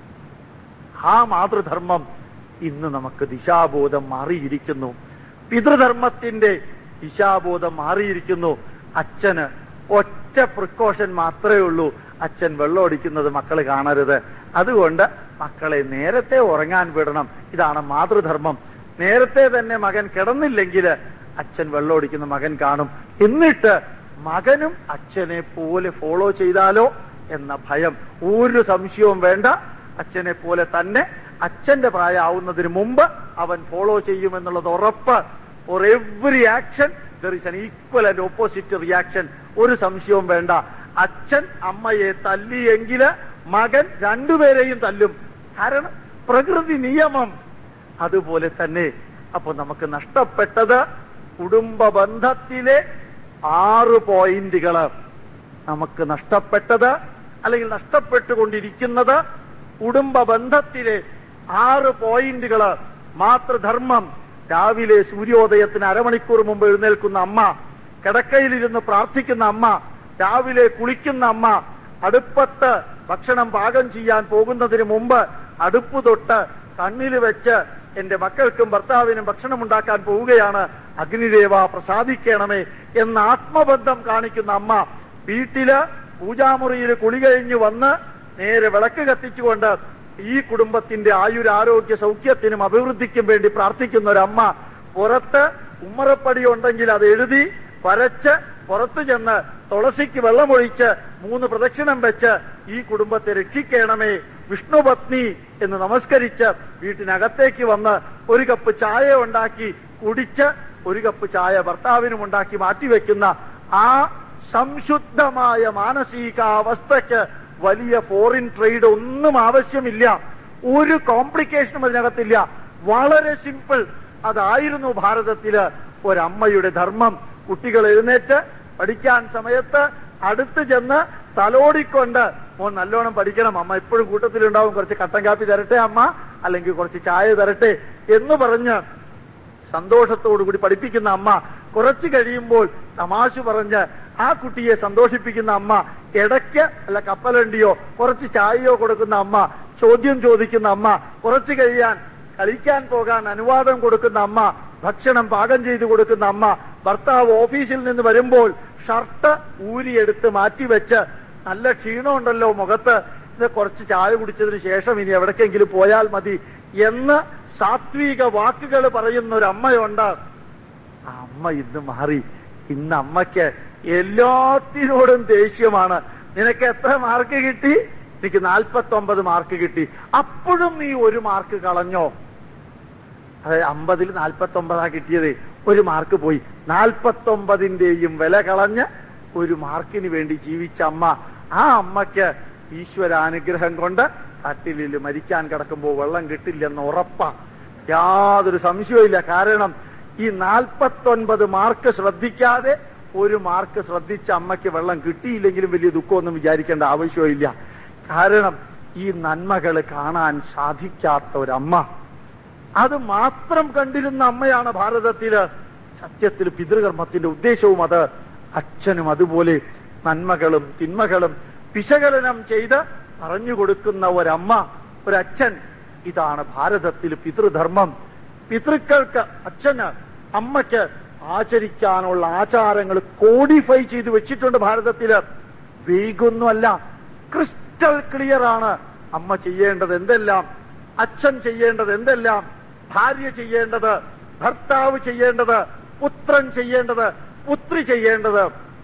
ആ മാതൃധർമ്മം ഇന്ന് നമുക്ക് ദിശാബോധം മാറിയിരിക്കുന്നു പിതൃധർമ്മത്തിന്റെ ദിശാബോധം മാറിയിരിക്കുന്നു അച്ഛന് ഒറ്റ പ്രിക്കോഷൻ മാത്രമേ ഉള്ളൂ അച്ഛൻ വെള്ളം ഒടിക്കുന്നത് മക്കൾ കാണരുത് അതുകൊണ്ട് മക്കളെ നേരത്തെ ഉറങ്ങാൻ വിടണം ഇതാണ് മാതൃധർമ്മം നേരത്തെ തന്നെ മകൻ കിടന്നില്ലെങ്കിൽ അച്ഛൻ വെള്ളം ഒടിക്കുന്ന മകൻ കാണും എന്നിട്ട് മകനും അച്ഛനെ പോലെ ഫോളോ ചെയ്താലോ എന്ന ഭയം ഒരു സംശയവും വേണ്ട അച്ഛനെ പോലെ തന്നെ അച്ഛന്റെ പ്രായമാവുന്നതിന് മുമ്പ് അവൻ ഫോളോ ചെയ്യുമെന്നുള്ളത് ഉറപ്പ് for every action there is an equal and opposite reaction ഒരു സംശയവും വേണ്ട അച്ഛൻ അമ്മയെ തല്ലിയെങ്കിൽ മകൻ രണ്ടുപേരെയും തല്ലും കാരണം പ്രകൃതി നിയമം അതുപോലെ തന്നെ അപ്പൊ നമുക്ക് നഷ്ടപ്പെട്ടത് കുടുംബ ബന്ധത്തിലെ ആറ് പോയിന്റുകള് നമുക്ക് നഷ്ടപ്പെട്ടത് അല്ലെങ്കിൽ നഷ്ടപ്പെട്ടുകൊണ്ടിരിക്കുന്നത് കുടുംബ ബന്ധത്തിലെ ആറ് പോയിന്റുകള് മാതൃധർമ്മം രാവിലെ സൂര്യോദയത്തിന് അരമണിക്കൂർ മുമ്പ് എഴുന്നേൽക്കുന്ന അമ്മ കിടക്കയിലിരുന്ന് പ്രാർത്ഥിക്കുന്ന അമ്മ രാവിലെ കുളിക്കുന്ന അമ്മ അടുപ്പത്ത് ഭക്ഷണം പാകം ചെയ്യാൻ പോകുന്നതിന് മുമ്പ് അടുപ്പ് തൊട്ട് കണ്ണിൽ വെച്ച് എന്റെ മക്കൾക്കും ഭർത്താവിനും ഭക്ഷണം ഉണ്ടാക്കാൻ പോവുകയാണ് അഗ്നിദേവ പ്രസാദിക്കണമേ എന്ന ആത്മബന്ധം കാണിക്കുന്ന അമ്മ വീട്ടില് പൂജാമുറിയിൽ കുളി കഴിഞ്ഞു വന്ന് നേരെ വിളക്ക് കത്തിച്ചുകൊണ്ട് ഈ കുടുംബത്തിന്റെ ആയുരാരോഗ്യ സൗഖ്യത്തിനും അഭിവൃദ്ധിക്കും വേണ്ടി പ്രാർത്ഥിക്കുന്ന ഒരമ്മ പുറത്ത് ഉമ്മറപ്പടി ഉണ്ടെങ്കിൽ അത് എഴുതി വരച്ച് പുറത്തു ചെന്ന് തുളസിക്ക് വെള്ളമൊഴിച്ച് മൂന്ന് പ്രദക്ഷിണം വെച്ച് ഈ കുടുംബത്തെ രക്ഷിക്കണമേ വിഷ്ണുപത്നി എന്ന് നമസ്കരിച്ച് വീട്ടിനകത്തേക്ക് വന്ന് ഒരു കപ്പ് ചായ ഉണ്ടാക്കി കുടിച്ച് ഒരു കപ്പ് ചായ ഭർത്താവിനും ഉണ്ടാക്കി മാറ്റിവെക്കുന്ന ആ സംശുദ്ധമായ മാനസികാവസ്ഥയ്ക്ക് വലിയ ഫോറിൻ ട്രേഡ് ഒന്നും ആവശ്യമില്ല ഒരു കോംപ്ലിക്കേഷനും അതിനകത്തില്ല വളരെ സിമ്പിൾ അതായിരുന്നു ഭാരതത്തില് ഒരമ്മയുടെ ധർമ്മം കുട്ടികൾ എഴുന്നേറ്റ് പഠിക്കാൻ സമയത്ത് അടുത്ത് ചെന്ന് തലോടിക്കൊണ്ട് മോൻ നല്ലോണം പഠിക്കണം അമ്മ എപ്പോഴും കൂട്ടത്തിലുണ്ടാവും കുറച്ച് കട്ടൻ കാപ്പി തരട്ടെ അമ്മ അല്ലെങ്കിൽ കുറച്ച് ചായ തരട്ടെ എന്ന് പറഞ്ഞ് സന്തോഷത്തോടു കൂടി പഠിപ്പിക്കുന്ന അമ്മ കുറച്ചു കഴിയുമ്പോൾ തമാശ പറഞ്ഞ് ആ കുട്ടിയെ സന്തോഷിപ്പിക്കുന്ന അമ്മ ഇടയ്ക്ക് അല്ല കപ്പലണ്ടിയോ കുറച്ച് ചായയോ കൊടുക്കുന്ന അമ്മ ചോദ്യം ചോദിക്കുന്ന അമ്മ കുറച്ചു കഴിയാൻ കളിക്കാൻ പോകാൻ അനുവാദം കൊടുക്കുന്ന അമ്മ ഭക്ഷണം പാകം ചെയ്തു കൊടുക്കുന്ന അമ്മ ഭർത്താവ് ഓഫീസിൽ നിന്ന് വരുമ്പോൾ ഷർട്ട് ഊരിയെടുത്ത് മാറ്റിവെച്ച് നല്ല ക്ഷീണമുണ്ടല്ലോ മുഖത്ത് ഇത് കുറച്ച് ചായ കുടിച്ചതിന് ശേഷം ഇനി എവിടേക്കെങ്കിലും പോയാൽ മതി എന്ന് സാത്വിക വാക്കുകൾ പറയുന്ന ഒരു അമ്മയുണ്ട് ആ അമ്മ ഇന്ന് മാറി ഇന്ന് അമ്മയ്ക്ക് എല്ലാത്തിനോടും ദേഷ്യമാണ് നിനക്ക് എത്ര മാർക്ക് കിട്ടി എനിക്ക് നാൽപ്പത്തി ഒമ്പത് മാർക്ക് കിട്ടി അപ്പോഴും നീ ഒരു മാർക്ക് കളഞ്ഞോ അതായത് അമ്പതിൽ നാൽപ്പത്തി ഒമ്പതാ കിട്ടിയത് ഒരു മാർക്ക് പോയി നാൽപ്പത്തി ഒമ്പതിന്റെയും വില കളഞ്ഞ് ഒരു മാർക്കിന് വേണ്ടി ജീവിച്ച അമ്മ ആ അമ്മയ്ക്ക് ഈശ്വരാനുഗ്രഹം കൊണ്ട് കട്ടിലിൽ മരിക്കാൻ കിടക്കുമ്പോൾ വെള്ളം കിട്ടില്ലെന്ന് ഉറപ്പാ യാതൊരു സംശയവും കാരണം ഈ നാൽപ്പത്തൊൻപത് മാർക്ക് ശ്രദ്ധിക്കാതെ ഒരു മാർക്ക് ശ്രദ്ധിച്ച അമ്മയ്ക്ക് വെള്ളം കിട്ടിയില്ലെങ്കിലും വലിയ ദുഃഖമൊന്നും വിചാരിക്കേണ്ട ആവശ്യമില്ല കാരണം ഈ നന്മകൾ കാണാൻ സാധിക്കാത്ത ഒരമ്മ അത് മാത്രം കണ്ടിരുന്ന അമ്മയാണ് ഭാരതത്തില് സത്യത്തിൽ പിതൃകർമ്മത്തിന്റെ ഉദ്ദേശവും അത് അച്ഛനും അതുപോലെ നന്മകളും തിന്മകളും വിശകലനം ചെയ്ത് പറഞ്ഞു കൊടുക്കുന്ന ഒരമ്മ ഒരച്ഛൻ ഇതാണ് ഭാരതത്തിൽ പിതൃധർമ്മം പിതൃക്കൾക്ക് അച്ഛന് അമ്മയ്ക്ക് ആചരിക്കാനുള്ള ആചാരങ്ങൾ കോഡിഫൈ ചെയ്ത് വെച്ചിട്ടുണ്ട് ഭാരതത്തില് വേഗൊന്നുമല്ല ക്രിസ്റ്റൽ ക്ലിയർ ആണ് അമ്മ ചെയ്യേണ്ടത് എന്തെല്ലാം അച്ഛൻ ചെയ്യേണ്ടത് എന്തെല്ലാം ഭാര്യ ചെയ്യേണ്ടത് ഭർത്താവ് ചെയ്യേണ്ടത് പുത്രൻ ചെയ്യേണ്ടത് പുത്രി ചെയ്യേണ്ടത്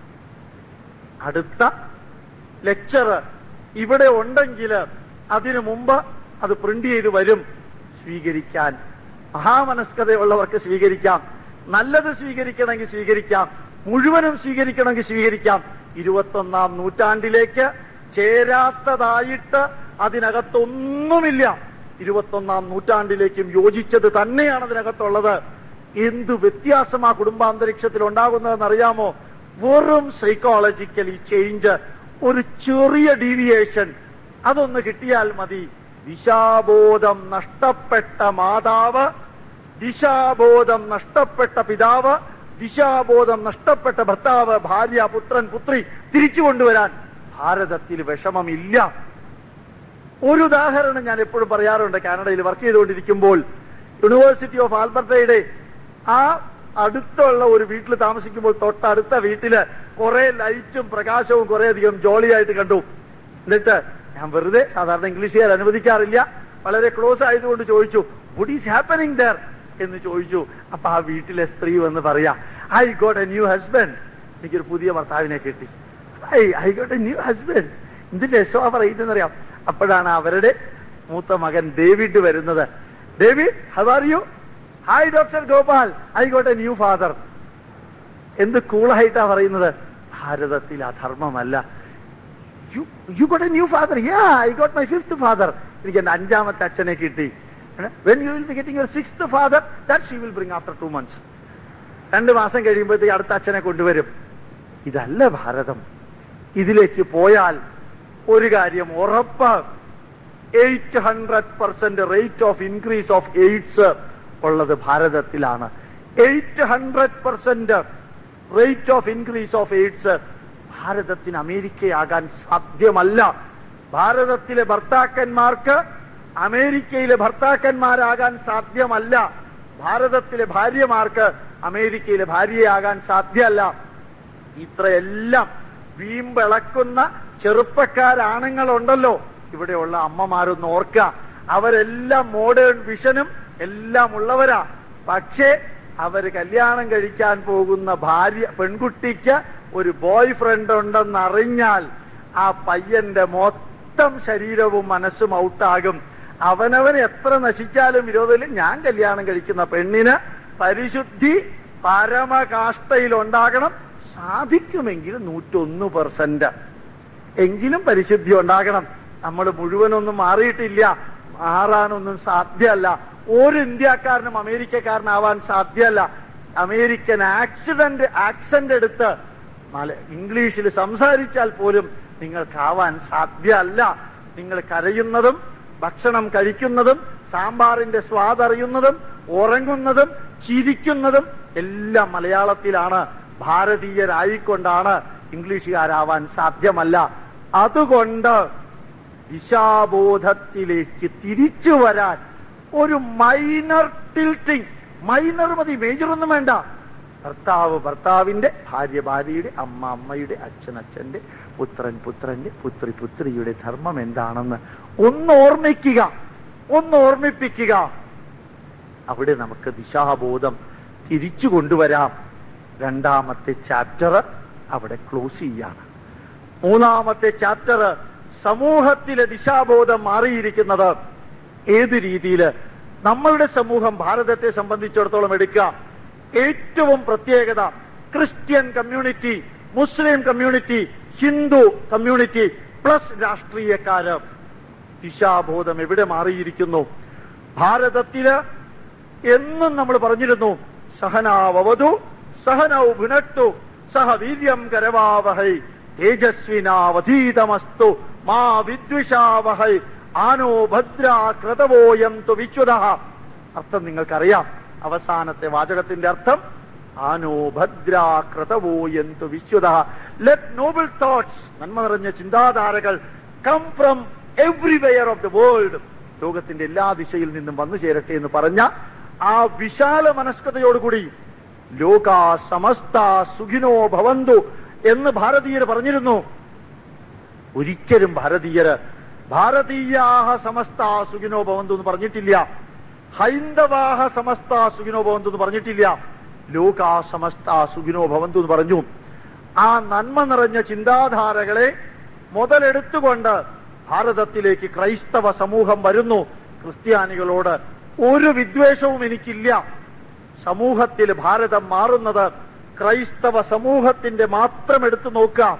അടുത്ത ലെക്ചർ ഇവിടെ ഉണ്ടെങ്കിൽ അതിനു മുമ്പ് അത് പ്രിന്റ് ചെയ്ത് വരും സ്വീകരിക്കാൻ മഹാമനസ്കതയുള്ളവർക്ക് സ്വീകരിക്കാം നല്ലത് സ്വീകരിക്കണമെങ്കിൽ സ്വീകരിക്കാം മുഴുവനും സ്വീകരിക്കണമെങ്കിൽ സ്വീകരിക്കാം ഇരുപത്തൊന്നാം നൂറ്റാണ്ടിലേക്ക് ചേരാത്തതായിട്ട് അതിനകത്തൊന്നുമില്ല ഇരുപത്തൊന്നാം നൂറ്റാണ്ടിലേക്കും യോജിച്ചത് തന്നെയാണ് അതിനകത്തുള്ളത് എന്തു വ്യത്യാസം ആ കുടുംബാന്തരീക്ഷത്തിൽ ഉണ്ടാകുന്നതെന്ന് അറിയാമോ വെറും സൈക്കോളജിക്കലി ചേഞ്ച് ഒരു ചെറിയ ഡീവിയേഷൻ അതൊന്ന് കിട്ടിയാൽ മതി ദിശാബോധം നഷ്ടപ്പെട്ട മാതാവ് ദിശാബോധം നഷ്ടപ്പെട്ട പിതാവ് ദിശാബോധം നഷ്ടപ്പെട്ട ഭർത്താവ് ഭാര്യ പുത്രൻ പുത്രി തിരിച്ചു കൊണ്ടുവരാൻ ഭാരതത്തിൽ വിഷമമില്ല ഒരു ഉദാഹരണം ഞാൻ എപ്പോഴും പറയാറുണ്ട് കാനഡയിൽ വർക്ക് ചെയ്തുകൊണ്ടിരിക്കുമ്പോൾ യൂണിവേഴ്സിറ്റി ഓഫ് ആൽബർട്ടയുടെ ആ അടുത്തുള്ള ഒരു വീട്ടിൽ താമസിക്കുമ്പോൾ തൊട്ടടുത്ത വീട്ടില് കുറെ ലൈറ്റും പ്രകാശവും കുറെ അധികം ജോളിയായിട്ട് കണ്ടു എന്നിട്ട് ഞാൻ വെറുതെ സാധാരണ ഇംഗ്ലീഷുകാർ അനുവദിക്കാറില്ല വളരെ ക്ലോസ് ആയതുകൊണ്ട് ചോദിച്ചു വുഡ് ഈസ് ഹാപ്പനിങ് ദർ എന്ന് ചോദിച്ചു അപ്പൊ ആ വീട്ടിലെ സ്ത്രീ വന്ന് പറയാ I got a new husband എനിക്കൊരു പുതിയ ഭർത്താവിനെ കിട്ടി I I got a new husband എന്തിന്റെ യശോഭ പറയുന്നറിയാം അപ്പോഴാണ് അവരുടെ മൂത്ത മകൻ ഡേവിഡ് വരുന്നത് David how are you hi doctor Gopal I got a new father എന്ത് കൂളായിട്ടാ പറയുന്നത് ഭാരതത്തിൽ അധർമ്മമല്ല you got a new father ya I got my fifth father എനിക്ക് എന്റെ അഞ്ചാമത്തെ അച്ഛനെ കിട്ടി when you will be getting your sixth father that she will bring after two months രണ്ട് മാസം കഴിയുമ്പോഴത്തേക്ക് അടുത്ത അച്ഛനെ കൊണ്ടുവരും ഇതല്ല ഭാരതം ഇതിലേക്ക് പോയാൽ ഒരു കാര്യം ഉറപ്പ് eight hundred percent rate of increase of AIDS ഉള്ളത് ഭാരതത്തിലാണ് eight hundred percent rate of increase of AIDS ഭാരതത്തിന് അമേരിക്കയാകാൻ സാധ്യമല്ല ഭാരതത്തിലെ ഭർത്താക്കന്മാർക്ക് അമേരിക്കയിലെ ഭർത്താക്കന്മാരാകാൻ സാധ്യമല്ല ഭാരതത്തിലെ ഭാര്യമാർക്ക് അമേരിക്കയിലെ ഭാര്യയാകാൻ സാധ്യമല്ല ഇത്രയെല്ലാം വീമ്പിളക്കുന്ന ചെറുപ്പക്കാരാണുങ്ങളുണ്ടല്ലോ ഇവിടെയുള്ള അമ്മമാരൊന്ന് ഓർക്കുക അവരെല്ലാം മോഡേൺ വിഷനും എല്ലാം ഉള്ളവരാ പക്ഷേ അവര് കല്യാണം കഴിക്കാൻ പോകുന്ന ഭാര്യ പെൺകുട്ടിക്ക് ഒരു ബോയ് ഫ്രണ്ട് ഉണ്ടെന്നറിഞ്ഞാൽ ആ പയ്യന്റെ മൊത്തം ശരീരവും മനസ്സും ഔട്ടാകും അവനവൻ എത്ര നശിച്ചാലും വിരോധമില്ല ഞാൻ കല്യാണം കഴിക്കുന്ന പെണ്ണിന് പരിശുദ്ധി പരമകാഷ്ടയിൽ ഉണ്ടാകണം സാധിക്കുമെങ്കിൽ നൂറ്റൊന്ന് പെർസെന്റ് എങ്കിലും പരിശുദ്ധി ഉണ്ടാകണം നമ്മൾ മുഴുവനൊന്നും മാറിയിട്ടില്ല മാറാനൊന്നും സാധ്യമല്ല ഒരു ഇന്ത്യക്കാരനും അമേരിക്കക്കാരനാവാൻ സാധ്യമല്ല അമേരിക്കൻ ആക്സിഡന്റ് ആക്സന്റ് എടുത്ത് മല- ഇംഗ്ലീഷിൽ സംസാരിച്ചാൽ പോലും നിങ്ങൾക്കാവാൻ സാധ്യമല്ല നിങ്ങൾ കരയുന്നതും ഭക്ഷണം കഴിക്കുന്നതും സാമ്പാറിന്റെ സ്വാദറിയുന്നതും ഉറങ്ങുന്നതും ചിരിക്കുന്നതും എല്ലാം മലയാളത്തിലാണ് ഭാരതീയരായിക്കൊണ്ടാണ് ഇംഗ്ലീഷുകാരാവാൻ സാധ്യമല്ല അതുകൊണ്ട് ദിശാബോധത്തിലേക്ക് തിരിച്ചു വരാൻ ഒരു മൈനർ ടിൽറ്റിംഗ് മൈനർ മതി മേജർ ഒന്നും വേണ്ട ഭർത്താവ് ഭർത്താവിന്റെ ഭാര്യ ഭാര്യയുടെ അമ്മ അമ്മയുടെ അച്ഛൻ അച്ഛന്റെ പുത്രൻ പുത്രന്റെ പുത്രി പുത്രിയുടെ ധർമ്മം എന്താണെന്ന് ഒന്ന് ഓർമ്മിക്കുക ഒന്ന് ഓർമ്മിപ്പിക്കുക അവിടെ നമുക്ക് ദിശാബോധം തിരിച്ചു കൊണ്ടുവരാം രണ്ടാമത്തെ ചാപ്റ്റർ അവിടെ ക്ലോസ് ചെയ്യാണ് മൂന്നാമത്തെ ചാപ്റ്റർ സമൂഹത്തിലെ ദിശാബോധം മാറിയിരിക്കുന്നത് ഏത് രീതിയിൽ നമ്മളുടെ സമൂഹം ഭാരതത്തെ സംബന്ധിച്ചിടത്തോളം എടുക്കുക ഏറ്റവും പ്രത്യേകത Christian community Muslim community Hindu community plus രാഷ്ട്രീയക്കാര് ദിശാബോധം എവിടെ മാറിയിരിക്കുന്നു ഭാരതത്തില് എന്നും നമ്മൾ പറഞ്ഞിരുന്നു സഹനാവതു സഹനൗ ഭുനട്ടു സഹ വീര്യം കരവാവഹൈ തേജസ്വിനാവധീതമസ്തു മാ വിദ്വിഷാവഹൈ ആനോ ഭദ്രാ ക്രതവോയന്തു വിശ്വത അർത്ഥം നിങ്ങൾക്കറിയാം അവസാനത്തെ വാചകത്തിന്റെ അർത്ഥം ആനോ ഭദ്രാ ക്രതവോയന്തു വിശ്വത ലെറ്റ് നോബിൾ തോട്ട്സ് നന്മ നിറഞ്ഞ ചിന്താധാരകൾ come from everywhere of the world ലോകത്തിന്റെ എല്ലാ ദിശയിൽ നിന്നും വന്നു ചേരട്ടെ എന്ന് പറഞ്ഞ ആ വിശാല മനസ്കതയോടുകൂടി ലോക സമസ്ത സുഖിനോ ഭവന്തു എന്ന് ഭാരതീയർ പറഞ്ഞിരുന്നു ഒരിക്കലും ഭാരതീയര് ഭാരതീയാഹ സമസ്ത സുഖിനോ ഭവന്തു എന്ന് പറഞ്ഞിട്ടില്ല ഹൈന്ദവാഹ സമസ്ത സുഖിനോ ഭവന്തു എന്ന് പറഞ്ഞിട്ടില്ല ലോകാ സമസ്ത സുഖിനോ ഭവന്തു എന്ന് പറഞ്ഞു ആ നന്മ നിറഞ്ഞ ചിന്താധാരകളെ മുതലെടുത്തുകൊണ്ട് ഭാരതത്തിലേക്ക് ക്രൈസ്തവ സമൂഹം വരുന്നു ക്രിസ്ത്യാനികളോട് ഒരു വിദ്വേഷവും എനിക്കില്ല സമൂഹത്തിൽ ഭാരതം മാറുന്നത് ക്രൈസ്തവ സമൂഹത്തിന്റെ മാത്രം എടുത്തു നോക്കാം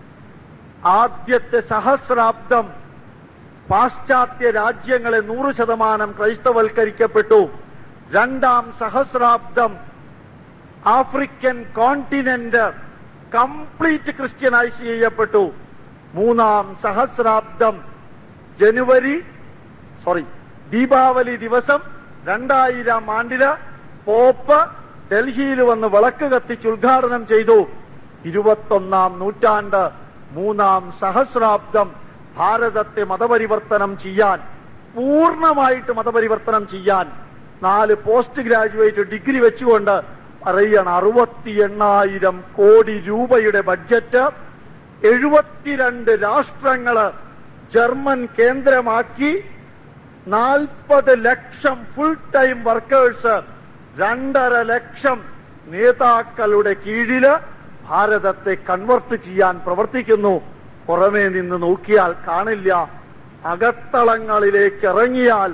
ആദ്യത്തെ സഹസ്രാബ്ദം പാശ്ചാത്യ രാജ്യങ്ങളെ നൂറ് ശതമാനം ക്രൈസ്തവൽക്കരിക്കപ്പെട്ടു രണ്ടാം സഹസ്രാബ്ദം ആഫ്രിക്കൻ കോണ്ടിനെന്റ് കംപ്ലീറ്റ് ക്രിസ്ത്യനൈസ് ചെയ്യപ്പെട്ടു മൂന്നാം സഹസ്രാബ്ദം ജനുവരി സോറി ദീപാവലി ദിവസം രണ്ടായിരം ആണ്ടില് പോപ്പ് ഡൽഹിയിൽ വന്ന് വിളക്ക് കത്തിച്ച് ഉദ്ഘാടനം ചെയ്തു ഇരുപത്തൊന്നാം നൂറ്റാണ്ട് മൂന്നാം സഹസ്രാബ്ദം ഭാരതത്തെ മതപരിവർത്തനം ചെയ്യാൻ പൂർണ്ണമായിട്ട് മതപരിവർത്തനം ചെയ്യാൻ നാല് പോസ്റ്റ് ഗ്രാജുവേറ്റ് ഡിഗ്രി വെച്ചുകൊണ്ട് പറയണം അറുപത്തി എണ്ണായിരം കോടി രൂപയുടെ ബഡ്ജറ്റ് എഴുപത്തിരണ്ട് രാഷ്ട്രങ്ങള് ജർമ്മൻ കേന്ദ്രമാക്കി നാൽപ്പത് ലക്ഷം ഫുൾ ടൈം വർക്കേഴ്സ് രണ്ടര ലക്ഷം നേതാക്കളുടെ കീഴില് ഭാരതത്തെ കൺവെർട്ട് ചെയ്യാൻ പ്രവർത്തിക്കുന്നു പുറമേ നിന്ന് നോക്കിയാൽ കാണില്ല അകത്തളങ്ങളിലേക്ക് ഇറങ്ങിയാൽ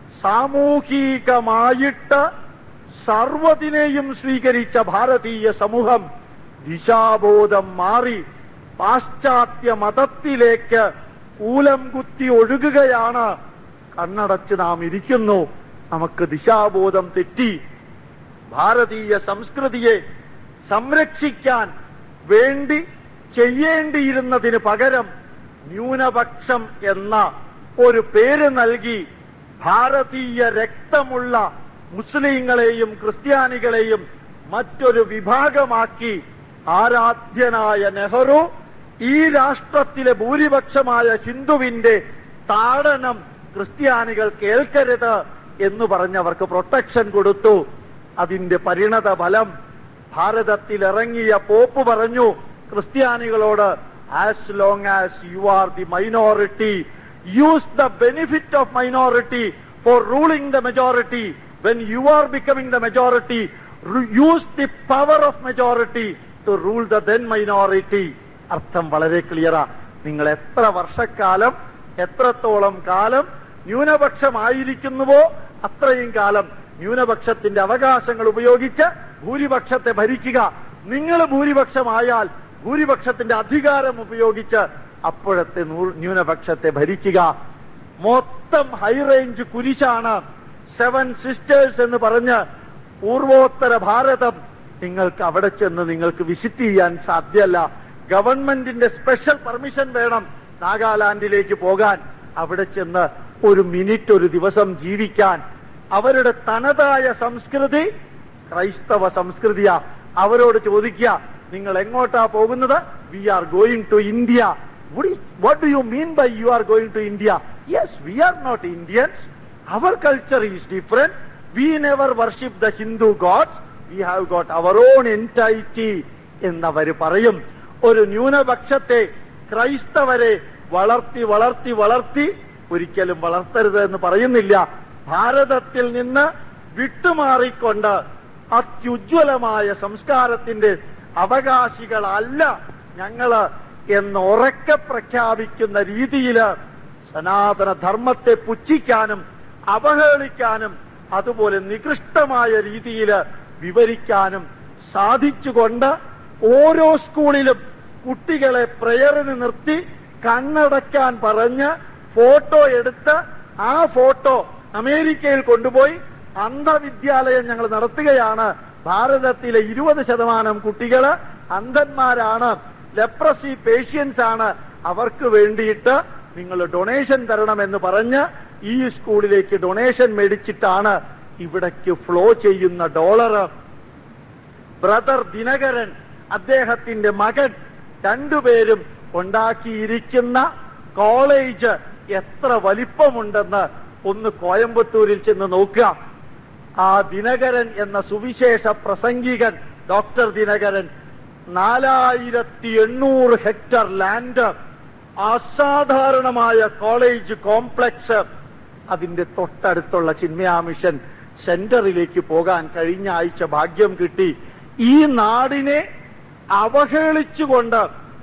സാമൂഹികമായിട്ട് സർവതിനെയും സ്വീകരിച്ച ഭാരതീയ സമൂഹം ദിശാബോധം മാറി പാശ്ചാത്യ മതത്തിലേക്ക് ഊലം കുത്തി ഒഴുകുകയാണ് കണ്ണടച്ച് നാം ഇരിക്കുന്നു നമുക്ക് ദിശാബോധം തെറ്റി ഭാരതീയ സംസ്കൃതിയെ സംരക്ഷിക്കാൻ വേണ്ടി ചെയ്യേണ്ടിയിരുന്നതിന് പകരം ന്യൂനപക്ഷം എന്ന ഒരു പേര് നൽകി ഭാരതീയ രക്തമുള്ള മുസ്ലിങ്ങളെയും ക്രിസ്ത്യാനികളെയും മറ്റൊരു വിഭാഗമാക്കി ആരാധ്യനായ നെഹ്റു ഈ രാഷ്ട്രത്തിലെ ഭൂരിപക്ഷമായ ഹിന്ദുവിന്റെ താടനം ക്രിസ്ത്യാനികൾ കേൾക്കരുത് എന്ന് പറഞ്ഞവർക്ക് പ്രൊട്ടക്ഷൻ കൊടുത്തു അതിന്റെ പരിണത ഫലം ഭാരതത്തിൽ ഇറങ്ങിയ പോപ്പ് പറഞ്ഞു ക്രിസ്ത്യാനികളോട് as long as you are the minority use the benefit of minority for ruling the majority when you are becoming the majority use the power of majority to rule the then minority അർത്ഥം വളരെ ക്ലിയറാ നിങ്ങൾ എത്ര വർഷക്കാലം എത്രത്തോളം കാലം ന്യൂനപക്ഷമായിരിക്കുന്നുവോ അത്രയും കാലം ന്യൂനപക്ഷത്തിന്റെ അവകാശങ്ങൾ ഉപയോഗിച്ച് ഭൂരിപക്ഷത്തെ ഭരിക്കുക നിങ്ങൾ ഭൂരിപക്ഷമായാൽ ഭൂരിപക്ഷത്തിന്റെ അധികാരം ഉപയോഗിച്ച് അപ്പോഴത്തെ നൂ- ന്യൂനപക്ഷത്തെ ഭരിക്കുക മൊത്തം ഹൈ റേഞ്ച് കുരിശാണ് സെവൻ സിസ്റ്റേഴ്സ് എന്ന് പറഞ്ഞ് പൂർവോത്തര ഭാരതം നിങ്ങൾക്ക് അവിടെ ചെന്ന് നിങ്ങൾക്ക് വിസിറ്റ് ചെയ്യാൻ സാധ്യമല്ല ഗവൺമെന്റിന്റെ സ്പെഷ്യൽ പെർമിഷൻ വേണം നാഗാലാൻഡിലേക്ക് പോകാൻ അവിടെ ചെന്ന് ഒരു മിനിറ്റ് ഒരു ദിവസം ജീവിക്കാൻ അവരുടെ തനതായ സംസ്കൃതി ക്രൈസ്തവ സംസ്കൃതിയാ അവരോട് ചോദിക്കുക നിങ്ങൾ എങ്ങോട്ടാ പോകുന്നത് we are going to India what do you mean by you are going to India yes we are not Indians our culture is different we never worship the Hindu gods we have got our own entity എന്നവര് പറയും ഒരു ന്യൂനപക്ഷത്തെ ക്രൈസ്തവരെ വളർത്തി വളർത്തി വളർത്തി ഒരിക്കലും വളർത്തരുത് എന്ന് പറയുന്നില്ല ഭാരതത്തിൽ നിന്ന് വിട്ടുമാറിക്കൊണ്ട് അത്യുജ്വലമായ സംസ്കാരത്തിന്റെ അവകാശികളല്ല ഞങ്ങള് എന്ന് ഉറക്കെ പ്രഖ്യാപിക്കുന്ന രീതിയില് സനാതന ധർമ്മത്തെ പുച്ഛിക്കാനും അവഹേളിക്കാനും അതുപോലെ നികൃഷ്ടമായ രീതിയിൽ വിവരിക്കാനും സാധിച്ചുകൊണ്ട് ഓരോ സ്കൂളിലും കുട്ടികളെ പ്രയറിന് നിർത്തി കണ്ണടയ്ക്കാൻ പറഞ്ഞ് ഫോട്ടോ എടുത്ത് ആ ഫോട്ടോ അമേരിക്കയിൽ കൊണ്ടുപോയി അന്ധവിദ്യാലയം ഞങ്ങൾ നടത്തുകയാണ് ഭാരതത്തിലെ ഇരുപത് ശതമാനം കുട്ടികൾ അന്ധന്മാരാണ് ലെപ്രസി പേഷ്യൻസ് ആണ് അവർക്ക് വേണ്ടിയിട്ട് നിങ്ങൾ ഡൊണേഷൻ തരണമെന്ന് പറഞ്ഞ് ഈ സ്കൂളിലേക്ക് ഡൊണേഷൻ മേടിച്ചിട്ടാണ് ഇവിടേക്ക് ഫ്ലോ ചെയ്യുന്ന ഡോളർ ബ്രദർ ദിനകരൻ അദ്ദേഹത്തിന്റെ മകൻ രണ്ടുപേരും ഉണ്ടാക്കിയിരിക്കുന്ന കോളേജ് എത്ര വലിപ്പമുണ്ടെന്ന് ഒന്ന് കോയമ്പത്തൂരിൽ ചെന്ന് നോക്കുക ആ ദിനകരൻ എന്ന സുവിശേഷ പ്രസംഗികൻ ഡോക്ടർ ദിനകരൻ നാലായിരത്തി എണ്ണൂറ് ഹെക്ടർ ലാൻഡ് അസാധാരണമായ കോളേജ് കോംപ്ലക്സ് അതിന്റെ തൊട്ടടുത്തുള്ള ചിന്മയാ മിഷൻ സെന്ററിലേക്ക് പോകാൻ കഴിഞ്ഞ ആഴ്ച ഭാഗ്യം കിട്ടി ഈ നാടിനെ അവഹേളിച്ചുകൊണ്ട്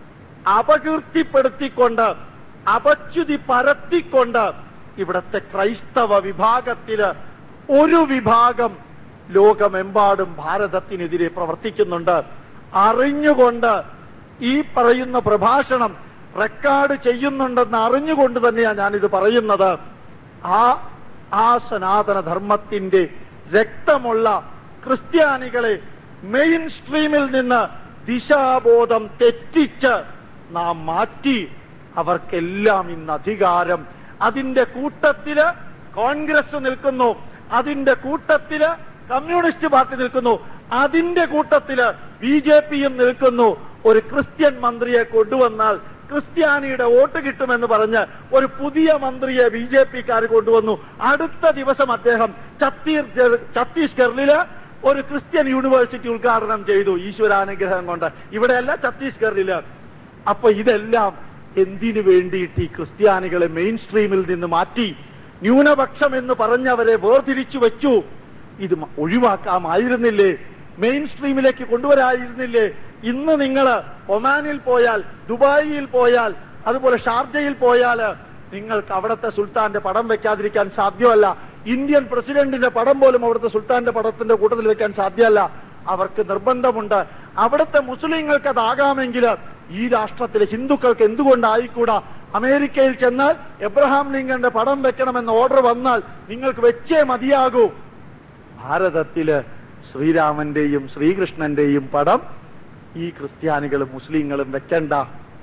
അപകീർത്തിപ്പെടുത്തിക്കൊണ്ട് അപച്യുതി പരത്തിക്കൊണ്ട് ഇവിടത്തെ ക്രൈസ്തവ വിഭാഗത്തില് ഒരു വിഭാഗം ലോകമെമ്പാടും ഭാരതത്തിനെതിരെ പ്രവർത്തിക്കുന്നുണ്ട് അറിഞ്ഞുകൊണ്ട് ഈ പറയുന്ന പ്രഭാഷണം റെക്കോർഡ് ചെയ്യുന്നുണ്ടെന്ന് അറിഞ്ഞുകൊണ്ട് തന്നെയാണ് ഞാനിത് പറയുന്നത് ആ ആ സനാതന ധർമ്മത്തിന്റെ രക്തമുള്ള ക്രിസ്ത്യാനികളെ മെയിൻ സ്ട്രീമിൽ നിന്ന് ദിശാബോധം തെറ്റിച്ച് നാം മാറ്റി അവർക്കെല്ലാം ഇന്ന് അധികാരം അതിന്റെ കൂട്ടത്തില് കോൺഗ്രസ് നിൽക്കുന്നു അതിന്റെ കൂട്ടത്തില് കമ്മ്യൂണിസ്റ്റ് പാർട്ടി നിൽക്കുന്നു അതിന്റെ കൂട്ടത്തില് ബി ജെ പിയും നിൽക്കുന്നു ഒരു ക്രിസ്ത്യൻ മന്ത്രിയെ കൊണ്ടുവന്നാൽ ക്രിസ്ത്യാനിയുടെ വോട്ട് കിട്ടുമെന്ന് പറഞ്ഞ് ഒരു പുതിയ മന്ത്രിയെ ബി ജെ പിക്കാർ കൊണ്ടുവന്നു അടുത്ത ദിവസം അദ്ദേഹം ഛത്തീസ് ഛത്തീസ്ഗഡില് ഒരു ക്രിസ്ത്യൻ യൂണിവേഴ്സിറ്റി ഉദ്ഘാടനം ചെയ്തു ഈശ്വരാനുഗ്രഹം കൊണ്ട് ഇവിടെയല്ല ഛത്തീസ്ഗഡില് അപ്പൊ ഇതെല്ലാം എന്തിനു വേണ്ടിയിട്ട് ഈ ക്രിസ്ത്യാനികളെ മെയിൻ സ്ട്രീമിൽ നിന്ന് മാറ്റി ന്യൂനപക്ഷം എന്ന് പറഞ്ഞവരെ വേർതിരിച്ചു വെച്ചു ഇത് മ- ഒഴിവാക്കാമായിരുന്നില്ലേ മെയിൻ സ്ട്രീമിലേക്ക് കൊണ്ടുവരായിരുന്നില്ലേ ഇന്ന് നിങ്ങൾ ഒമാനിൽ പോയാൽ ദുബായിയിൽ പോയാൽ അതുപോലെ ഷാർജയിൽ പോയാൽ നിങ്ങൾക്ക് അവിടുത്തെ സുൽത്താന്റെ പടം വെക്കാതിരിക്കാൻ സാധ്യമല്ല ഇന്ത്യൻ പ്രസിഡന്റിന്റെ പടം പോലും അവിടുത്തെ സുൽത്താന്റെ പടത്തിന്റെ കൂട്ടത്തിൽ വെക്കാൻ സാധ്യമല്ല അവർക്ക് നിർബന്ധമുണ്ട് അവിടുത്തെ മുസ്ലിങ്ങൾക്ക് അതാകാമെങ്കിൽ ഈ രാഷ്ട്രത്തിലെ ഹിന്ദുക്കൾക്ക് എന്തുകൊണ്ടായിക്കൂടാ അമേരിക്കയിൽ ചെന്നാൽ എബ്രഹാം ലിങ്കന്റെ പടം വെക്കണമെന്ന ഓർഡർ വന്നാൽ നിങ്ങൾക്ക് വെച്ചേ മതിയാകൂ ഭാരതത്തില് ശ്രീരാമന്റെയും ശ്രീകൃഷ്ണന്റെയും പടം ഈ ക്രിസ്ത്യാനികളും മുസ്ലിങ്ങളും വെക്കണ്ട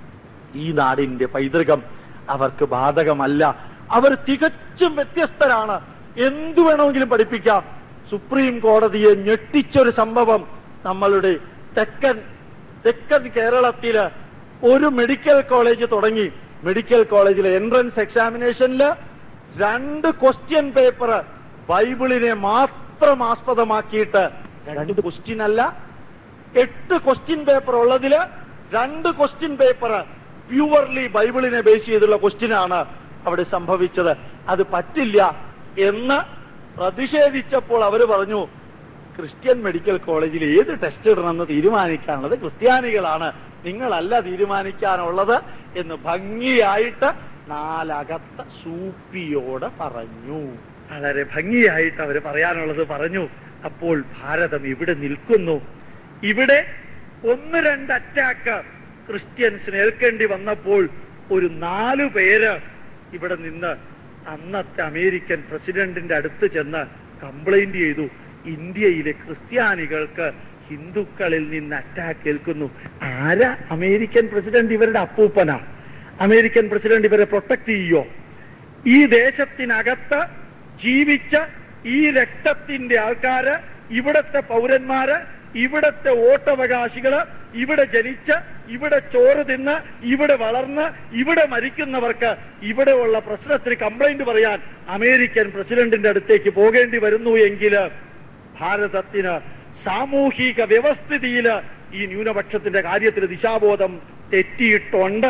ഈ നാടിന്റെ പൈതൃകം അവർക്ക് ബാധകമല്ല അവർ തികച്ചും വ്യത്യസ്തരാണ് എന്തു വേണമെങ്കിലും പഠിപ്പിക്കാം സുപ്രീം കോടതിയെ ഞെട്ടിച്ചൊരു സംഭവം നമ്മളുടെ തെക്കൻ തെക്കൻ കേരളത്തില് ഒരു മെഡിക്കൽ കോളേജ് തുടങ്ങി മെഡിക്കൽ കോളേജിലെ എൻട്രൻസ് എക്സാമിനേഷനില് രണ്ട് ക്വസ്റ്റ്യൻ പേപ്പർ ബൈബിളിനെ മാത്രം ആസ്പദമാക്കിയിട്ട് രണ്ട് ക്വസ്റ്റ്യൻ അല്ല എട്ട് ക്വസ്റ്റ്യൻ പേപ്പർ ഉള്ളതില് രണ്ട് ക്വസ്റ്റ്യൻ പേപ്പർ പ്യുവർലി ബൈബിളിനെ ബേസ് ചെയ്തുള്ള ക്വസ്റ്റ്യൻ ആണ് അവിടെ സംഭവിച്ചത് അത് പറ്റില്ല എന്ന് പ്രതിഷേധിച്ചപ്പോൾ അവർ പറഞ്ഞു ക്രിസ്ത്യൻ മെഡിക്കൽ കോളേജിൽ ഏത് ടെസ്റ്റ് ഇടണമെന്ന് തീരുമാനിക്കാനുള്ളത് ക്രിസ്ത്യാനികളാണ് നിങ്ങളല്ല തീരുമാനിക്കാനുള്ളത് എന്ന് ഭംഗിയായിട്ട് നാലകത്ത സൂപ്പിയോട് പറഞ്ഞു വളരെ ഭംഗിയായിട്ട് അവർ പറയാനുള്ളത് പറഞ്ഞു അപ്പോൾ ഭാരതം ഇവിടെ നിൽക്കുന്നു ഇവിടെ ഒന്ന് രണ്ട് അറ്റാക്ക് ക്രിസ്ത്യൻസിന് ഏൽക്കേണ്ടി വന്നപ്പോൾ ഒരു നാലു പേര് ഇവിടെ നിന്ന് അന്നത്തെ അമേരിക്കൻ പ്രസിഡന്റിന്റെ അടുത്ത് ചെന്ന് കംപ്ലൈന്റ് ചെയ്തു ഇന്ത്യയിലെ ക്രിസ്ത്യാനികൾക്ക് ഹിന്ദുക്കളിൽ നിന്ന് അറ്റാക്ക് ഏൽക്കുന്നു ആരാ അമേരിക്കൻ പ്രസിഡന്റ് ഇവരുടെ അപ്പൂപ്പനാ അമേരിക്കൻ പ്രസിഡന്റ് ഇവരെ പ്രൊട്ടക്ട് ചെയ്യോ ഈ ദേശത്തിനകത്ത് ജീവിച്ച ഈ രക്തത്തിന്റെ ആൾക്കാര് ഇവിടത്തെ പൗരന്മാര് ഇവിടത്തെ വോട്ടവകാശികള് ഇവിടെ ജനിച്ച് ഇവിടെ ചോറ് തിന്ന് ഇവിടെ വളർന്ന് ഇവിടെ മരിക്കുന്നവർക്ക് ഇവിടെ ഉള്ള പ്രശ്നത്തിന് കംപ്ലൈന്റ് പറയാൻ അമേരിക്കൻ പ്രസിഡന്റിന്റെ അടുത്തേക്ക് പോകേണ്ടി വരുന്നു എങ്കിൽ ഭാരതത്തിന് സാമൂഹിക വ്യവസ്ഥിതിയില് ഈ ന്യൂനപക്ഷത്തിന്റെ കാര്യത്തിൽ ദിശാബോധം തെറ്റിയിട്ടുണ്ട്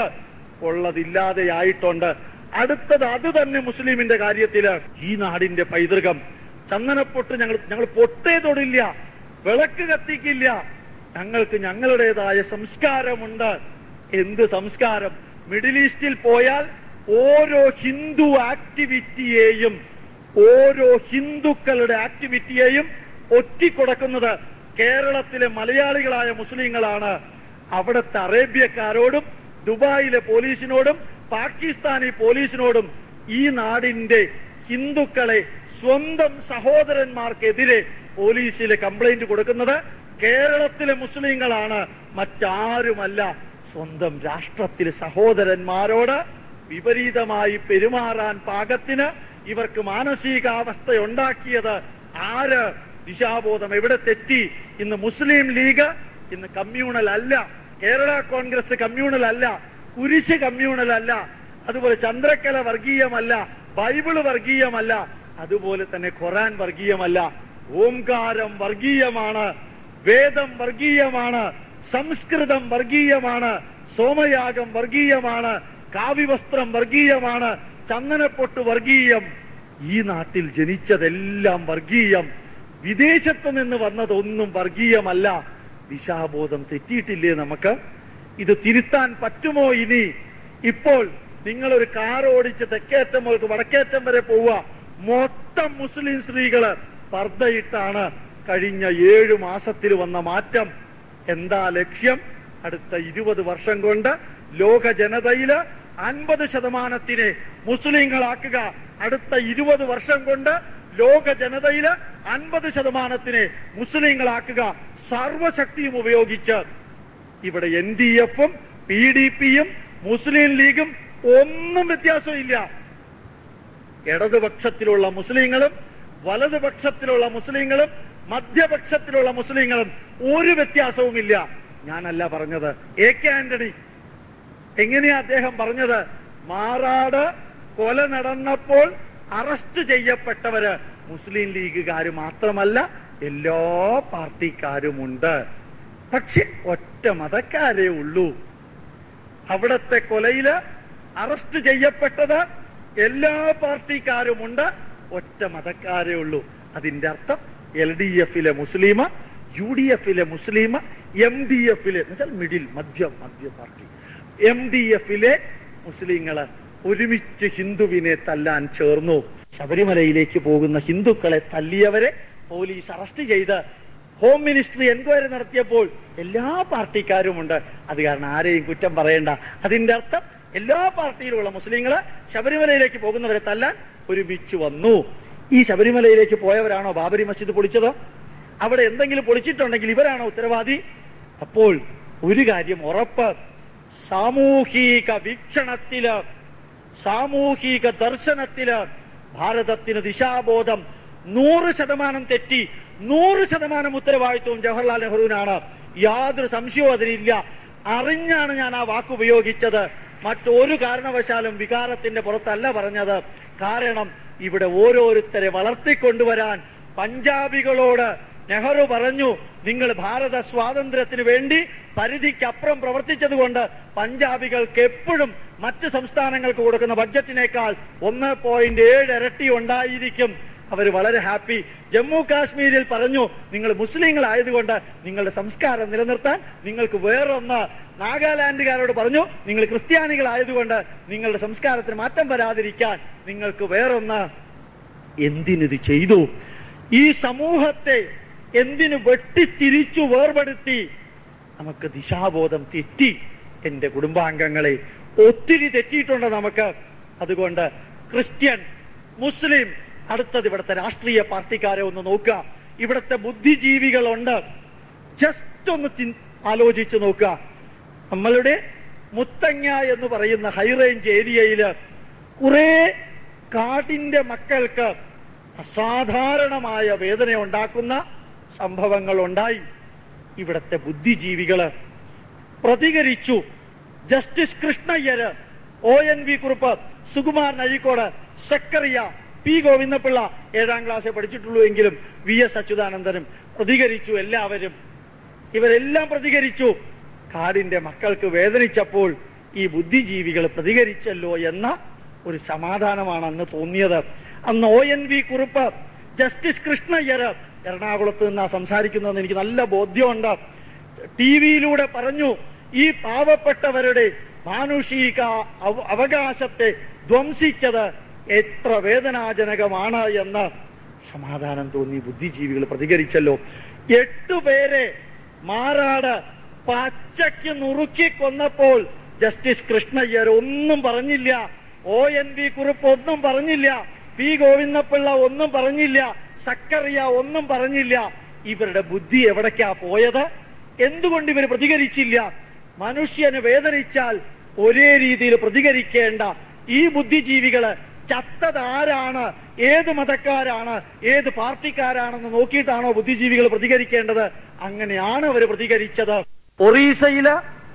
ഉള്ളതില്ലാതെയായിട്ടുണ്ട് അടുത്തത് അത് തന്നെ മുസ്ലിമിന്റെ കാര്യത്തില് ഈ നാടിന്റെ പൈതൃകം ചന്ദനപ്പൊട്ട് ഞങ്ങൾ ഞങ്ങൾ പൊട്ടേ തൊടില്ല വിളക്ക് കത്തിക്കില്ല ഞങ്ങൾക്ക് ഞങ്ങളുടേതായ സംസ്കാരമുണ്ട് എന്ത് സംസ്കാരം മിഡിൽ ഈസ്റ്റിൽ പോയാൽ ഓരോ ഹിന്ദു ആക്ടിവിറ്റിയെയും ഓരോ ഹിന്ദുക്കളുടെ ആക്ടിവിറ്റിയെയും ഒറ്റിക്കൊടുക്കുന്നത് കേരളത്തിലെ മലയാളികളായ മുസ്ലിങ്ങളാണ് അവിടുത്തെ അറേബ്യക്കാരോടും ദുബായിലെ പോലീസിനോടും പാകിസ്ഥാനി പോലീസിനോടും ഈ നാടിന്റെ ഹിന്ദുക്കളെ സ്വന്തം സഹോദരന്മാർക്കെതിരെ പോലീസിൽ കംപ്ലൈന്റ് കൊടുക്കുന്നത് കേരളത്തിലെ മുസ്ലിങ്ങളാണ് മറ്റാരുമല്ല സ്വന്തം രാഷ്ട്രത്തിലെ സഹോദരന്മാരോട് വിപരീതമായി പെരുമാറാൻ പാകത്തിന് ഇവർക്ക് മാനസികാവസ്ഥ ഉണ്ടാക്കിയത് ആര് ദിശാബോധം എവിടെ തെറ്റി ഇന്ന് മുസ്ലിം ലീഗ് ഇന്ന് കമ്മ്യൂണൽ അല്ല കേരള കോൺഗ്രസ് കമ്മ്യൂണൽ അല്ല കുരിശ് കമ്മ്യൂണൽ അല്ല അതുപോലെ ചന്ദ്രക്കല വർഗീയമല്ല ബൈബിള് വർഗീയമല്ല അതുപോലെ തന്നെ ഖുറാൻ വർഗീയമല്ല ഓംകാരം വർഗീയമാണ് വേദം വർഗീയമാണ് സംസ്കൃതം വർഗീയമാണ് സോമയാഗം വർഗീയമാണ് കാവ്യവസ്ത്രം വർഗീയമാണ് ചന്ദനപ്പൊട്ട് വർഗീയം ഈ നാട്ടിൽ ജനിച്ചതെല്ലാം വർഗീയം വിദേശത്ത് നിന്ന് വന്നതൊന്നും വർഗീയമല്ല ദിശാബോധം തെറ്റിയിട്ടില്ലേ നമുക്ക് ഇത് തിരുത്താൻ പറ്റുമോ ഇനി ഇപ്പോൾ നിങ്ങൾ ഒരു കാർ ഓടിച്ച് തെക്കേറ്റം മുതൽ വടക്കേറ്റം വരെ പോവുക മൊത്തം മുസ്ലിം സ്ത്രീകള് പർദ്ദയിട്ടാണ് കഴിഞ്ഞ ഏഴു മാസത്തിൽ വന്ന മാറ്റം എന്താ ലക്ഷ്യം അടുത്ത ഇരുപത് വർഷം കൊണ്ട് ലോക ജനതയില് അൻപത് ശതമാനത്തിനെ മുസ്ലിങ്ങളാക്കുക അടുത്ത ഇരുപത് വർഷം കൊണ്ട് ലോക ജനതയില് അൻപത് ശതമാനത്തിനെ മുസ്ലിങ്ങളാക്കുക സർവശക്തിയും ഉപയോഗിച്ച് ഇവിടെ എൻ ഡി എഫും പി ഡി പിയും മുസ്ലിം ലീഗും ഒന്നും വ്യത്യാസമില്ല ഇടതുപക്ഷത്തിലുള്ള മുസ്ലിങ്ങളും വലതുപക്ഷത്തിലുള്ള മുസ്ലിങ്ങളും മധ്യപക്ഷത്തിലുള്ള മുസ്ലിങ്ങളും ഒരു വ്യത്യാസവുമില്ല ഞാനല്ല പറഞ്ഞത് എ കെ ആന്റണി എങ്ങനെയാ അദ്ദേഹം പറഞ്ഞത് മാറാട് കൊല നടന്നപ്പോൾ അറസ്റ്റ് ചെയ്യപ്പെട്ടവര് മുസ്ലിം ലീഗുകാർ മാത്രമല്ല എല്ലാ പാർട്ടിക്കാരുമുണ്ട് പക്ഷെ ഒറ്റ മതക്കാരേ ഉള്ളൂ അവിടത്തെ കൊലയില് അറസ്റ്റ് ചെയ്യപ്പെട്ടത് എല്ലാ പാർട്ടിക്കാരുമുണ്ട് ഒറ്റ മതക്കാരേ ഉള്ളൂ അതിന്റെ അർത്ഥം എൽ ഡി എഫിലെ മുസ്ലിം യു ഡി എഫിലെ മുസ്ലിം എം ഡി എഫിലെ എന്നുവെച്ചാൽ മിഡിൽ മധ്യ മധ്യ പാർട്ടി എം ഡി എഫിലെ മുസ്ലിങ്ങള് ഒരുമിച്ച് ഹിന്ദുവിനെ തല്ലാൻ ചേർന്നു ശബരിമലയിലേക്ക് പോകുന്ന ഹിന്ദുക്കളെ തല്ലിയവരെ പോലീസ് അറസ്റ്റ് ചെയ്ത് ഹോം മിനിസ്ട്രി എൻക്വയറി നടത്തിയപ്പോൾ എല്ലാ പാർട്ടിക്കാരുമുണ്ട് അത് കാരണം ആരെയും കുറ്റം പറയണ്ട അതിന്റെ അർത്ഥം എല്ലാ പാർട്ടിയിലുമുള്ള മുസ്ലിങ്ങള് ശബരിമലയിലേക്ക് പോകുന്നവരെ തല്ലാൻ ഒരുമിച്ച് വന്നു ഈ ശബരിമലയിലേക്ക് പോയവരാണോ ബാബരി മസ്ജിദ് പൊളിച്ചത് അവിടെ എന്തെങ്കിലും പൊളിച്ചിട്ടുണ്ടെങ്കിൽ ഇവരാണോ ഉത്തരവാദി അപ്പോൾ ഒരു കാര്യം ഉറപ്പ് സാമൂഹിക വീക്ഷണത്തില് സാമൂഹിക ദർശനത്തില് ഭാരതത്തിന് ദിശാബോധം നൂറ് ശതമാനം തെറ്റി നൂറ് ശതമാനം ഉത്തരവാദിത്വവും ജവഹർലാൽ നെഹ്റുവിനാണ് യാതൊരു സംശയവും അതിനില്ല അറിഞ്ഞാണ് ഞാൻ ആ വാക്ക് ഉപയോഗിച്ചത് മറ്റൊരു കാരണവശാലും വികാരത്തിന്റെ പുറത്തല്ല പറഞ്ഞത് കാരണം ഇവിടെ ഓരോരുത്തരെ വളർത്തിക്കൊണ്ടുവരാൻ പഞ്ചാബികളോട് നെഹ്റു പറഞ്ഞു നിങ്ങൾ ഭാരത സ്വാതന്ത്ര്യത്തിന് വേണ്ടി പരിധിക്കപ്പുറം പ്രവർത്തിച്ചതുകൊണ്ട് പഞ്ചാബികൾക്ക് എപ്പോഴും മറ്റ് സംസ്ഥാനങ്ങൾക്ക് കൊടുക്കുന്ന ബഡ്ജറ്റിനേക്കാൾ ഒന്ന് പോയിന്റ് ഏഴ് ഇരട്ടി ഉണ്ടായിരിക്കും അവർ വളരെ ഹാപ്പി ജമ്മു കാശ്മീരിൽ പറഞ്ഞു നിങ്ങൾ മുസ്ലിങ്ങളായതുകൊണ്ട് നിങ്ങളുടെ സംസ്കാരം നിലനിർത്താൻ നിങ്ങൾക്ക് വേറൊന്ന് നാഗാലാൻഡുകാരോട് പറഞ്ഞു നിങ്ങൾ ക്രിസ്ത്യാനികളായതുകൊണ്ട് നിങ്ങളുടെ സംസ്കാരത്തിന് മാറ്റം വരാതിരിക്കാൻ നിങ്ങൾക്ക് വേറൊന്ന് എന്തിനിത് ചെയ്തു ഈ സമൂഹത്തെ എന്തിനു വെട്ടിത്തിരിച്ചു വേർപെടുത്തി നമുക്ക് ദിശാബോധം തെറ്റി എന്റെ കുടുംബാംഗങ്ങളെ ഒത്തിരി തെറ്റിയിട്ടുണ്ട് നമുക്ക് അതുകൊണ്ട് ക്രിസ്ത്യൻ മുസ്ലിം അടുത്തത് ഇവിടുത്തെ രാഷ്ട്രീയ പാർട്ടിക്കാരെ ഒന്ന് നോക്കുക ഇവിടുത്തെ ബുദ്ധിജീവികളുണ്ട് ജസ്റ്റ് ഒന്ന് ചിൻ- ആലോചിച്ച് നോക്കുക നമ്മളുടെ മുത്തങ്ങ എന്ന് പറയുന്ന ഹൈറേഞ്ച് ഏരിയയില് കുറെ കാടിന്റെ മക്കൾക്ക് അസാധാരണമായ വേദന ഉണ്ടാക്കുന്ന സംഭവങ്ങൾ ഉണ്ടായി ഇവിടത്തെ ബുദ്ധിജീവികള് പ്രതികരിച്ചു justice Krishna Iyer O N V Kurup Sukumar Azhikode Zacharia P Govinda Pillai ഏഴാം ക്ലാസ്സിൽ പഠിച്ചിട്ടുള്ളൂ എങ്കിലും വി എസ് അച്യുതാനന്ദനും പ്രതികരിച്ചു എല്ലാവരും ഇവരെല്ലാം പ്രതികരിച്ചു കാടിന്റെ മക്കൾക്ക് വേദനിച്ചപ്പോൾ ഈ ബുദ്ധിജീവികൾ പ്രതികരിച്ചല്ലോ എന്ന ഒരു സമാധാനമാണ് അന്ന് തോന്നിയത് അന്ന് O N V Kurup justice Krishna Iyer എറണാകുളത്ത് നിന്നാ സംസാരിക്കുന്നതെന്ന് എനിക്ക് നല്ല ബോധ്യമുണ്ട് ടി വിയിലൂടെ പറഞ്ഞു ഈ പാവപ്പെട്ടവരുടെ മാനുഷിക അവ- അവകാശത്തെ ധ്വംസിച്ചത് എത്ര വേദനാജനകമാണ് എന്ന് സമാധാനം തോന്നി ബുദ്ധിജീവികൾ പ്രതികരിച്ചല്ലോ എട്ടുപേരെ മാറാട് പച്ചയ്ക്ക് നുറുക്കി കൊന്നപ്പോൾ ജസ്റ്റിസ് കൃഷ്ണയ്യർ ഒന്നും പറഞ്ഞില്ല ഒ എൻ വി കുറിപ്പ് ഒന്നും പറഞ്ഞില്ല പി ഗോവിന്ദപിള്ള ഒന്നും പറഞ്ഞില്ല സക്കറിയ ഒന്നും പറഞ്ഞില്ല ഇവരുടെ ബുദ്ധി എവിടേക്കാ പോയത് എന്തുകൊണ്ട് ഇവർ പ്രതികരിച്ചില്ല മനുഷ്യന് വേദനിച്ചാൽ ഒരേ രീതിയിൽ പ്രതികരിക്കേണ്ട ഈ ബുദ്ധിജീവികള് ചത്തത് ആരാണ് ഏത് മതക്കാരാണ് ഏത് പാർട്ടിക്കാരാണെന്ന് നോക്കിയിട്ടാണോ ബുദ്ധിജീവികൾ പ്രതികരിക്കേണ്ടത് അങ്ങനെയാണ് അവർ പ്രതികരിച്ചത് ഒറീസയില്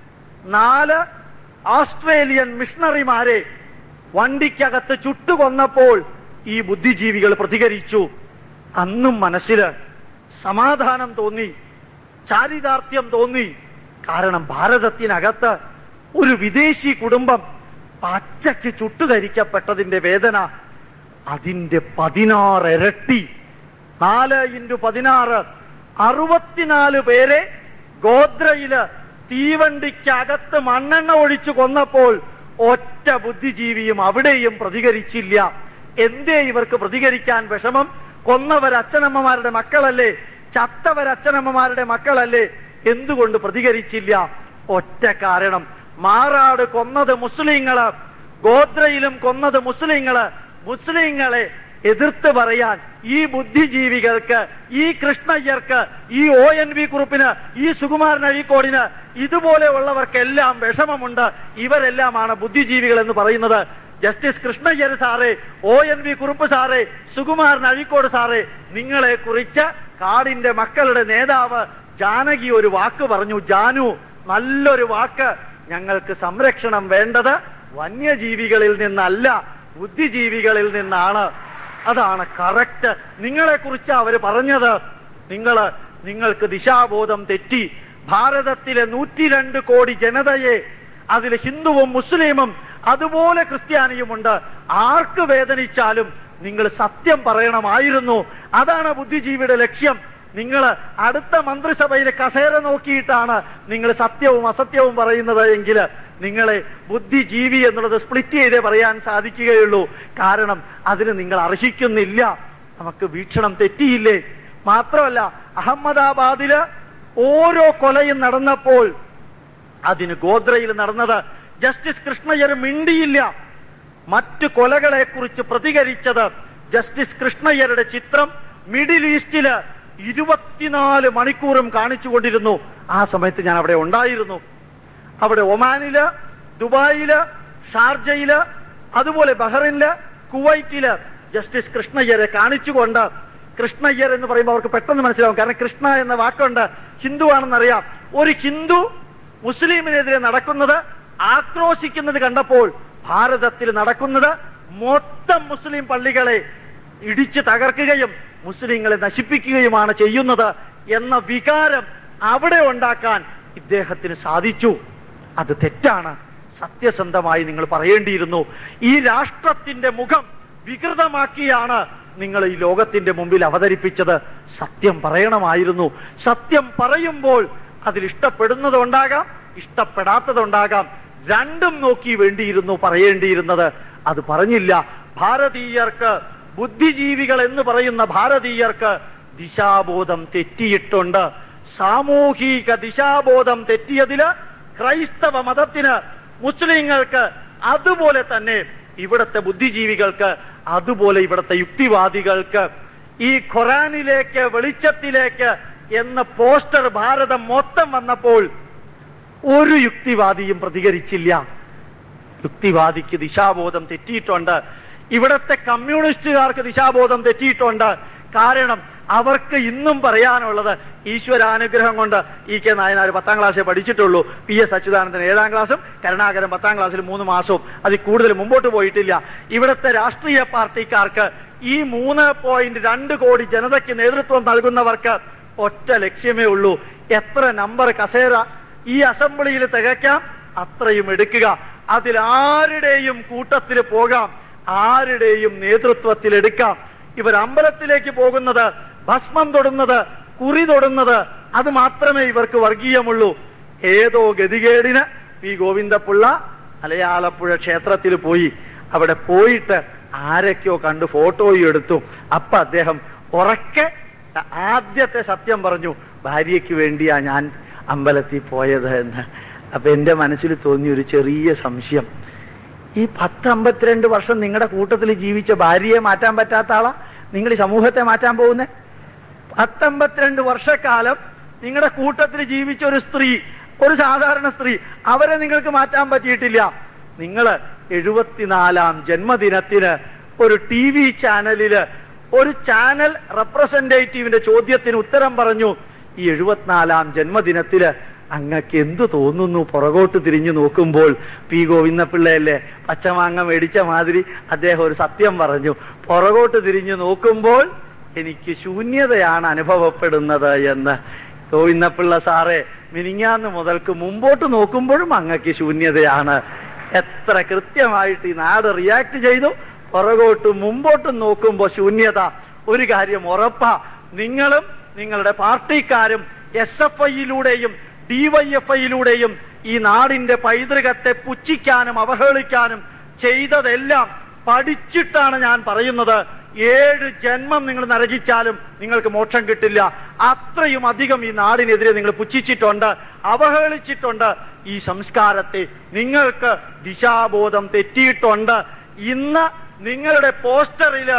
നാല് ഓസ്ട്രേലിയൻ മിഷണറിമാരെ വണ്ടിക്കകത്ത് ചുട്ടുകൊന്നപ്പോൾ ഈ ബുദ്ധിജീവികൾ പ്രതികരിച്ചു അന്നും മനസ്സില് സമാധാനം തോന്നി ചാരിതാർത്ഥ്യം തോന്നി കാരണം ഭാരതത്തിനകത്ത് ഒരു വിദേശി കുടുംബം പച്ചയ്ക്ക് ചുട്ടുകരിക്കപ്പെട്ടതിന്റെ വേദന അതിന്റെ പതിനാറ് ഇരട്ടി നാല് ഇൻറ്റു പതിനാറ് അറുപത്തിനാല് പേരെ ഗോദ്രയില് തീവണ്ടിക്കകത്ത് മണ്ണെണ്ണ ഒഴിച്ചു കൊന്നപ്പോൾ ഒറ്റ ബുദ്ധിജീവിയും അവിടെയും പ്രതികരിച്ചില്ല എന്തേ ഇവർക്ക് പ്രതികരിക്കാൻ വിഷമം കൊന്നവർ അച്ഛനമ്മമാരുടെ മക്കളല്ലേ ചത്തവർ അച്ഛനമ്മമാരുടെ മക്കളല്ലേ എന്തുകൊണ്ട് പ്രതികരിച്ചില്ല ഒറ്റ കാരണം മാറാട് കൊന്നത് മുസ്ലിങ്ങള് ഗോത്രയിലും കൊന്നത് മുസ്ലിങ്ങള് മുസ്ലിങ്ങളെ എതിർത്ത് പറയാൻ ഈ ബുദ്ധിജീവികൾക്ക് ഈ കൃഷ്ണയ്യർക്ക് ഈ ഒ എൻ വി കുറുപ്പിന് ഈ സുകുമാരൻ അഴീക്കോടിന് ഇതുപോലെയുള്ളവർക്കെല്ലാം വിഷമമുണ്ട് ഇവരെല്ലാമാണ് ബുദ്ധിജീവികൾ എന്ന് പറയുന്നത് ജസ്റ്റിസ് കൃഷ്ണയ്യർ സാറേ ഒ എൻ വി കുറുപ്പ് സാറേ സുകുമാരൻ അഴീക്കോട് സാറേ നിങ്ങളെ കുറിച്ച് കാടിന്റെ മക്കളുടെ നേതാവ് ജാനകി ഒരു വാക്ക് പറഞ്ഞു ജാനു നല്ലൊരു വാക്ക് ഞങ്ങൾക്ക് സംരക്ഷണം വേണ്ടത് വന്യജീവികളിൽ നിന്നല്ല ബുദ്ധിജീവികളിൽ നിന്നാണ് അതാണ് കറക്റ്റ് നിങ്ങളെ കുറിച്ച് അവര് പറഞ്ഞത് നിങ്ങള് നിങ്ങൾക്ക് ദിശാബോധം തെറ്റി ഭാരതത്തിലെ നൂറ്റിരണ്ട് കോടി ജനതയെ അതിൽ ഹിന്ദുവും മുസ്ലിമും അതുപോലെ ക്രിസ്ത്യാനിയുമുണ്ട് ആർക്ക് വേദനിച്ചാലും നിങ്ങൾ സത്യം പറയണമായിരുന്നു അതാണ് ബുദ്ധിജീവിയുടെ ലക്ഷ്യം നിങ്ങൾ അടുത്ത മന്ത്രിസഭയിലെ കസേര നോക്കിയിട്ടാണ് നിങ്ങൾ സത്യവും അസത്യവും പറയുന്നത് എങ്കിൽ നിങ്ങളെ ബുദ്ധിജീവി എന്നുള്ളത് സ്പ്ലിറ്റ് ചെയ്തേ പറയാൻ സാധിക്കുകയുള്ളൂ കാരണം അതിന് നിങ്ങൾ അർഹിക്കുന്നില്ല നമുക്ക് വീക്ഷണം തെറ്റിയില്ലേ മാത്രമല്ല അഹമ്മദാബാദില് ഓരോ കൊലയും നടന്നപ്പോൾ അതിന് ഗോദ്രയിൽ നടന്നത് ജസ്റ്റിസ് കൃഷ്ണയ്യർ മിണ്ടിയില്ല മറ്റു കൊലകളെ കുറിച്ച് പ്രതികരിച്ചത് ജസ്റ്റിസ് കൃഷ്ണയ്യരുടെ ചിത്രം മിഡിൽ ഈസ്റ്റില് ഇരുപത്തിനാല് മണിക്കൂറും കാണിച്ചുകൊണ്ടിരുന്നു ആ സമയത്ത് ഞാൻ അവിടെ ഉണ്ടായിരുന്നു അവിടെ ഒമാനില് ദുബായില് ഷാർജയില് അതുപോലെ ബഹ്റിനില് കുവൈറ്റില് ജസ്റ്റിസ് കൃഷ്ണയ്യരെ കാണിച്ചുകൊണ്ട് കൃഷ്ണയ്യർ എന്ന് പറയുമ്പോൾ അവർക്ക് പെട്ടെന്ന് മനസ്സിലാവും കാരണം കൃഷ്ണ എന്ന വാക്കുണ്ട് ഹിന്ദു ആണെന്നറിയാം ഒരു ഹിന്ദു മുസ്ലിമിനെതിരെ നടക്കുന്നത് ആക്രോശിക്കുന്നത് കണ്ടപ്പോൾ ഭാരതത്തിൽ നടക്കുന്നത് മൊത്തം മുസ്ലിം പള്ളികളെ ഇടിച്ചു തകർക്കുകയും മുസ്ലിങ്ങളെ നശിപ്പിക്കുകയുമാണ് ചെയ്യുന്നത് എന്ന വികാരം അവിടെ ഉണ്ടാക്കാൻ ഇദ്ദേഹത്തിന് സാധിച്ചു അത് തെറ്റാണ് സത്യസന്ധമായി നിങ്ങൾ പറയേണ്ടിയിരുന്നു ഈ രാഷ്ട്രത്തിന്റെ മുഖം വികൃതമാക്കിയാണ് നിങ്ങൾ ഈ ലോകത്തിന്റെ മുമ്പിൽ അവതരിപ്പിച്ചത് സത്യം പറയണമായിരുന്നു സത്യം പറയുമ്പോൾ അതിൽ ഇഷ്ടപ്പെടുന്നതുണ്ടാകാം ഇഷ്ടപ്പെടാത്തതുണ്ടാകാം രണ്ടും നോക്കി വേണ്ടിയിരുന്നു പറയേണ്ടിയിരുന്നത് അത് പറഞ്ഞില്ല ഭാരതീയർക്ക് ബുദ്ധിജീവികൾ എന്ന് പറയുന്ന ഭാരതീയർക്ക് ദിശാബോധം തെറ്റിയിട്ടുണ്ട് സാമൂഹിക ദിശാബോധം തെറ്റിയതില് ക്രൈസ്തവ മതത്തിന് മുസ്ലിങ്ങൾക്ക് അതുപോലെ തന്നെ ഇവിടത്തെ ബുദ്ധിജീവികൾക്ക് അതുപോലെ ഇവിടത്തെ യുക്തിവാദികൾക്ക് ഈ ഖുറാനിലേക്ക് വെളിച്ചത്തിലേക്ക് എന്ന പോസ്റ്റർ ഭാരതം മൊത്തം വന്നപ്പോൾ ഒരു യുക്തിവാദിയും പ്രതികരിച്ചില്ല യുക്തിവാദിക്ക് ദിശാബോധം തെറ്റിയിട്ടുണ്ട് ഇവിടത്തെ കമ്മ്യൂണിസ്റ്റുകാർക്ക് ദിശാബോധം തെറ്റിയിട്ടുണ്ട് കാരണം അവർക്ക് ഇന്നും പറയാനുള്ളത് ഈശ്വരാനുഗ്രഹം കൊണ്ട് ഇ കെ നായനാർ പത്താം ക്ലാസ്സേ പഠിച്ചിട്ടുള്ളൂ പി എസ് അച്യുതാനന്ദൻ ഏഴാം ക്ലാസ്സും കരുണാകരൻ പത്താം ക്ലാസ്സിൽ മൂന്ന് മാസവും അതിൽ കൂടുതൽ മുമ്പോട്ട് പോയിട്ടില്ല ഇവിടുത്തെ രാഷ്ട്രീയ പാർട്ടിക്കാർക്ക് ഈ മൂന്ന് പോയിന്റ് രണ്ട് കോടി ജനതയ്ക്ക് നേതൃത്വം നൽകുന്നവർക്ക് ഒറ്റ ലക്ഷ്യമേ ഉള്ളൂ എത്ര നമ്പർ കസേര ഈ അസംബ്ലിയിൽ തികയ്ക്കാം അത്രയും എടുക്കുക അതിൽ ആരുടെയും കൂട്ടത്തിൽ പോകാം ആരുടെയും നേതൃത്വത്തിൽ എടുക്കാം ഇവർ അമ്പലത്തിലേക്ക് പോകുന്നത് ഭസ്മം തൊടുന്നത് കുറി തൊടുന്നത് അത് മാത്രമേ ഇവർക്ക് വർഗീയമുള്ളൂ ഏതോ ഗതികേടിന് പി ഗോവിന്ദപിള്ള മലയാളപ്പുഴ ക്ഷേത്രത്തിൽ പോയി അവിടെ പോയിട്ട് ആരൊക്കെയോ കണ്ട് ഫോട്ടോയും എടുത്തു അപ്പൊ അദ്ദേഹം ഉറക്കെ ആദ്യത്തെ സത്യം പറഞ്ഞു ഭാര്യയ്ക്ക് വേണ്ടിയാ ഞാൻ അമ്പലത്തിൽ പോയത് എന്ന് അപ്പൊ എന്റെ മനസ്സിൽ തോന്നിയ ഒരു ചെറിയ സംശയം ഈ പത്ത് അമ്പത്തിരണ്ട് വർഷം നിങ്ങളുടെ കൂട്ടത്തിൽ ജീവിച്ച ഭാര്യയെ മാറ്റാൻ പറ്റാത്ത ആളാ നിങ്ങൾ ഈ സമൂഹത്തെ മാറ്റാൻ പോകുന്നേ പത്തമ്പത്തിരണ്ട് വർഷക്കാലം നിങ്ങളുടെ കൂട്ടത്തിൽ ജീവിച്ച ഒരു സ്ത്രീ ഒരു സാധാരണ സ്ത്രീ അവരെ നിങ്ങൾക്ക് മാറ്റാൻ പറ്റിയിട്ടില്ല നിങ്ങൾ എഴുപത്തിനാലാം ജന്മദിനത്തിന് ഒരു ടി വി ചാനലില് ഒരു ചാനൽ റെപ്രസെന്റേറ്റീവിന്റെ ചോദ്യത്തിന് ഉത്തരം പറഞ്ഞു ഈ എഴുപത്തിനാലാം ജന്മദിനത്തില് അങ്ങക്ക് എന്തു തോന്നുന്നു പുറകോട്ട് തിരിഞ്ഞു നോക്കുമ്പോൾ പി ഗോവിന്ദപിള്ളയല്ലേ പച്ചമാങ്ങ മേടിച്ച മാതിരി അദ്ദേഹം ഒരു സത്യം പറഞ്ഞു പുറകോട്ട് തിരിഞ്ഞു നോക്കുമ്പോൾ എനിക്ക് ശൂന്യതയാണ് അനുഭവപ്പെടുന്നത് എന്ന് ഗോവിന്ദപിള്ള സാറേ മിനിങ്ങാന്ന് മുതൽക്ക് മുമ്പോട്ട് നോക്കുമ്പോഴും അങ്ങക്ക് ശൂന്യതയാണ് എത്ര കൃത്യമായിട്ട് ഈ നാട് റിയാക്ട് ചെയ്തു പുറകോട്ടും മുമ്പോട്ടും നോക്കുമ്പോൾ ശൂന്യത ഒരു കാര്യം ഉറപ്പാ നിങ്ങളും നിങ്ങളുടെ പാർട്ടിക്കാരും എസ് എഫ് ഐയിലൂടെയും ഡിവൈഎഫ്ഐയിലൂടെയും ഈ നാടിന്റെ പൈതൃകത്തെ പുച്ഛിക്കാനും അവഹേളിക്കാനും ചെയ്തതെല്ലാം പഠിച്ചിട്ടാണ് ഞാൻ പറയുന്നത് ഏഴ് ജന്മം നിങ്ങൾ നരകിച്ചാലും നിങ്ങൾക്ക് മോക്ഷം കിട്ടില്ല അത്രയും അധികം ഈ നാടിനെതിരെ നിങ്ങൾ പുച്ഛിച്ചിട്ടുണ്ട് അവഹേളിച്ചിട്ടുണ്ട് ഈ സംസ്കാരത്തെ നിങ്ങൾക്ക് ദിശാബോധം തെറ്റിയിട്ടുണ്ട് ഇന്ന് നിങ്ങളുടെ പോസ്റ്ററില്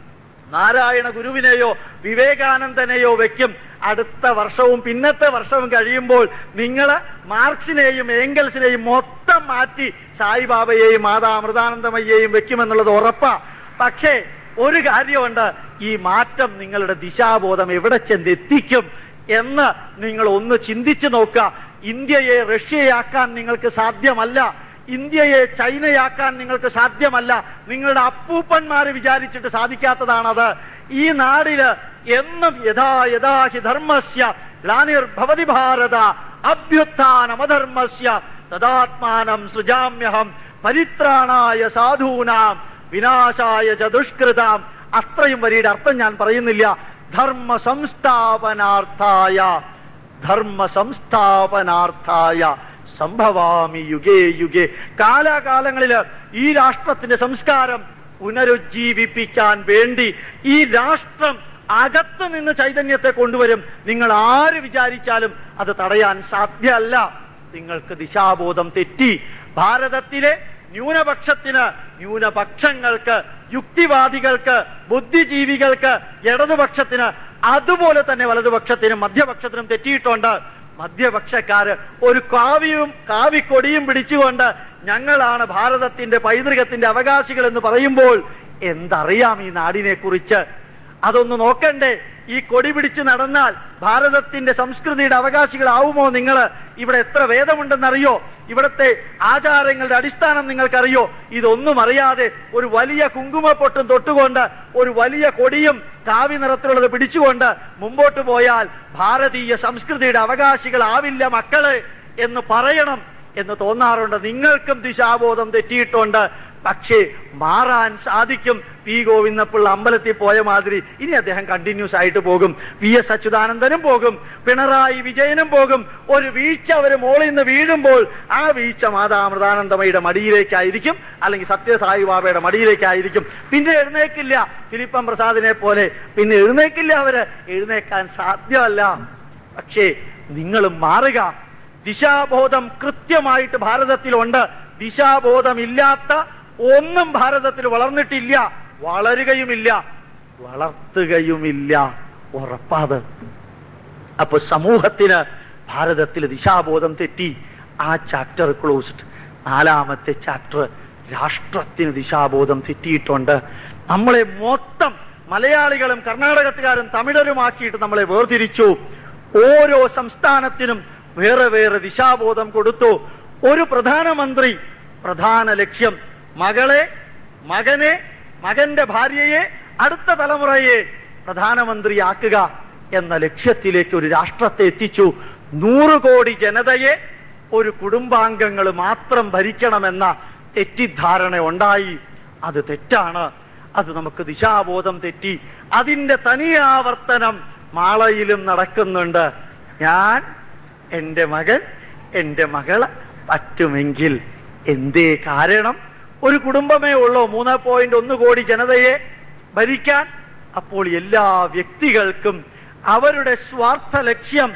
നാരായണ ഗുരുവിനെയോ വിവേകാനന്ദനെയോ വെക്കും അടുത്ത വർഷവും പിന്നത്തെ വർഷവും കഴിയുമ്പോൾ നിങ്ങൾ മാർക്സിനെയും ഏംഗൽസിനെയും മൊത്തം മാറ്റി സായിബാബയെയും മാതാ അമൃതാനന്ദമയ്യെയും വെക്കുമെന്നുള്ളത് ഉറപ്പാ പക്ഷേ ഒരു കാര്യമുണ്ട് ഈ മാറ്റം നിങ്ങളുടെ ദിശാബോധം എവിടെ ചെന്നെത്തിക്കും എന്ന് നിങ്ങൾ ഒന്ന് ചിന്തിച്ചു നോക്കുക ഇന്ത്യയെ റഷ്യയാക്കാൻ നിങ്ങൾക്ക് സാധ്യമല്ല ഇന്ത്യയെ ചൈനയാക്കാൻ നിങ്ങൾക്ക് സാധ്യമല്ല നിങ്ങളുടെ അപ്പൂപ്പന്മാര് വിചാരിച്ചിട്ട് സാധിക്കാത്തതാണത് ഈ നാടില് എന്നും യഥാ യഥാ ഹി ധർമ്മസ്യ ഗ്ലാനിർഭവതി ഭാരത അഭ്യുത്ഥാനമധർമ്മസ്യ തദാത്മാനം സൃജാമ്യഹം പരിത്രാണായ സാധൂനാം വിനാശായ ച ദുഷ്കൃതാം അത്രയും വരിയുടെ അർത്ഥം ഞാൻ പറയുന്നില്ല ധർമ്മ സംസ്ഥാപനാർത്ഥായ ധർമ്മ സംസ്ഥാപനാർത്ഥായ സംഭവാമി യുഗേ യുഗേ കാലാകാലങ്ങളില് ഈ രാഷ്ട്രത്തിന്റെ സംസ്കാരം പുനരുജ്ജീവിപ്പിക്കാൻ വേണ്ടി ഈ രാഷ്ട്രം അകത്ത് നിന്ന് ചൈതന്യത്തെ കൊണ്ടുവരും നിങ്ങൾ ആര് വിചാരിച്ചാലും അത് തടയാൻ സാധ്യമല്ല നിങ്ങൾക്ക് ദിശാബോധം തെറ്റി ഭാരതത്തിലെ ന്യൂനപക്ഷത്തിന് ന്യൂനപക്ഷങ്ങൾക്ക് യുക്തിവാദികൾക്ക് ബുദ്ധിജീവികൾക്ക് ഇടതുപക്ഷത്തിന് അതുപോലെ തന്നെ വലതുപക്ഷത്തിനും മധ്യപക്ഷത്തിനും തെറ്റിയിട്ടുണ്ട് മധ്യപക്ഷക്കാര് ഒരു കാവ്യവും കാവിക്കൊടിയും പിടിച്ചുകൊണ്ട് ഞങ്ങളാണ് ഭാരതത്തിന്റെ പൈതൃകത്തിന്റെ അവകാശികൾ എന്ന് പറയുമ്പോൾ എന്തറിയാം ഈ നാടിനെ കുറിച്ച് അതൊന്ന് നോക്കണ്ടേ ഈ കൊടി പിടിച്ച് നടന്നാൽ ഭാരതത്തിന്റെ സംസ്കൃതിയുടെ അവകാശികളാവുമോ നിങ്ങൾ ഇവിടെ എത്ര വേദമുണ്ടെന്നറിയോ ഇവിടത്തെ ആചാരങ്ങളുടെ അടിസ്ഥാനം നിങ്ങൾക്കറിയോ ഇതൊന്നും അറിയാതെ ഒരു വലിയ കുങ്കുമപ്പൊട്ടും തൊട്ടുകൊണ്ട് ഒരു വലിയ കൊടിയും കാവി നിറത്തിലുള്ളത് പിടിച്ചുകൊണ്ട് മുമ്പോട്ട് പോയാൽ ഭാരതീയ സംസ്കൃതിയുടെ അവകാശികളാവില്ല മക്കള് എന്ന് പറയണം എന്ന് തോന്നാറുണ്ട് നിങ്ങൾക്കും ദിശാബോധം തെറ്റിയിട്ടുണ്ട് പക്ഷേ മാറാൻ സാധിക്കും പി ഗോവിന്ദപ്പിള്ള അമ്പലത്തിൽ പോയ മാതിരി ഇനി അദ്ദേഹം കണ്ടിന്യൂസ് ആയിട്ട് പോകും വി എസ് അച്യുതാനന്ദനും പോകും പിണറായി വിജയനും പോകും ഒരു വീഴ്ച അവർ മോളിൽ നിന്ന് വീഴുമ്പോൾ ആ വീഴ്ച മാതാമൃതാനന്ദമയുടെ മടിയിലേക്കായിരിക്കും അല്ലെങ്കിൽ സത്യസായി ബാബയുടെ മടിയിലേക്കായിരിക്കും പിന്നെ എഴുന്നേക്കില്ല ഫിലിപ്പം പ്രസാദിനെ പോലെ പിന്നെ എഴുന്നേക്കില്ല അവര് എഴുന്നേക്കാൻ സാധ്യമല്ല പക്ഷേ നിങ്ങൾ മാറുക ദിശാബോധം കൃത്യമായിട്ട് ഭാരതത്തിലുണ്ട് ദിശാബോധമില്ലാത്ത ഒന്നും ഭാരതത്തിൽ വളർന്നിട്ടില്ല വളരുകയുമില്ല വളർത്തുകയുമില്ല ഉറപ്പാത് അപ്പൊ സമൂഹത്തിന് ഭാരതത്തിൽ ദിശാബോധം തെറ്റി ആ ചാപ്റ്റർ ക്ലോസ്ഡ് നാലാമത്തെ ചാപ്റ്റർ രാഷ്ട്രത്തിന് ദിശാബോധം തെറ്റിയിട്ടുണ്ട് നമ്മളെ മൊത്തം മലയാളികളും കർണാടകത്തുകാരും തമിഴരുമാക്കിയിട്ട് നമ്മളെ വേർതിരിച്ചു ഓരോ സംസ്ഥാനത്തിനും വേറെ വേറെ ദിശാബോധം കൊടുത്തു ഒരു പ്രധാനമന്ത്രി പ്രധാന ലക്ഷ്യം മകളെ മകനെ മകന്റെ ഭാര്യയെ അടുത്ത തലമുറയെ പ്രധാനമന്ത്രിയാക്കുക എന്ന ലക്ഷ്യത്തിലേക്ക് ഒരു രാഷ്ട്രത്തെ എത്തിച്ചു നൂറ് കോടി ജനതയെ ഒരു കുടുംബാംഗങ്ങൾ മാത്രം ഭരിക്കണമെന്ന തെറ്റിദ്ധാരണ ഉണ്ടായി അത് തെറ്റാണ് അത് നമുക്ക് ദിശാബോധം തെറ്റി അതിന്റെ തനിയാവർത്തനം മാളയിലും നടക്കുന്നുണ്ട് ഞാൻ എന്റെ മകൻ എന്റെ മകള് പറ്റുമെങ്കിൽ എന്തേ കാരണം ഒരു കുടുംബമേ ഉള്ളൂ മൂന്ന് പോയിന്റ് ഒന്ന് കോടി ജനതയെ ഭരിക്കാൻ അപ്പോൾ എല്ലാ വ്യക്തികൾക്കും അവരുടെ സ്വാർത്ഥ ലക്ഷ്യം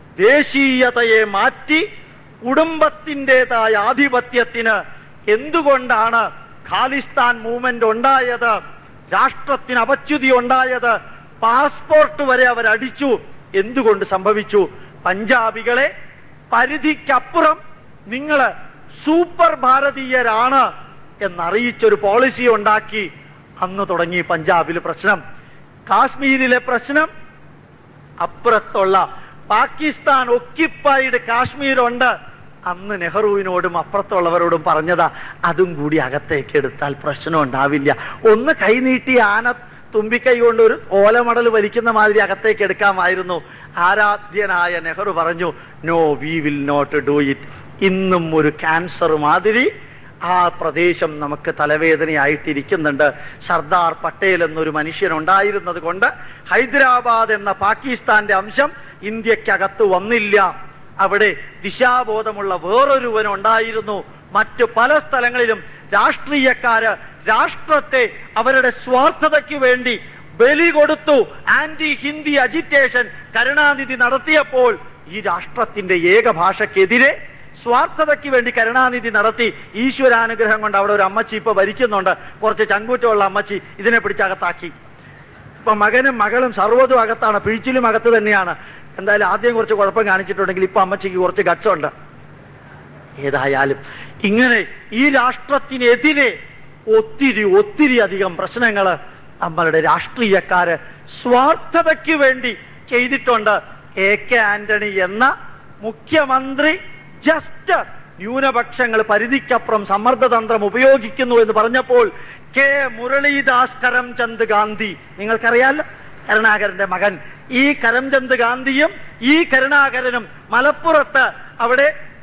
ദേശീയതയെ മാറ്റി കുടുംബത്തിൻ്റെതായ ആധിപത്യത്തിന് എന്തുകൊണ്ടാണ് ഖാലിസ്ഥാൻ മൂവ്മെന്റ് ഉണ്ടായത് രാഷ്ട്രത്തിന് അപച്യുതി ഉണ്ടായത് പാസ്പോർട്ട് വരെ അവരടിച്ചു എന്തുകൊണ്ട് സംഭവിച്ചു പഞ്ചാബികളെ പരിധിക്കപ്പുറം നിങ്ങൾ സൂപ്പർ ഭാരതീയരാണ് എന്നറിയിച്ചൊരു പോളിസി ഉണ്ടാക്കി അന്ന് തുടങ്ങി പഞ്ചാബിൽ പ്രശ്നം കാശ്മീരിലെ പ്രശ്നം അപ്പുറത്തുള്ള പാകിസ്ഥാൻ ഒക്കിപ്പൈഡ് കാശ്മീരുണ്ട് അന്ന് നെഹ്റുവിനോടും അപ്പുറത്തുള്ളവരോടും പറഞ്ഞതാ അതും കൂടി അകത്തേക്ക് എടുത്താൽ പ്രശ്നം ഉണ്ടാവില്ല ഒന്ന് കൈനീട്ടി ആന തുമ്പിക്കൈ കൊണ്ട് ഒരു ഓലമടൽ വലിക്കുന്ന മാതിരി അകത്തേക്ക് എടുക്കാമായിരുന്നു ആരാധ്യനായ നെഹ്റു പറഞ്ഞു no we will not do it ഇന്നും ഒരു ക്യാൻസർ മാതിരി ആ പ്രദേശം നമുക്ക് തലവേദനയായിട്ടിരിക്കുന്നുണ്ട് സർദാർ പട്ടേൽ എന്നൊരു മനുഷ്യൻ ഉണ്ടായിരുന്നത് കൊണ്ട് ഹൈദരാബാദ് എന്ന പാകിസ്ഥാന്റെ അംശം ഇന്ത്യക്കകത്ത് വന്നില്ല അവിടെ ദിശാബോധമുള്ള വേറൊരുവൻ ഉണ്ടായിരുന്നു മറ്റു പല സ്ഥലങ്ങളിലും രാഷ്ട്രീയക്കാര് രാഷ്ട്രത്തെ അവരുടെ സ്വാർത്ഥതയ്ക്ക് വേണ്ടി ബലി കൊടുത്തു ആന്റി ഹിന്ദി അജിറ്റേഷൻ കരുണാനിധി നടത്തിയപ്പോൾ ഈ രാഷ്ട്രത്തിന്റെ ഏക ഭാഷയ്ക്കെതിരെ സ്വാർത്ഥതയ്ക്ക് വേണ്ടി കരുണാനിധി നടത്തി ഈശ്വരാനുഗ്രഹം കൊണ്ട് അവിടെ ഒരു അമ്മച്ചി ഇപ്പൊ ഭരിക്കുന്നുണ്ട് കുറച്ച് ചങ്കൂറ്റമുള്ള അമ്മച്ചി ഇതിനെ പിടിച്ചകത്താക്കി ഇപ്പൊ മകനും മകളും സർവ്വതും അകത്താണ് പിഴിച്ചിലും അകത്ത് തന്നെയാണ് എന്തായാലും ആദ്യം കുറച്ച് കുഴപ്പം കാണിച്ചിട്ടുണ്ടെങ്കിൽ ഇപ്പൊ അമ്മച്ചിക്ക് കുറച്ച് ഗച്ചുണ്ട് ഏതായാലും ഇങ്ങനെ ഈ രാഷ്ട്രത്തിനെതിരെ ഒത്തിരി ഒത്തിരി അധികം പ്രശ്നങ്ങള് നമ്മളുടെ രാഷ്ട്രീയക്കാര് സ്വാർത്ഥതയ്ക്ക് വേണ്ടി ചെയ്തിട്ടുണ്ട് എ കെ ആന്റണി എന്ന മുഖ്യമന്ത്രി ജസ്റ്റ് ന്യൂനപക്ഷങ്ങൾ പരിധിക്കപ്പുറം സമ്മർദ്ദതന്ത്രം ഉപയോഗിക്കുന്നു എന്ന് പറഞ്ഞപ്പോൾ കെ മുരളീദാസ് കരംചന്ദ് ഗാന്ധി നിങ്ങൾക്കറിയാലോ കരുണാകരന്റെ മകൻ ഈ കരംചന്ദ് ഗാന്ധിയും ഈ കരുണാകരനും മലപ്പുറത്ത് അവിടെ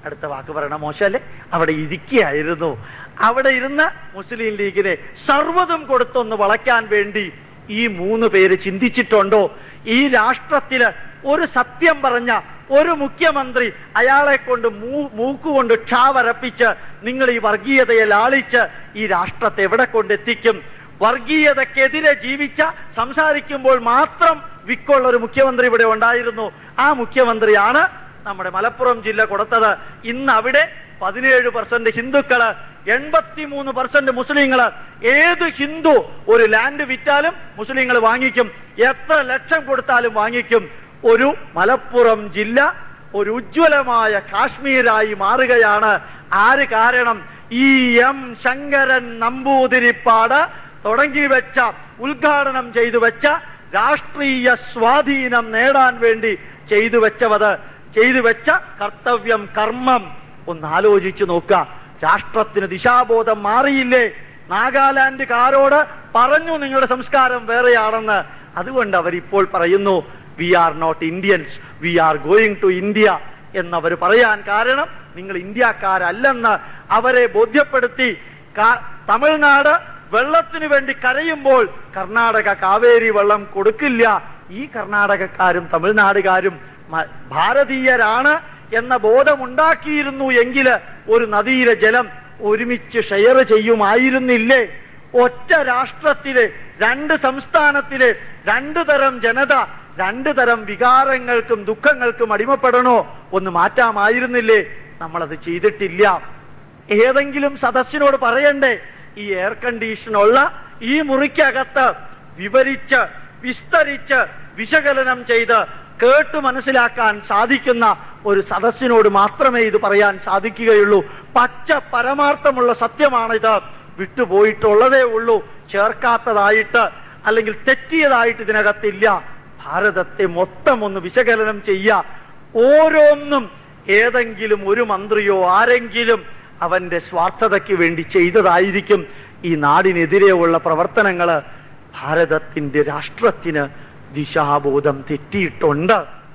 അടുത്ത വാക്ക് പറയണ മോശമല്ലേ അവിടെ ഇരിക്കുകയായിരുന്നു അവിടെ ഇരുന്ന് മുസ്ലിം ലീഗിനെ സർവ്വതും കൊടുത്തൊന്ന് വളയ്ക്കാൻ വേണ്ടി ഈ മൂന്ന് പേര് ചിന്തിച്ചിട്ടുണ്ടോ ഈ രാഷ്ട്രത്തില് ഒരു സത്യം പറഞ്ഞ ഒരു മുഖ്യമന്ത്രി അയാളെ കൊണ്ട് മൂ മൂക്കുകൊണ്ട് ക്ഷാ വരപ്പിച്ച് നിങ്ങൾ ഈ വർഗീയതയെ ലാളിച്ച് ഈ രാഷ്ട്രത്തെ എവിടെ കൊണ്ടെത്തിക്കും വർഗീയതക്കെതിരെ ജീവിച്ച സംസാരിക്കുമ്പോൾ മാത്രം വിക്കുള്ള ഒരു മുഖ്യമന്ത്രി ഇവിടെ ഉണ്ടായിരുന്നു ആ മുഖ്യമന്ത്രിയാണ് നമ്മുടെ മലപ്പുറം ജില്ല കൊടുത്തത് ഇന്ന് അവിടെ പതിനേഴ് പെർസെന്റ് ഹിന്ദുക്കള് എൺപത്തിമൂന്ന് പെർസെന്റ് മുസ്ലിങ്ങള് ഏത് ഹിന്ദു ഒരു ലാൻഡ് വിറ്റാലും മുസ്ലിങ്ങൾ വാങ്ങിക്കും എത്ര ലക്ഷം കൊടുത്താലും വാങ്ങിക്കും ഒരു മലപ്പുറം ജില്ല ഒരു ഉജ്ജ്വലമായ കാശ്മീരായി മാറുകയാണ് ആര് കാരണം ഈ എം ശങ്കരൻ നമ്പൂതിരിപ്പാട് തുടങ്ങി വെച്ച ഉദ്ഘാടനം ചെയ്തു വെച്ച രാഷ്ട്രീയ സ്വാധീനം നേടാൻ വേണ്ടി ചെയ്തു വെച്ചവത് ചെയ്തു വെച്ച കർത്തവ്യം കർമ്മം ഒന്ന് ആലോചിച്ചു നോക്കുക രാഷ്ട്രത്തിന് ദിശാബോധം മാറിയില്ലേ നാഗാലാൻഡുകാരോട് പറഞ്ഞു നിങ്ങളുടെ സംസ്കാരം വേറെയാണെന്ന് അതുകൊണ്ട് അവരിപ്പോൾ പറയുന്നു we are not Indians we are going to India എന്നവർ പറയാൻ കാരണം നിങ്ങൾ ഇന്ത്യക്കാരല്ലെന്ന് അവരെ ബോധ്യപ്പെടുത്തി കാ- തമിഴ്നാട് വെള്ളത്തിന് വേണ്ടി കരയുമ്പോൾ കർണാടക കാവേരി വെള്ളം കൊടുക്കില്ല ഈ കർണാടകക്കാരും തമിഴ്നാടുകാരും മ- ഭാരതീയരാണ് എന്ന ബോധമുണ്ടാക്കിയിരുന്നു എങ്കിൽ ഒരു നദിയിലെ ജലം ഒരുമിച്ച് ഷെയർ ചെയ്യുമായിരുന്നില്ലേ ഒറ്റ രാഷ്ട്രത്തിലെ രണ്ട് സംസ്ഥാനത്തിലെ രണ്ടു തരം ജനത രണ്ടു തരം വികാരങ്ങൾക്കും ദുഃഖങ്ങൾക്കും അടിമപ്പെടണോ ഒന്ന് മാറ്റാമായിരുന്നില്ലേ നമ്മളത് ചെയ്തിട്ടില്ല ഏതെങ്കിലും സദസ്സിനോട് പറയണ്ടേ ഈ എയർ കണ്ടീഷനുള്ള ഈ മുറിക്കകത്ത് വിവരിച്ച് വിസ്തരിച്ച് വിശകലനം ചെയ്ത് കേട്ട് മനസ്സിലാക്കാൻ സാധിക്കുന്ന ഒരു സദസ്സിനോട് മാത്രമേ ഇത് പറയാൻ സാധിക്കുകയുള്ളൂ പച്ച പരമാർത്ഥമുള്ള സത്യമാണിത് വിട്ടുപോയിട്ടുള്ളതേ ഉള്ളൂ ചേർക്കാത്തതായിട്ട് അല്ലെങ്കിൽ തെറ്റിയതായിട്ട് ഇതിനകത്തില്ല ഭാരതത്തെ മൊത്തം ഒന്ന് വിശകലനം ചെയ്യുക ഓരോന്നും ഏതെങ്കിലും ഒരു മന്ത്രിയോ ആരെങ്കിലും അവന്റെ സ്വാർത്ഥതയ്ക്ക് വേണ്ടി ചെയ്തതായിരിക്കും ഈ നാടിനെതിരെയുള്ള പ്രവർത്തനങ്ങള് ഭാരതത്തിന്റെ രാഷ്ട്രത്തിന് ദിശാബോധം തെറ്റിയിട്ടുണ്ട്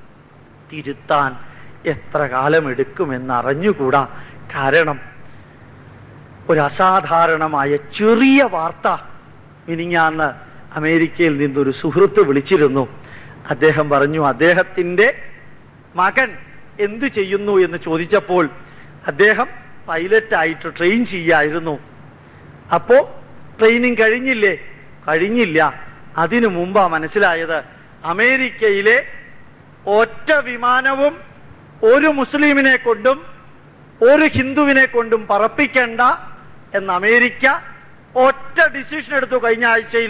തിരുത്താൻ എത്ര കാലം എടുക്കുമെന്ന് അറിഞ്ഞുകൂടാ കാരണം ഒരു അസാധാരണമായ ചെറിയ വാർത്ത മിനിഞ്ഞാന്ന് അമേരിക്കയിൽ നിന്നൊരു സുഹൃത്ത് വിളിച്ചിരുന്നു അദ്ദേഹം പറഞ്ഞു അദ്ദേഹത്തിന്റെ മകൻ എന്തു ചെയ്യുന്നു എന്ന് ചോദിച്ചപ്പോൾ അദ്ദേഹം പൈലറ്റ് ആയിട്ട് ട്രെയിൻ ചെയ്യായിരുന്നു അപ്പോ ട്രെയിനിങ് കഴിഞ്ഞില്ലേ കഴിഞ്ഞില്ല അതിനു മുമ്പാ മനസ്സിലായത് അമേരിക്കയിലെ ഒറ്റ വിമാനവും ഒരു മുസ്ലിമിനെ കൊണ്ടും ഒരു ഹിന്ദുവിനെ കൊണ്ടും പറപ്പിക്കണ്ട എന്ന് അമേരിക്ക ഒറ്റ ഡിസിഷൻ എടുത്തു കഴിഞ്ഞ ആഴ്ചയിൽ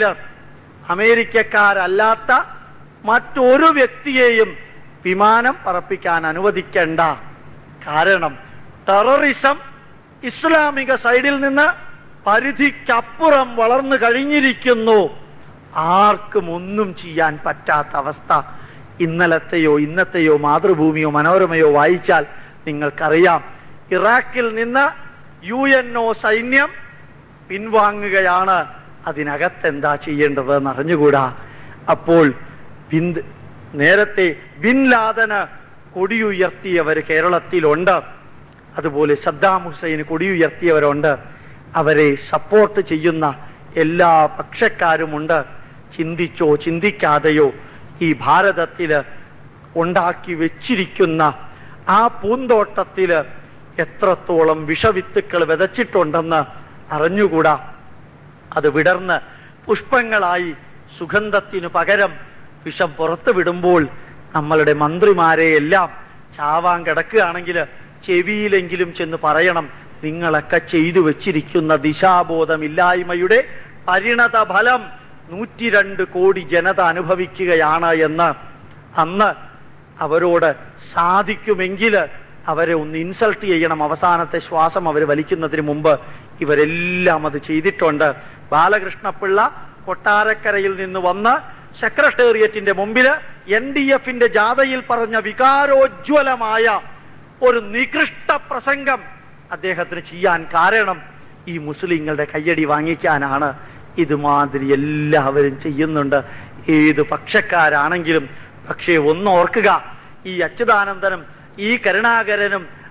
അമേരിക്കക്കാരല്ലാത്ത മറ്റൊരു വ്യക്തിയെയും വിമാനം പറപ്പിക്കാൻ അനുവദിക്കേണ്ട കാരണം ടെററിസം ഇസ്ലാമിക സൈഡിൽ നിന്ന് പരിധിക്കപ്പുറം വളർന്നു കഴിഞ്ഞിരിക്കുന്നു ആർക്കും ഒന്നും ചെയ്യാൻ പറ്റാത്ത അവസ്ഥ ഇന്നലത്തെയോ ഇന്നത്തെയോ മാതൃഭൂമിയോ മനോരമയോ വായിച്ചാൽ നിങ്ങൾക്കറിയാം ഇറാഖിൽ നിന്ന് യു എൻ ഒ സൈന്യം പിൻവാങ്ങുകയാണ് അതിനകത്ത് എന്താ ചെയ്യേണ്ടതെന്ന് അറിഞ്ഞുകൂടാ അപ്പോൾ ബിന്ദ് നേരത്തെ ബിൻ ലാദന് കൊടിയുയർത്തിയവർ കേരളത്തിലുണ്ട് അതുപോലെ സദ്ദാം ഹുസൈന് കൊടിയുയർത്തിയവരുണ്ട് അവരെ സപ്പോർട്ട് ചെയ്യുന്ന എല്ലാ പക്ഷക്കാരുമുണ്ട് ചിന്തിച്ചോ ചിന്തിക്കാതെയോ ഈ ഭാരതത്തില് ഉണ്ടാക്കി വെച്ചിരിക്കുന്ന ആ പൂന്തോട്ടത്തില് എത്രത്തോളം വിഷവിത്തുക്കൾ വിതച്ചിട്ടുണ്ടെന്ന് അറിഞ്ഞുകൂടാ അത് വിടർന്ന് പുഷ്പങ്ങളായി സുഗന്ധത്തിനു പകരം വിഷം പുറത്തു വിടുമ്പോൾ നമ്മളുടെ മന്ത്രിമാരെ എല്ലാം ചാവാൻ കിടക്കുകയാണെങ്കിൽ ചെവിയിലെങ്കിലും ചെന്ന് പറയണം നിങ്ങളൊക്കെ ചെയ്തു വെച്ചിരിക്കുന്ന ദിശാബോധമില്ലായ്മയുടെ പരിണത ഫലം നൂറ്റിരണ്ട് കോടി ജനത അനുഭവിക്കുകയാണ് എന്ന് അന്ന് അവരോട് സാധിക്കുമെങ്കിൽ അവരെ ഒന്ന് ഇൻസൾട്ട് ചെയ്യണം അവസാനത്തെ ശ്വാസം അവർ വലിക്കുന്നതിന് മുമ്പ് ഇവരെല്ലാം അത് ചെയ്തിട്ടുണ്ട് ബാലകൃഷ്ണപിള്ള കൊട്ടാരക്കരയിൽ നിന്ന് വന്ന് സെക്രട്ടേറിയറ്റിന്റെ മുമ്പില് എൻ ഡി എഫിന്റെ ജാഥയിൽ പറഞ്ഞ വികാരോജ്വലമായ ഒരു നികൃഷ്ട പ്രസംഗം അദ്ദേഹത്തിന് ചെയ്യാൻ കാരണം ഈ മുസ്ലിങ്ങളുടെ കയ്യടി വാങ്ങിക്കാനാണ് ഇതുമാതിരി എല്ലാവരും ചെയ്യുന്നുണ്ട് ഏത് പക്ഷക്കാരാണെങ്കിലും പക്ഷേ ഒന്ന് ഓർക്കുക ഈ അച്യുതാനന്ദനും ഈ കരുണാകരനും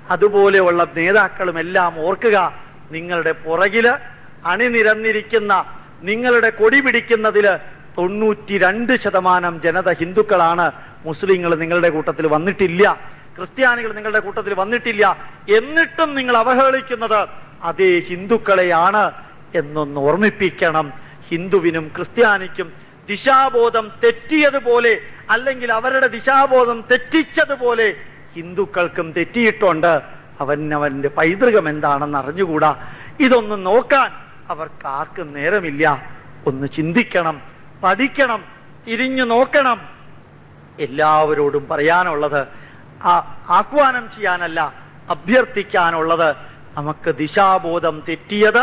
അതുപോലെയുള്ള നേതാക്കളും എല്ലാം ഓർക്കുക നിങ്ങളുടെ പുറകില് അണിനിരന്നിരിക്കുന്ന നിങ്ങളുടെ കൊടി പിടിക്കുന്നതില് തൊണ്ണൂറ്റി രണ്ട് ശതമാനം ജനത ഹിന്ദുക്കളാണ് മുസ്ലിങ്ങൾ നിങ്ങളുടെ കൂട്ടത്തിൽ വന്നിട്ടില്ല ക്രിസ്ത്യാനികൾ നിങ്ങളുടെ കൂട്ടത്തിൽ വന്നിട്ടില്ല എന്നിട്ടും നിങ്ങൾ അവഹേളിക്കുന്നത് അതേ ഹിന്ദുക്കളെയാണ് എന്നൊന്ന് ഓർമ്മിപ്പിക്കണം ഹിന്ദുവിനും ക്രിസ്ത്യാനിക്കും ദിശാബോധം തെറ്റിയതുപോലെ അല്ലെങ്കിൽ അവരുടെ ദിശാബോധം തെറ്റിച്ചതുപോലെ ഹിന്ദുക്കൾക്കും തെറ്റിയിട്ടുണ്ട് അവൻ അവന്റെ പൈതൃകം എന്താണെന്ന് അറിഞ്ഞുകൂടാ ഇതൊന്ന് നോക്കാൻ അവർക്ക് ആർക്കും നേരമില്ല ഒന്ന് ചിന്തിക്കണം പഠിക്കണം തിരിഞ്ഞു നോക്കണം എല്ലാവരോടും പറയാനുള്ളത് ആ- ആഹ്വാനം ചെയ്യാനല്ല അഭ്യർത്ഥിക്കാനുള്ളത് നമുക്ക് ദിശാബോധം തെറ്റിയത്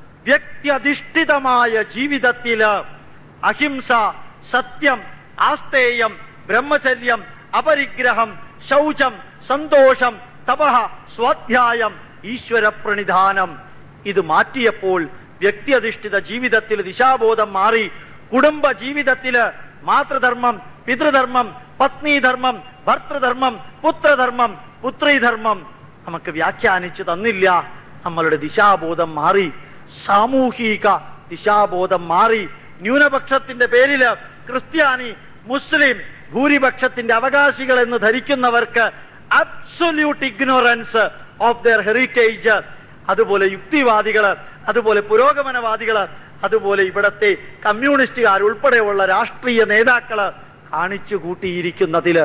വ്യക്തിയധിഷ്ഠിതമായ ജീവിതത്തില് അഹിംസ സത്യം ആസ്തേയം ബ്രഹ്മചര്യം അപരിഗ്രഹം ശൗചം സന്തോഷം തപഹ സ്വാധ്യായം ഈശ്വര പ്രണിധാനം ഇത് മാറ്റിയപ്പോൾ വ്യക്തിയധിഷ്ഠിത ജീവിതത്തിൽ ദിശാബോധം മാറി കുടുംബ ജീവിതത്തില് മാതൃധർമ്മം പിതൃധർമ്മം പത്നീധർമ്മം ഭർത്തൃധർമ്മം പുത്രധർമ്മം പുത്രീധർമ്മം നമുക്ക് വ്യാഖ്യാനിച്ചു തന്നില്ല നമ്മളുടെ ദിശാബോധം മാറി സാമൂഹിക ദിശാബോധം മാറി ന്യൂനപക്ഷത്തിന്റെ പേരില് ക്രിസ്ത്യാനി മുസ്ലിം ഭൂരിപക്ഷത്തിന്റെ അവകാശികൾ എന്ന് ധരിക്കുന്നവർക്ക് absolute ignorance of their heritage അതുപോലെ യുക്തിവാദികള് അതുപോലെ പുരോഗമനവാദികള് അതുപോലെ ഇവിടത്തെ കമ്മ്യൂണിസ്റ്റുകാർ ഉൾപ്പെടെയുള്ള രാഷ്ട്രീയ നേതാക്കള് കാണിച്ചു കൂട്ടിയിരിക്കുന്നതില്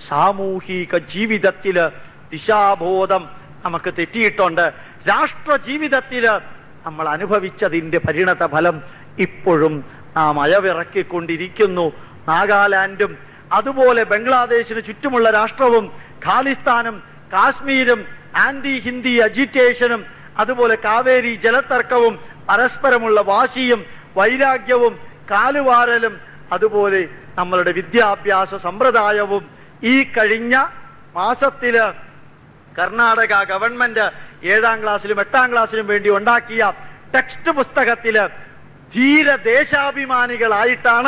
സാമൂഹിക ജീവിതത്തില് ദിശാബോധം നമുക്ക് തെറ്റിയിട്ടുണ്ട് രാഷ്ട്ര ജീവിതത്തില് നമ്മൾ അനുഭവിച്ചതിന്റെ പരിണത ഫലം ഇപ്പോഴും നാം അയവിറക്കിക്കൊണ്ടിരിക്കുന്നു നാഗാലാൻഡും അതുപോലെ ബംഗ്ലാദേശിന് ചുറ്റുമുള്ള രാഷ്ട്രവും ഖാലിസ്ഥാനും കാശ്മീരും ആന്റി ഹിന്ദി അജിറ്റേഷനും അതുപോലെ കാവേരി ജലതർക്കവും പരസ്പരമുള്ള വാശിയും വൈരാഗ്യവും കാലുവാരലും അതുപോലെ നമ്മളുടെ വിദ്യാഭ്യാസ സമ്പ്രദായവും ഈ കഴിഞ്ഞ മാസത്തില് കർണാടക ഗവൺമെന്റ് ഏഴാം ക്ലാസ്സിലും എട്ടാം ക്ലാസ്സിലും വേണ്ടി ഉണ്ടാക്കിയ ടെക്സ്റ്റ് പുസ്തകത്തില് ധീര ദേശാഭിമാനികളായിട്ടാണ്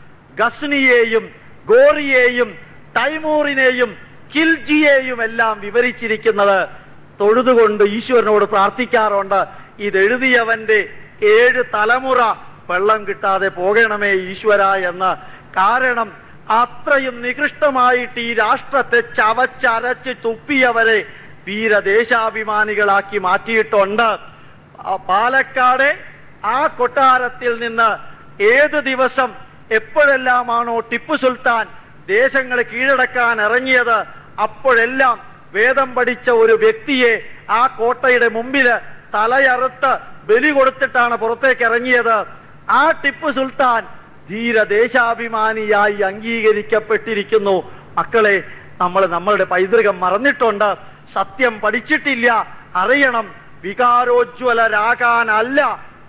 ഗസ്നിയെയും ഗോറിയെയും തൈമൂറിനെയും കിൽജിയെയും എല്ലാം വിവരിച്ചിരിക്കുന്നത് തൊഴുതുകൊണ്ട് ഈശ്വരനോട് പ്രാർത്ഥിക്കാറുണ്ട് ഇതെഴുതിയവന്റെ ഏഴ് തലമുറ വെള്ളം കിട്ടാതെ പോകണമേ ഈശ്വര എന്ന് കാരണം അത്രയും നികൃഷ്ടമായിട്ട് ഈ രാഷ്ട്രത്തെ ചവച്ചരച്ച് തുപ്പിയവരെ വീരദേശാഭിമാനികളാക്കി മാറ്റിയിട്ടുണ്ട് ആ പാലക്കാട് ആ കൊട്ടാരത്തിൽ നിന്ന് ഏത് ദിവസം എപ്പോഴെല്ലാമാണോ ടിപ്പു സുൽത്താൻ ദേശങ്ങൾ കീഴടക്കാൻ ഇറങ്ങിയത് അപ്പോഴെല്ലാം വേദം പഠിച്ച ഒരു വ്യക്തിയെ ആ കോട്ടയുടെ മുമ്പില് തലയറുത്ത് ബലി കൊടുത്തിട്ടാണ് പുറത്തേക്ക് ഇറങ്ങിയത് ആ ടിപ്പു സുൽത്താൻ ധീര ദേശാഭിമാനിയായി അംഗീകരിക്കപ്പെട്ടിരിക്കുന്നു മക്കളെ നമ്മൾ നമ്മളുടെ പൈതൃകം മറന്നിട്ടുണ്ട് സത്യം പഠിച്ചിട്ടില്ല അറിയണം വികാരോജ്വലരാകാനല്ല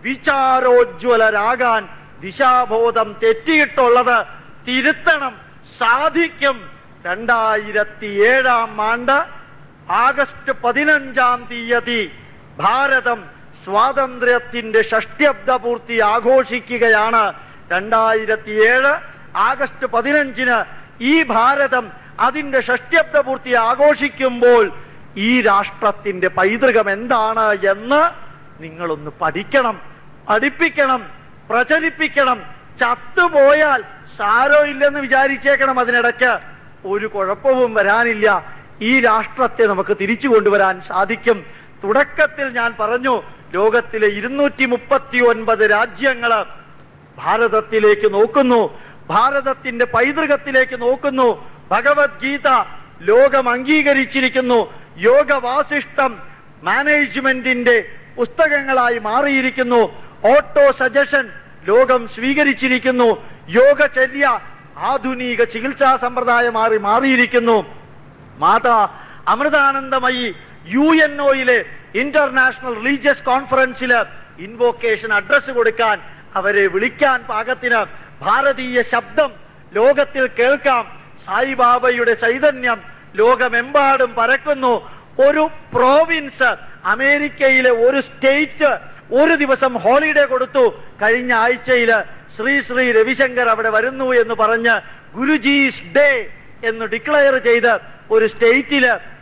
വിചാരോജ്വലരാകാൻ ദിശാബോധം തെറ്റിയിട്ടുള്ളത് തിരുത്തണം സാധിക്കും രണ്ടായിരത്തി ഏഴാം ആണ്ട് ആഗസ്റ്റ് പതിനഞ്ചാം തീയതി ഭാരതം സ്വാതന്ത്ര്യത്തിന്റെ ഷഷ്ട്യബ്ദ പൂർത്തി ആഘോഷിക്കുകയാണ് രണ്ടായിരത്തി ഏഴ് ആഗസ്റ്റ് പതിനഞ്ചിന് ഈ ഭാരതം അതിന്റെ ഷഷ്ട്യബ്ദ പൂർത്തി ആഘോഷിക്കുമ്പോൾ ഈ രാഷ്ട്രത്തിന്റെ പൈതൃകം എന്താണ് എന്ന് നിങ്ങളൊന്ന് പഠിക്കണം പഠിപ്പിക്കണം പ്രചരിപ്പിക്കണം ചത്തുപോയാൽ സാരോ ഇല്ലെന്ന് വിചാരിച്ചേക്കണം അതിനിടയ്ക്ക് ഒരു കുഴപ്പവും വരാനില്ല ഈ രാഷ്ട്രത്തെ നമുക്ക് തിരിച്ചു കൊണ്ടുവരാൻ സാധിക്കും തുടക്കത്തിൽ ഞാൻ പറഞ്ഞു ലോകത്തിലെ ഇരുന്നൂറ്റി മുപ്പത്തി ഒൻപത് രാജ്യങ്ങള് ഭാരതത്തിലേക്ക് നോക്കുന്നു ഭാരതത്തിന്റെ പൈതൃകത്തിലേക്ക് നോക്കുന്നു ഭഗവത്ഗീത ലോകം അംഗീകരിച്ചിരിക്കുന്നു യോഗവാസിഷ്ടം മാനേജ്മെന്റിന്റെ പുസ്തകങ്ങളായി മാറിയിരിക്കുന്നു ഓട്ടോ സജഷൻ ലോകം സ്വീകരിച്ചിരിക്കുന്നു യോഗചര്യ ആധുനിക ചികിത്സാ സമ്പ്രദായമായി മാറിയിരിക്കുന്നു മാതാ അമൃതാനന്ദമയി യു എൻ ഒയിലെ ഇന്റർനാഷണൽ റിലീജിയസ് കോൺഫറൻസില് ഇൻവോക്കേഷൻ അഡ്രസ് കൊടുക്കാൻ അവരെ വിളിക്കാൻ പാകത്തിന് ഭാരതീയ ശബ്ദം ലോകത്തിൽ കേൾക്കാം സായിബാബയുടെ ചൈതന്യം ലോകമെമ്പാടും പരക്കുന്നു ഒരു പ്രോവിൻസ് അമേരിക്കയിലെ ഒരു സ്റ്റേറ്റ് ഒരു ദിവസം ഹോളിഡേ കൊടുത്തു കഴിഞ്ഞ ആഴ്ചയില് ശ്രീ ശ്രീ രവിശങ്കർ അവിടെ വരുന്നു എന്ന് പറഞ്ഞ് ഗുരുജീസ് ഡേ എന്ന് ഡിക്ലെയർ ചെയ്ത് ഒരു സ്റ്റേറ്റില്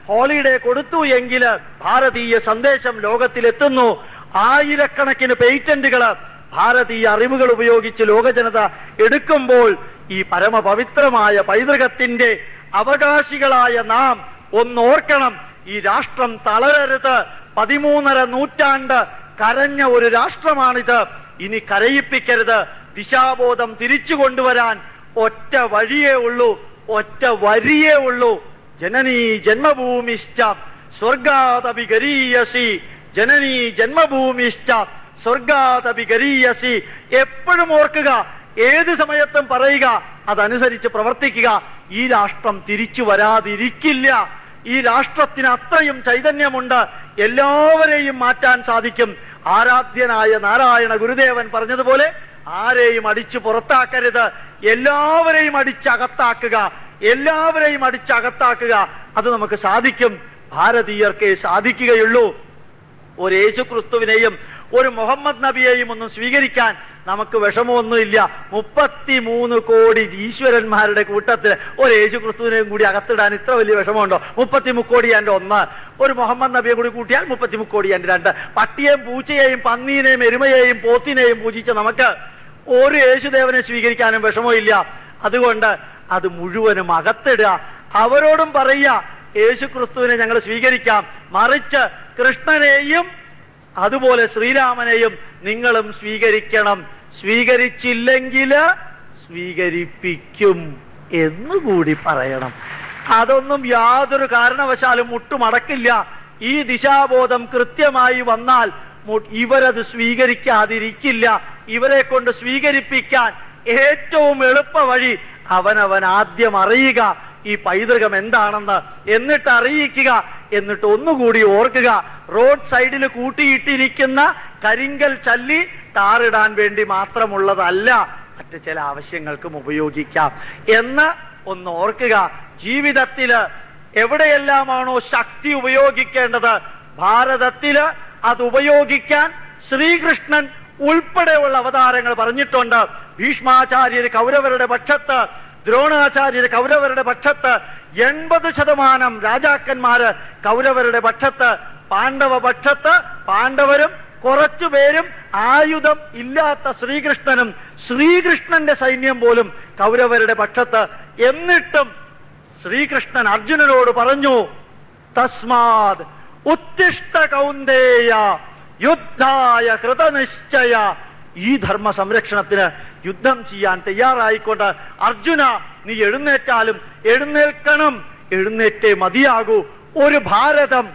ഹോളിഡേ കൊടുത്തു എങ്കിൽ ഭാരതീയ സന്ദേശം ലോകത്തിലെത്തുന്നു ആയിരക്കണക്കിന് പേറ്റന്റുകൾ ഭാരതീയ അറിവുകൾ ഉപയോഗിച്ച് ലോകജനത എടുക്കുമ്പോൾ ഈ പരമപവിത്രമായ പൈതൃകത്തിന്റെ അവകാശികളായ നാം ഒന്നോർക്കണം ഈ രാഷ്ട്രം തളരരുത് പതിമൂന്നര നൂറ്റാണ്ട് കരഞ്ഞ ഒരു രാഷ്ട്രമാണിത് ഇനി കരയിപ്പിക്കരുത് ദിശാബോധം തിരിച്ചു കൊണ്ടുവരാൻ ഒറ്റ വഴിയേ ഉള്ളൂ ഒറ്റ വരിയേ ഉള്ളൂ ജനനീ ജന്മഭൂമിശ്ച സ്വർഗാതപിഗരീയസി ജനനീ ജന്മഭൂമിശ്ച സ്വർഗാതപിഗരീയസി എപ്പോഴും ഓർക്കുക ഏത് സമയത്തും പറയുക അതനുസരിച്ച് പ്രവർത്തിക്കുക ഈ രാഷ്ട്രം തിരിച്ചു വരാതിരിക്കില്ല ഈ രാഷ്ട്രത്തിന് അത്രയും ചൈതന്യമുണ്ട് എല്ലാവരെയും മാറ്റാൻ സാധിക്കും ആരാധ്യനായ നാരായണ ഗുരുദേവൻ പറഞ്ഞതുപോലെ ആരെയും അടിച്ചു പുറത്താക്കരുത് എല്ലാവരെയും അടിച്ചകത്താക്കുക എല്ലാവരെയും അടിച്ചകത്താക്കുക അത് നമുക്ക് സാധിക്കും ഭാരതീയർക്കേ സാധിക്കുകയുള്ളൂ ഒരു യേശു ക്രിസ്തുവിനെയും ഒരു മുഹമ്മദ് നബിയെയും ഒന്നും സ്വീകരിക്കാൻ നമുക്ക് വിഷമമൊന്നുമില്ല മുപ്പത്തിമൂന്ന് കോടി ഈശ്വരന്മാരുടെ കൂട്ടത്തിൽ ഒരു യേശു ക്രിസ്തുവിനെയും കൂടി അകത്തിടാൻ ഇത്ര വലിയ വിഷമമുണ്ടോ മുപ്പത്തി മുക്കോടി എൻ്റെ ഒന്ന് ഒരു മുഹമ്മദ് നബിയെ കൂടി കൂട്ടിയാൽ മുപ്പത്തി മുക്കോടി എൻ്റെ രണ്ട് പട്ടിയെയും പൂച്ചയെയും പന്നീനെയും എരുമയെയും പോത്തിനെയും പൂജിച്ച നമുക്ക് ഒരു യേശുദേവനെ സ്വീകരിക്കാനും വിഷമമില്ല അതുകൊണ്ട് അത് മുഴുവനും അകത്തിടുക അവരോടും പറയുക യേശു ക്രിസ്തുവിനെ ഞങ്ങൾ സ്വീകരിക്കാം മറിച്ച് കൃഷ്ണനെയും അതുപോലെ ശ്രീരാമനെയും നിങ്ങളും സ്വീകരിക്കണം സ്വീകരിച്ചില്ലെങ്കിൽ സ്വീകരിപ്പിക്കും എന്നുകൂടി പറയണം അതൊന്നും യാതൊരു കാരണവശാലും മുട്ടുമടക്കില്ല ഈ ദിശാബോധം കൃത്യമായി വന്നാൽ മു- ഇവരത് സ്വീകരിക്കാതിരിക്കില്ല ഇവരെ കൊണ്ട് സ്വീകരിപ്പിക്കാൻ ഏറ്റവും എളുപ്പ വഴി അവനവൻ ആദ്യം അറിയുക ഈ പൈതൃകം എന്താണെന്ന് എന്നിട്ട് അറിയിക്കുക എന്നിട്ട് ഒന്നുകൂടി ഓർക്കുക റോഡ് സൈഡിൽ കൂട്ടിയിട്ടിരിക്കുന്ന കരിങ്കൽ ചല്ലി ടാറിടാൻ വേണ്ടി മാത്രമുള്ളതല്ല മറ്റ് ചില ആവശ്യങ്ങൾക്കും ഉപയോഗിക്കാം എന്ന് ഒന്ന് ഓർക്കുക ജീവിതത്തില് എവിടെയെല്ലാമാണോ ശക്തി ഉപയോഗിക്കേണ്ടത് ഭാരതത്തില് അത് ഉപയോഗിക്കാൻ ശ്രീകൃഷ്ണൻ ഉൾപ്പെടെയുള്ള അവതാരങ്ങൾ പറഞ്ഞിട്ടുണ്ട് ഭീഷ്മാചാര്യർ കൗരവരുടെ പക്ഷത്ത് ദ്രോണാചാര്യർ കൗരവരുടെ പക്ഷത്ത് എൺപത് ശതമാനം രാജാക്കന്മാര് കൗരവരുടെ പക്ഷത്ത് പാണ്ഡവ പക്ഷത്ത് പാണ്ഡവരും കുറച്ചുപേരും ആയുധം ഇല്ലാത്ത ശ്രീകൃഷ്ണനും ശ്രീകൃഷ്ണന്റെ സൈന്യം പോലും കൗരവരുടെ പക്ഷത്ത് എന്നിട്ടും ശ്രീകൃഷ്ണൻ അർജുനനോട് പറഞ്ഞു തസ്മാത് ഉത്തിഷ്ട കൗന്ദേയ യുദ്ധായ കൃതനിശ്ചയ ഈ ധർമ്മ സംരക്ഷണത്തിന് യുദ്ധം ചെയ്യാൻ തയ്യാറായിക്കൊണ്ട് അർജുന നീ എഴുന്നേറ്റാലും എഴുന്നേൽക്കണം എഴുന്നേറ്റേ മതിയാകൂ ഒരു ഭാരതം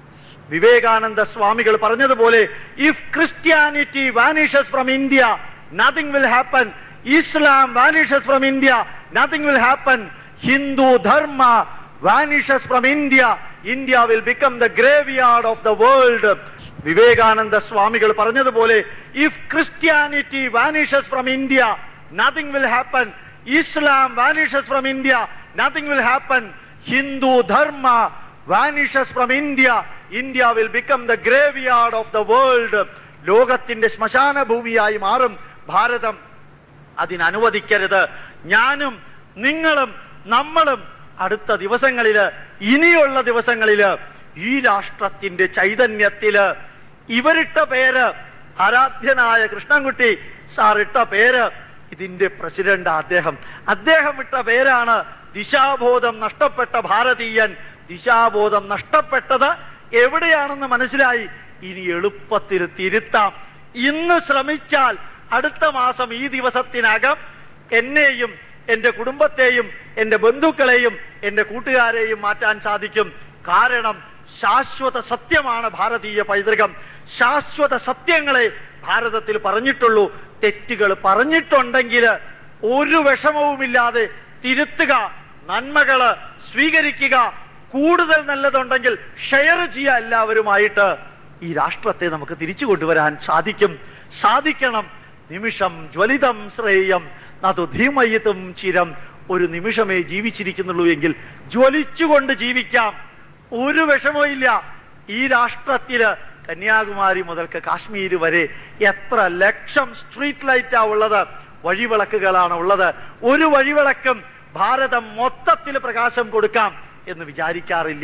വിവേകാനന്ദ സ്വാമികൾ പറഞ്ഞതുപോലെ if Christianity vanishes from India nothing will happen Islam vanishes from India nothing will happen Hindu dharma vanishes from India India will become the graveyard of the world Vivekananda സ്വാമികൾ പറഞ്ഞതുപോലെ if Christianity vanishes from India nothing will happen Islam vanishes from India nothing will happen Hindu dharma vanishes from India India will become the graveyard of the world ലോകത്തിന്റെ ശ്മശാന ഭൂമിയായി മാറും ഭാരതം അതിനനുവദിക്കരുത് ഞാനും നിങ്ങളും നമ്മളും അടുത്ത ദിവസങ്ങളില് ഇനിയുള്ള ദിവസങ്ങളില് ഈ രാഷ്ട്രത്തിന്റെ ചൈതന്യത്തില് ഇവരിട്ട പേര് ആരാധ്യനായ കൃഷ്ണൻകുട്ടി സാർ ഇട്ട പേര് ഇതിന്റെ പ്രസിഡന്റ് അദ്ദേഹം അദ്ദേഹം ഇട്ട പേരാണ് ദിശാബോധം നഷ്ടപ്പെട്ട ഭാരതീയൻ ദിശാബോധം നഷ്ടപ്പെട്ടത് എവിടെയാണെന്ന് മനസ്സിലായി ഇനി എളുപ്പത്തിൽ തിരുത്താം ഇന്ന് ശ്രമിച്ചാൽ അടുത്ത മാസം ഈ ദിവസത്തിനകം എന്നെയും എന്റെ കുടുംബത്തെയും എന്റെ ബന്ധുക്കളെയും എന്റെ കൂട്ടുകാരെയും മാറ്റാൻ സാധിക്കും കാരണം ശാശ്വത സത്യമാണ് ഭാരതീയ പൈതൃകം ശാശ്വത സത്യങ്ങളെ ഭാരതത്തിൽ പറഞ്ഞിട്ടുള്ളൂ തെറ്റുകൾ പറഞ്ഞിട്ടുണ്ടെങ്കിൽ ഒരു വിഷമവുമില്ലാതെ തിരുത്തുക നന്മകള് സ്വീകരിക്കുക കൂടുതൽ നല്ലതുണ്ടെങ്കിൽ ഷെയർ ചെയ്യുക എല്ലാവരുമായിട്ട് ഈ രാഷ്ട്രത്തെ നമുക്ക് തിരിച്ചു കൊണ്ടുവരാൻ സാധിക്കും സാധിക്കണം നിമിഷം ജ്വലിതം ശ്രേയം നതു ധീമയിത്തും ചിരം ഒരു നിമിഷമേ ജീവിച്ചിരിക്കുന്നുള്ളൂ എങ്കിൽ ജ്വലിച്ചുകൊണ്ട് ജീവിക്കാം ഒരു വിഷമവും ഈ രാഷ്ട്രത്തില് കന്യാകുമാരി മുതൽക്ക് കാശ്മീർ വരെ എത്ര ലക്ഷം സ്ട്രീറ്റ് ലൈറ്റാ ഉള്ളത് വഴിവിളക്കുകളാണ് ഉള്ളത് ഒരു വഴിവിളക്കും ഭാരതം മൊത്തത്തിൽ പ്രകാശം കൊടുക്കാം എന്ന് വിചാരിക്കാറില്ല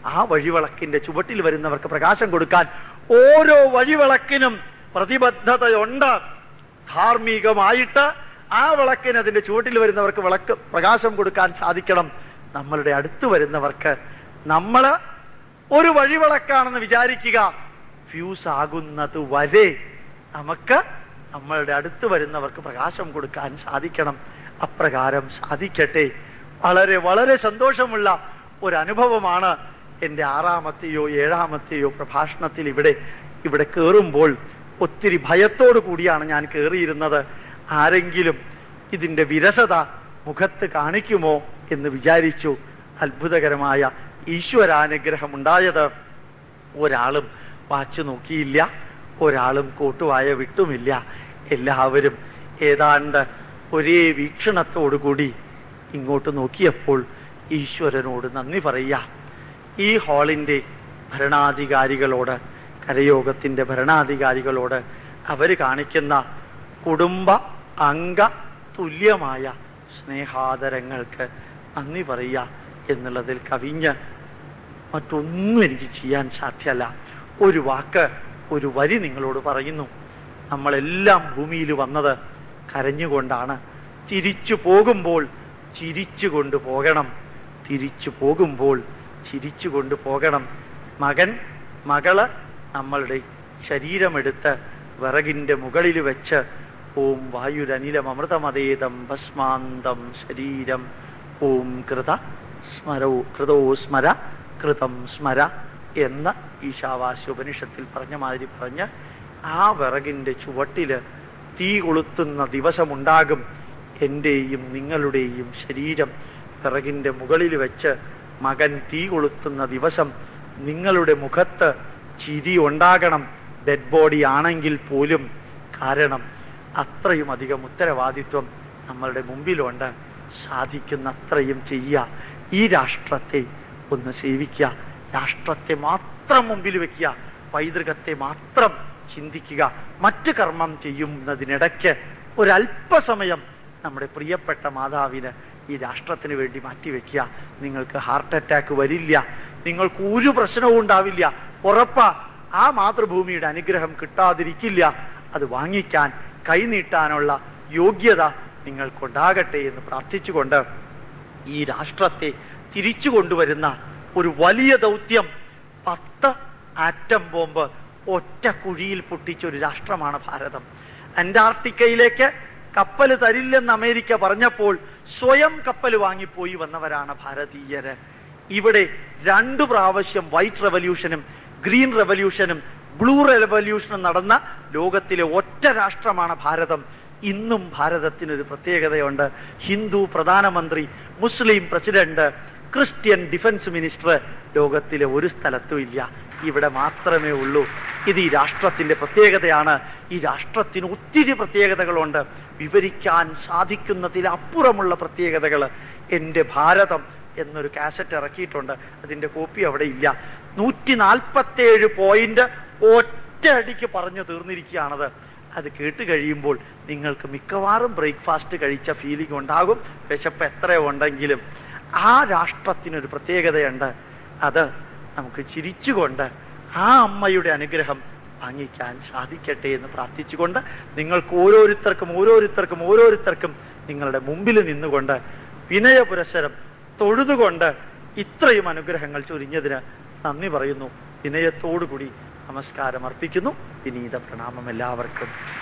ആ വഴിവിളക്കിന്റെ ചുവട്ടിൽ വരുന്നവർക്ക് പ്രകാശം കൊടുക്കാൻ ഓരോ വഴിവിളക്കിനും പ്രതിബദ്ധതയുണ്ട് ധാർമ്മികമായിട്ട് ആ വിളക്കിന് അതിന്റെ ചുവട്ടിൽ വരുന്നവർക്ക് വിളക്ക് പ്രകാശം കൊടുക്കാൻ സാധിക്കണം നമ്മളുടെ അടുത്ത് വരുന്നവർക്ക് നമ്മള് ഒരു വഴിവിളക്കാണെന്ന് വിചാരിക്കുക ഫ്യൂസ് ആകുന്നത് വരെ നമുക്ക് നമ്മളുടെ അടുത്ത് വരുന്നവർക്ക് പ്രകാശം കൊടുക്കാൻ സാധിക്കണം അപ്രകാരം സാധിക്കട്ടെ വളരെ വളരെ സന്തോഷമുള്ള ഒരു അനുഭവമാണ് എൻ്റെ ആറാമത്തെയോ ഏഴാമത്തെയോ പ്രഭാഷണത്തിൽ ഇവിടെ ഇവിടെ കയറുമ്പോൾ ഒത്തിരി ഭയത്തോടു കൂടിയാണ് ഞാൻ കയറിയിരുന്നത് ആരെങ്കിലും ഇതിന്റെ വിരസത മുഖത്ത് കാണിക്കുമോ എന്ന് വിചാരിച്ചു അത്ഭുതകരമായ ഈശ്വരാനുഗ്രഹം ഉണ്ടായത് ഒരാളും വാച്ച് നോക്കിയില്ല ഒരാളും കോട്ടുവായ വിട്ടുമില്ല എല്ലാവരും ഏതാണ്ട് ഒരേ വീക്ഷണത്തോടുകൂടി ഇങ്ങോട്ട് നോക്കിയപ്പോൾ ഈശ്വരനോട് നന്ദി പറയുക ഈ ഹാളിന്റെ ഭരണാധികാരികളോട് കരയോഗത്തിന്റെ ഭരണാധികാരികളോട് അവര് കാണിക്കുന്ന കുടുംബ അംഗ തുല്യമായ സ്നേഹാദരങ്ങൾക്ക് നന്ദി പറയുക എന്നുള്ളതിൽ കവിഞ്ഞ് മറ്റൊന്നും എനിക്ക് ചെയ്യാൻ സാധ്യമല്ല ഒരു വാക്ക് ഒരു വരി നിങ്ങളോട് പറയുന്നു നമ്മളെല്ലാം ഭൂമിയിൽ വന്നത് കരഞ്ഞുകൊണ്ടാണ് തിരിച്ചു പോകുമ്പോൾ ചിരിച്ചുകൊണ്ട് പോകണം തിരിച്ചു പോകുമ്പോൾ ചിരിച്ചുകൊണ്ട് പോകണം മകൻ മകള് നമ്മളുടെ ശരീരമെടുത്ത് വിറകിന്റെ മുകളിൽ വെച്ച് ഓം വായുരനിലം അമൃതമതേതം ഭസ്മാന്തം ശരീരം ഓം കൃത സ്മരോ കൃതോ സ്മര കൃതം സ്മര എന്ന ഈശാവാസ്യ ഉപനിഷത്തിൽ പറഞ്ഞ മാതിരി പറഞ്ഞ് ആ വിറകിന്റെ ചുവട്ടില് തീ കൊളുത്തുന്ന ദിവസമുണ്ടാകും എന്റെയും നിങ്ങളുടെയും ശരീരം വിറകിന്റെ മുകളിൽ വെച്ച് മകൻ തീ കൊളുത്തുന്ന ദിവസം നിങ്ങളുടെ മുഖത്ത് ചിരി ഉണ്ടാകണം ഡെഡ് ബോഡി ആണെങ്കിൽ പോലും കാരണം അത്രയും അധികം ഉത്തരവാദിത്വം നമ്മളുടെ മുമ്പിലുണ്ട് സാധിക്കുന്ന അത്രയും ചെയ്യുക ഈ രാഷ്ട്രത്തെ ഒന്ന് സേവിക്കുക രാഷ്ട്രത്തെ മാത്രം മുമ്പിൽ വെക്കുക പൈതൃകത്തെ മാത്രം ചിന്തിക്കുക മറ്റു കർമ്മം ചെയ്യുന്നതിനിടയ്ക്ക് ഒരല്പസമയം നമ്മുടെ പ്രിയപ്പെട്ട മാതാവിന് ഈ രാഷ്ട്രത്തിന് വേണ്ടി മാറ്റിവെക്കുക നിങ്ങൾക്ക് ഹാർട്ട് അറ്റാക്ക് വരില്ല നിങ്ങൾക്ക് ഒരു പ്രശ്നവും ഉണ്ടാവില്ല ഉറപ്പാ ആ മാതൃഭൂമിയുടെ അനുഗ്രഹം കിട്ടാതിരിക്കില്ല അത് വാങ്ങിക്കാൻ കൈനീട്ടാനുള്ള യോഗ്യത നിങ്ങൾക്കുണ്ടാകട്ടെ എന്ന് പ്രാർത്ഥിച്ചുകൊണ്ട് ഈ രാഷ്ട്രത്തെ തിരിച്ചു കൊണ്ടുവരുന്ന ഒരു വലിയ ദൗത്യം പത്ത് ആറ്റം ബോംബ് ഒറ്റ കുഴിയിൽ പൊട്ടിച്ച ഒരു രാഷ്ട്രമാണ് ഭാരതം അന്റാർട്ടിക്കയിലേക്ക് കപ്പൽ തരില്ലെന്ന് അമേരിക്ക പറഞ്ഞപ്പോൾ സ്വയം കപ്പൽ വാങ്ങിപ്പോയി വന്നവരാണ് ഭാരതീയര് ഇവിടെ രണ്ടു പ്രാവശ്യം വൈറ്റ് റെവല്യൂഷനും ഗ്രീൻ റെവല്യൂഷനും ബ്ലൂ റെവല്യൂഷനും നടന്ന ലോകത്തിലെ ഒറ്റ രാഷ്ട്രമാണ് ഭാരതം ഇന്നും ഭാരതത്തിനൊരു പ്രത്യേകതയുണ്ട് ഹിന്ദു പ്രധാനമന്ത്രി Muslim president Christian defence minister ലോകത്തിലെ ഒരു സ്ഥലത്തും ഇല്ല ഇവിടെ മാത്രമേ ഉള്ളൂ ഇത് ഈ രാഷ്ട്രത്തിന്റെ പ്രത്യേകതയാണ് ഈ രാഷ്ട്രത്തിന് ഒത്തിരി പ്രത്യേകതകളുണ്ട് വിവരിക്കാൻ സാധിക്കുന്നതിലപ്പുറമുള്ള പ്രത്യേകതകൾ എൻ്റെ ഭാരതം എന്നൊരു കാസറ്റ് ഇറക്കിയിട്ടുണ്ട് അതിന്റെ കോപ്പി അവിടെ ഇല്ല നൂറ്റി നാൽപ്പത്തേഴ് പോയിന്റ് ഒറ്റയടിക്ക് പറഞ്ഞു തീർന്നിരിക്കുകയാണത് അത് കേട്ട് കഴിയുമ്പോൾ നിങ്ങൾക്ക് മിക്കവാറും ബ്രേക്ക്ഫാസ്റ്റ് കഴിച്ച ഫീലിംഗ് ഉണ്ടാകും വിശപ്പ് എത്ര ഉണ്ടെങ്കിലും ആ രാഷ്ട്രത്തിനൊരു പ്രത്യേകതയുണ്ട് അത് നമുക്ക് ചിരിച്ചുകൊണ്ട് ആ അമ്മയുടെ അനുഗ്രഹം വാങ്ങിക്കാൻ സാധിക്കട്ടെ എന്ന് പ്രാർത്ഥിച്ചുകൊണ്ട് നിങ്ങൾക്ക് ഓരോരുത്തർക്കും ഓരോരുത്തർക്കും ഓരോരുത്തർക്കും നിങ്ങളുടെ മുമ്പിൽ നിന്നുകൊണ്ട് വിനയപുരസരം തൊഴുതുകൊണ്ട് ഇത്രയും അനുഗ്രഹങ്ങൾ ചൊരിഞ്ഞതിന് നന്ദി പറയുന്നു വിനയത്തോടുകൂടി നമസ്കാരം അർപ്പിക്കുന്നു വിനീത പ്രണാമം എല്ലാവർക്കും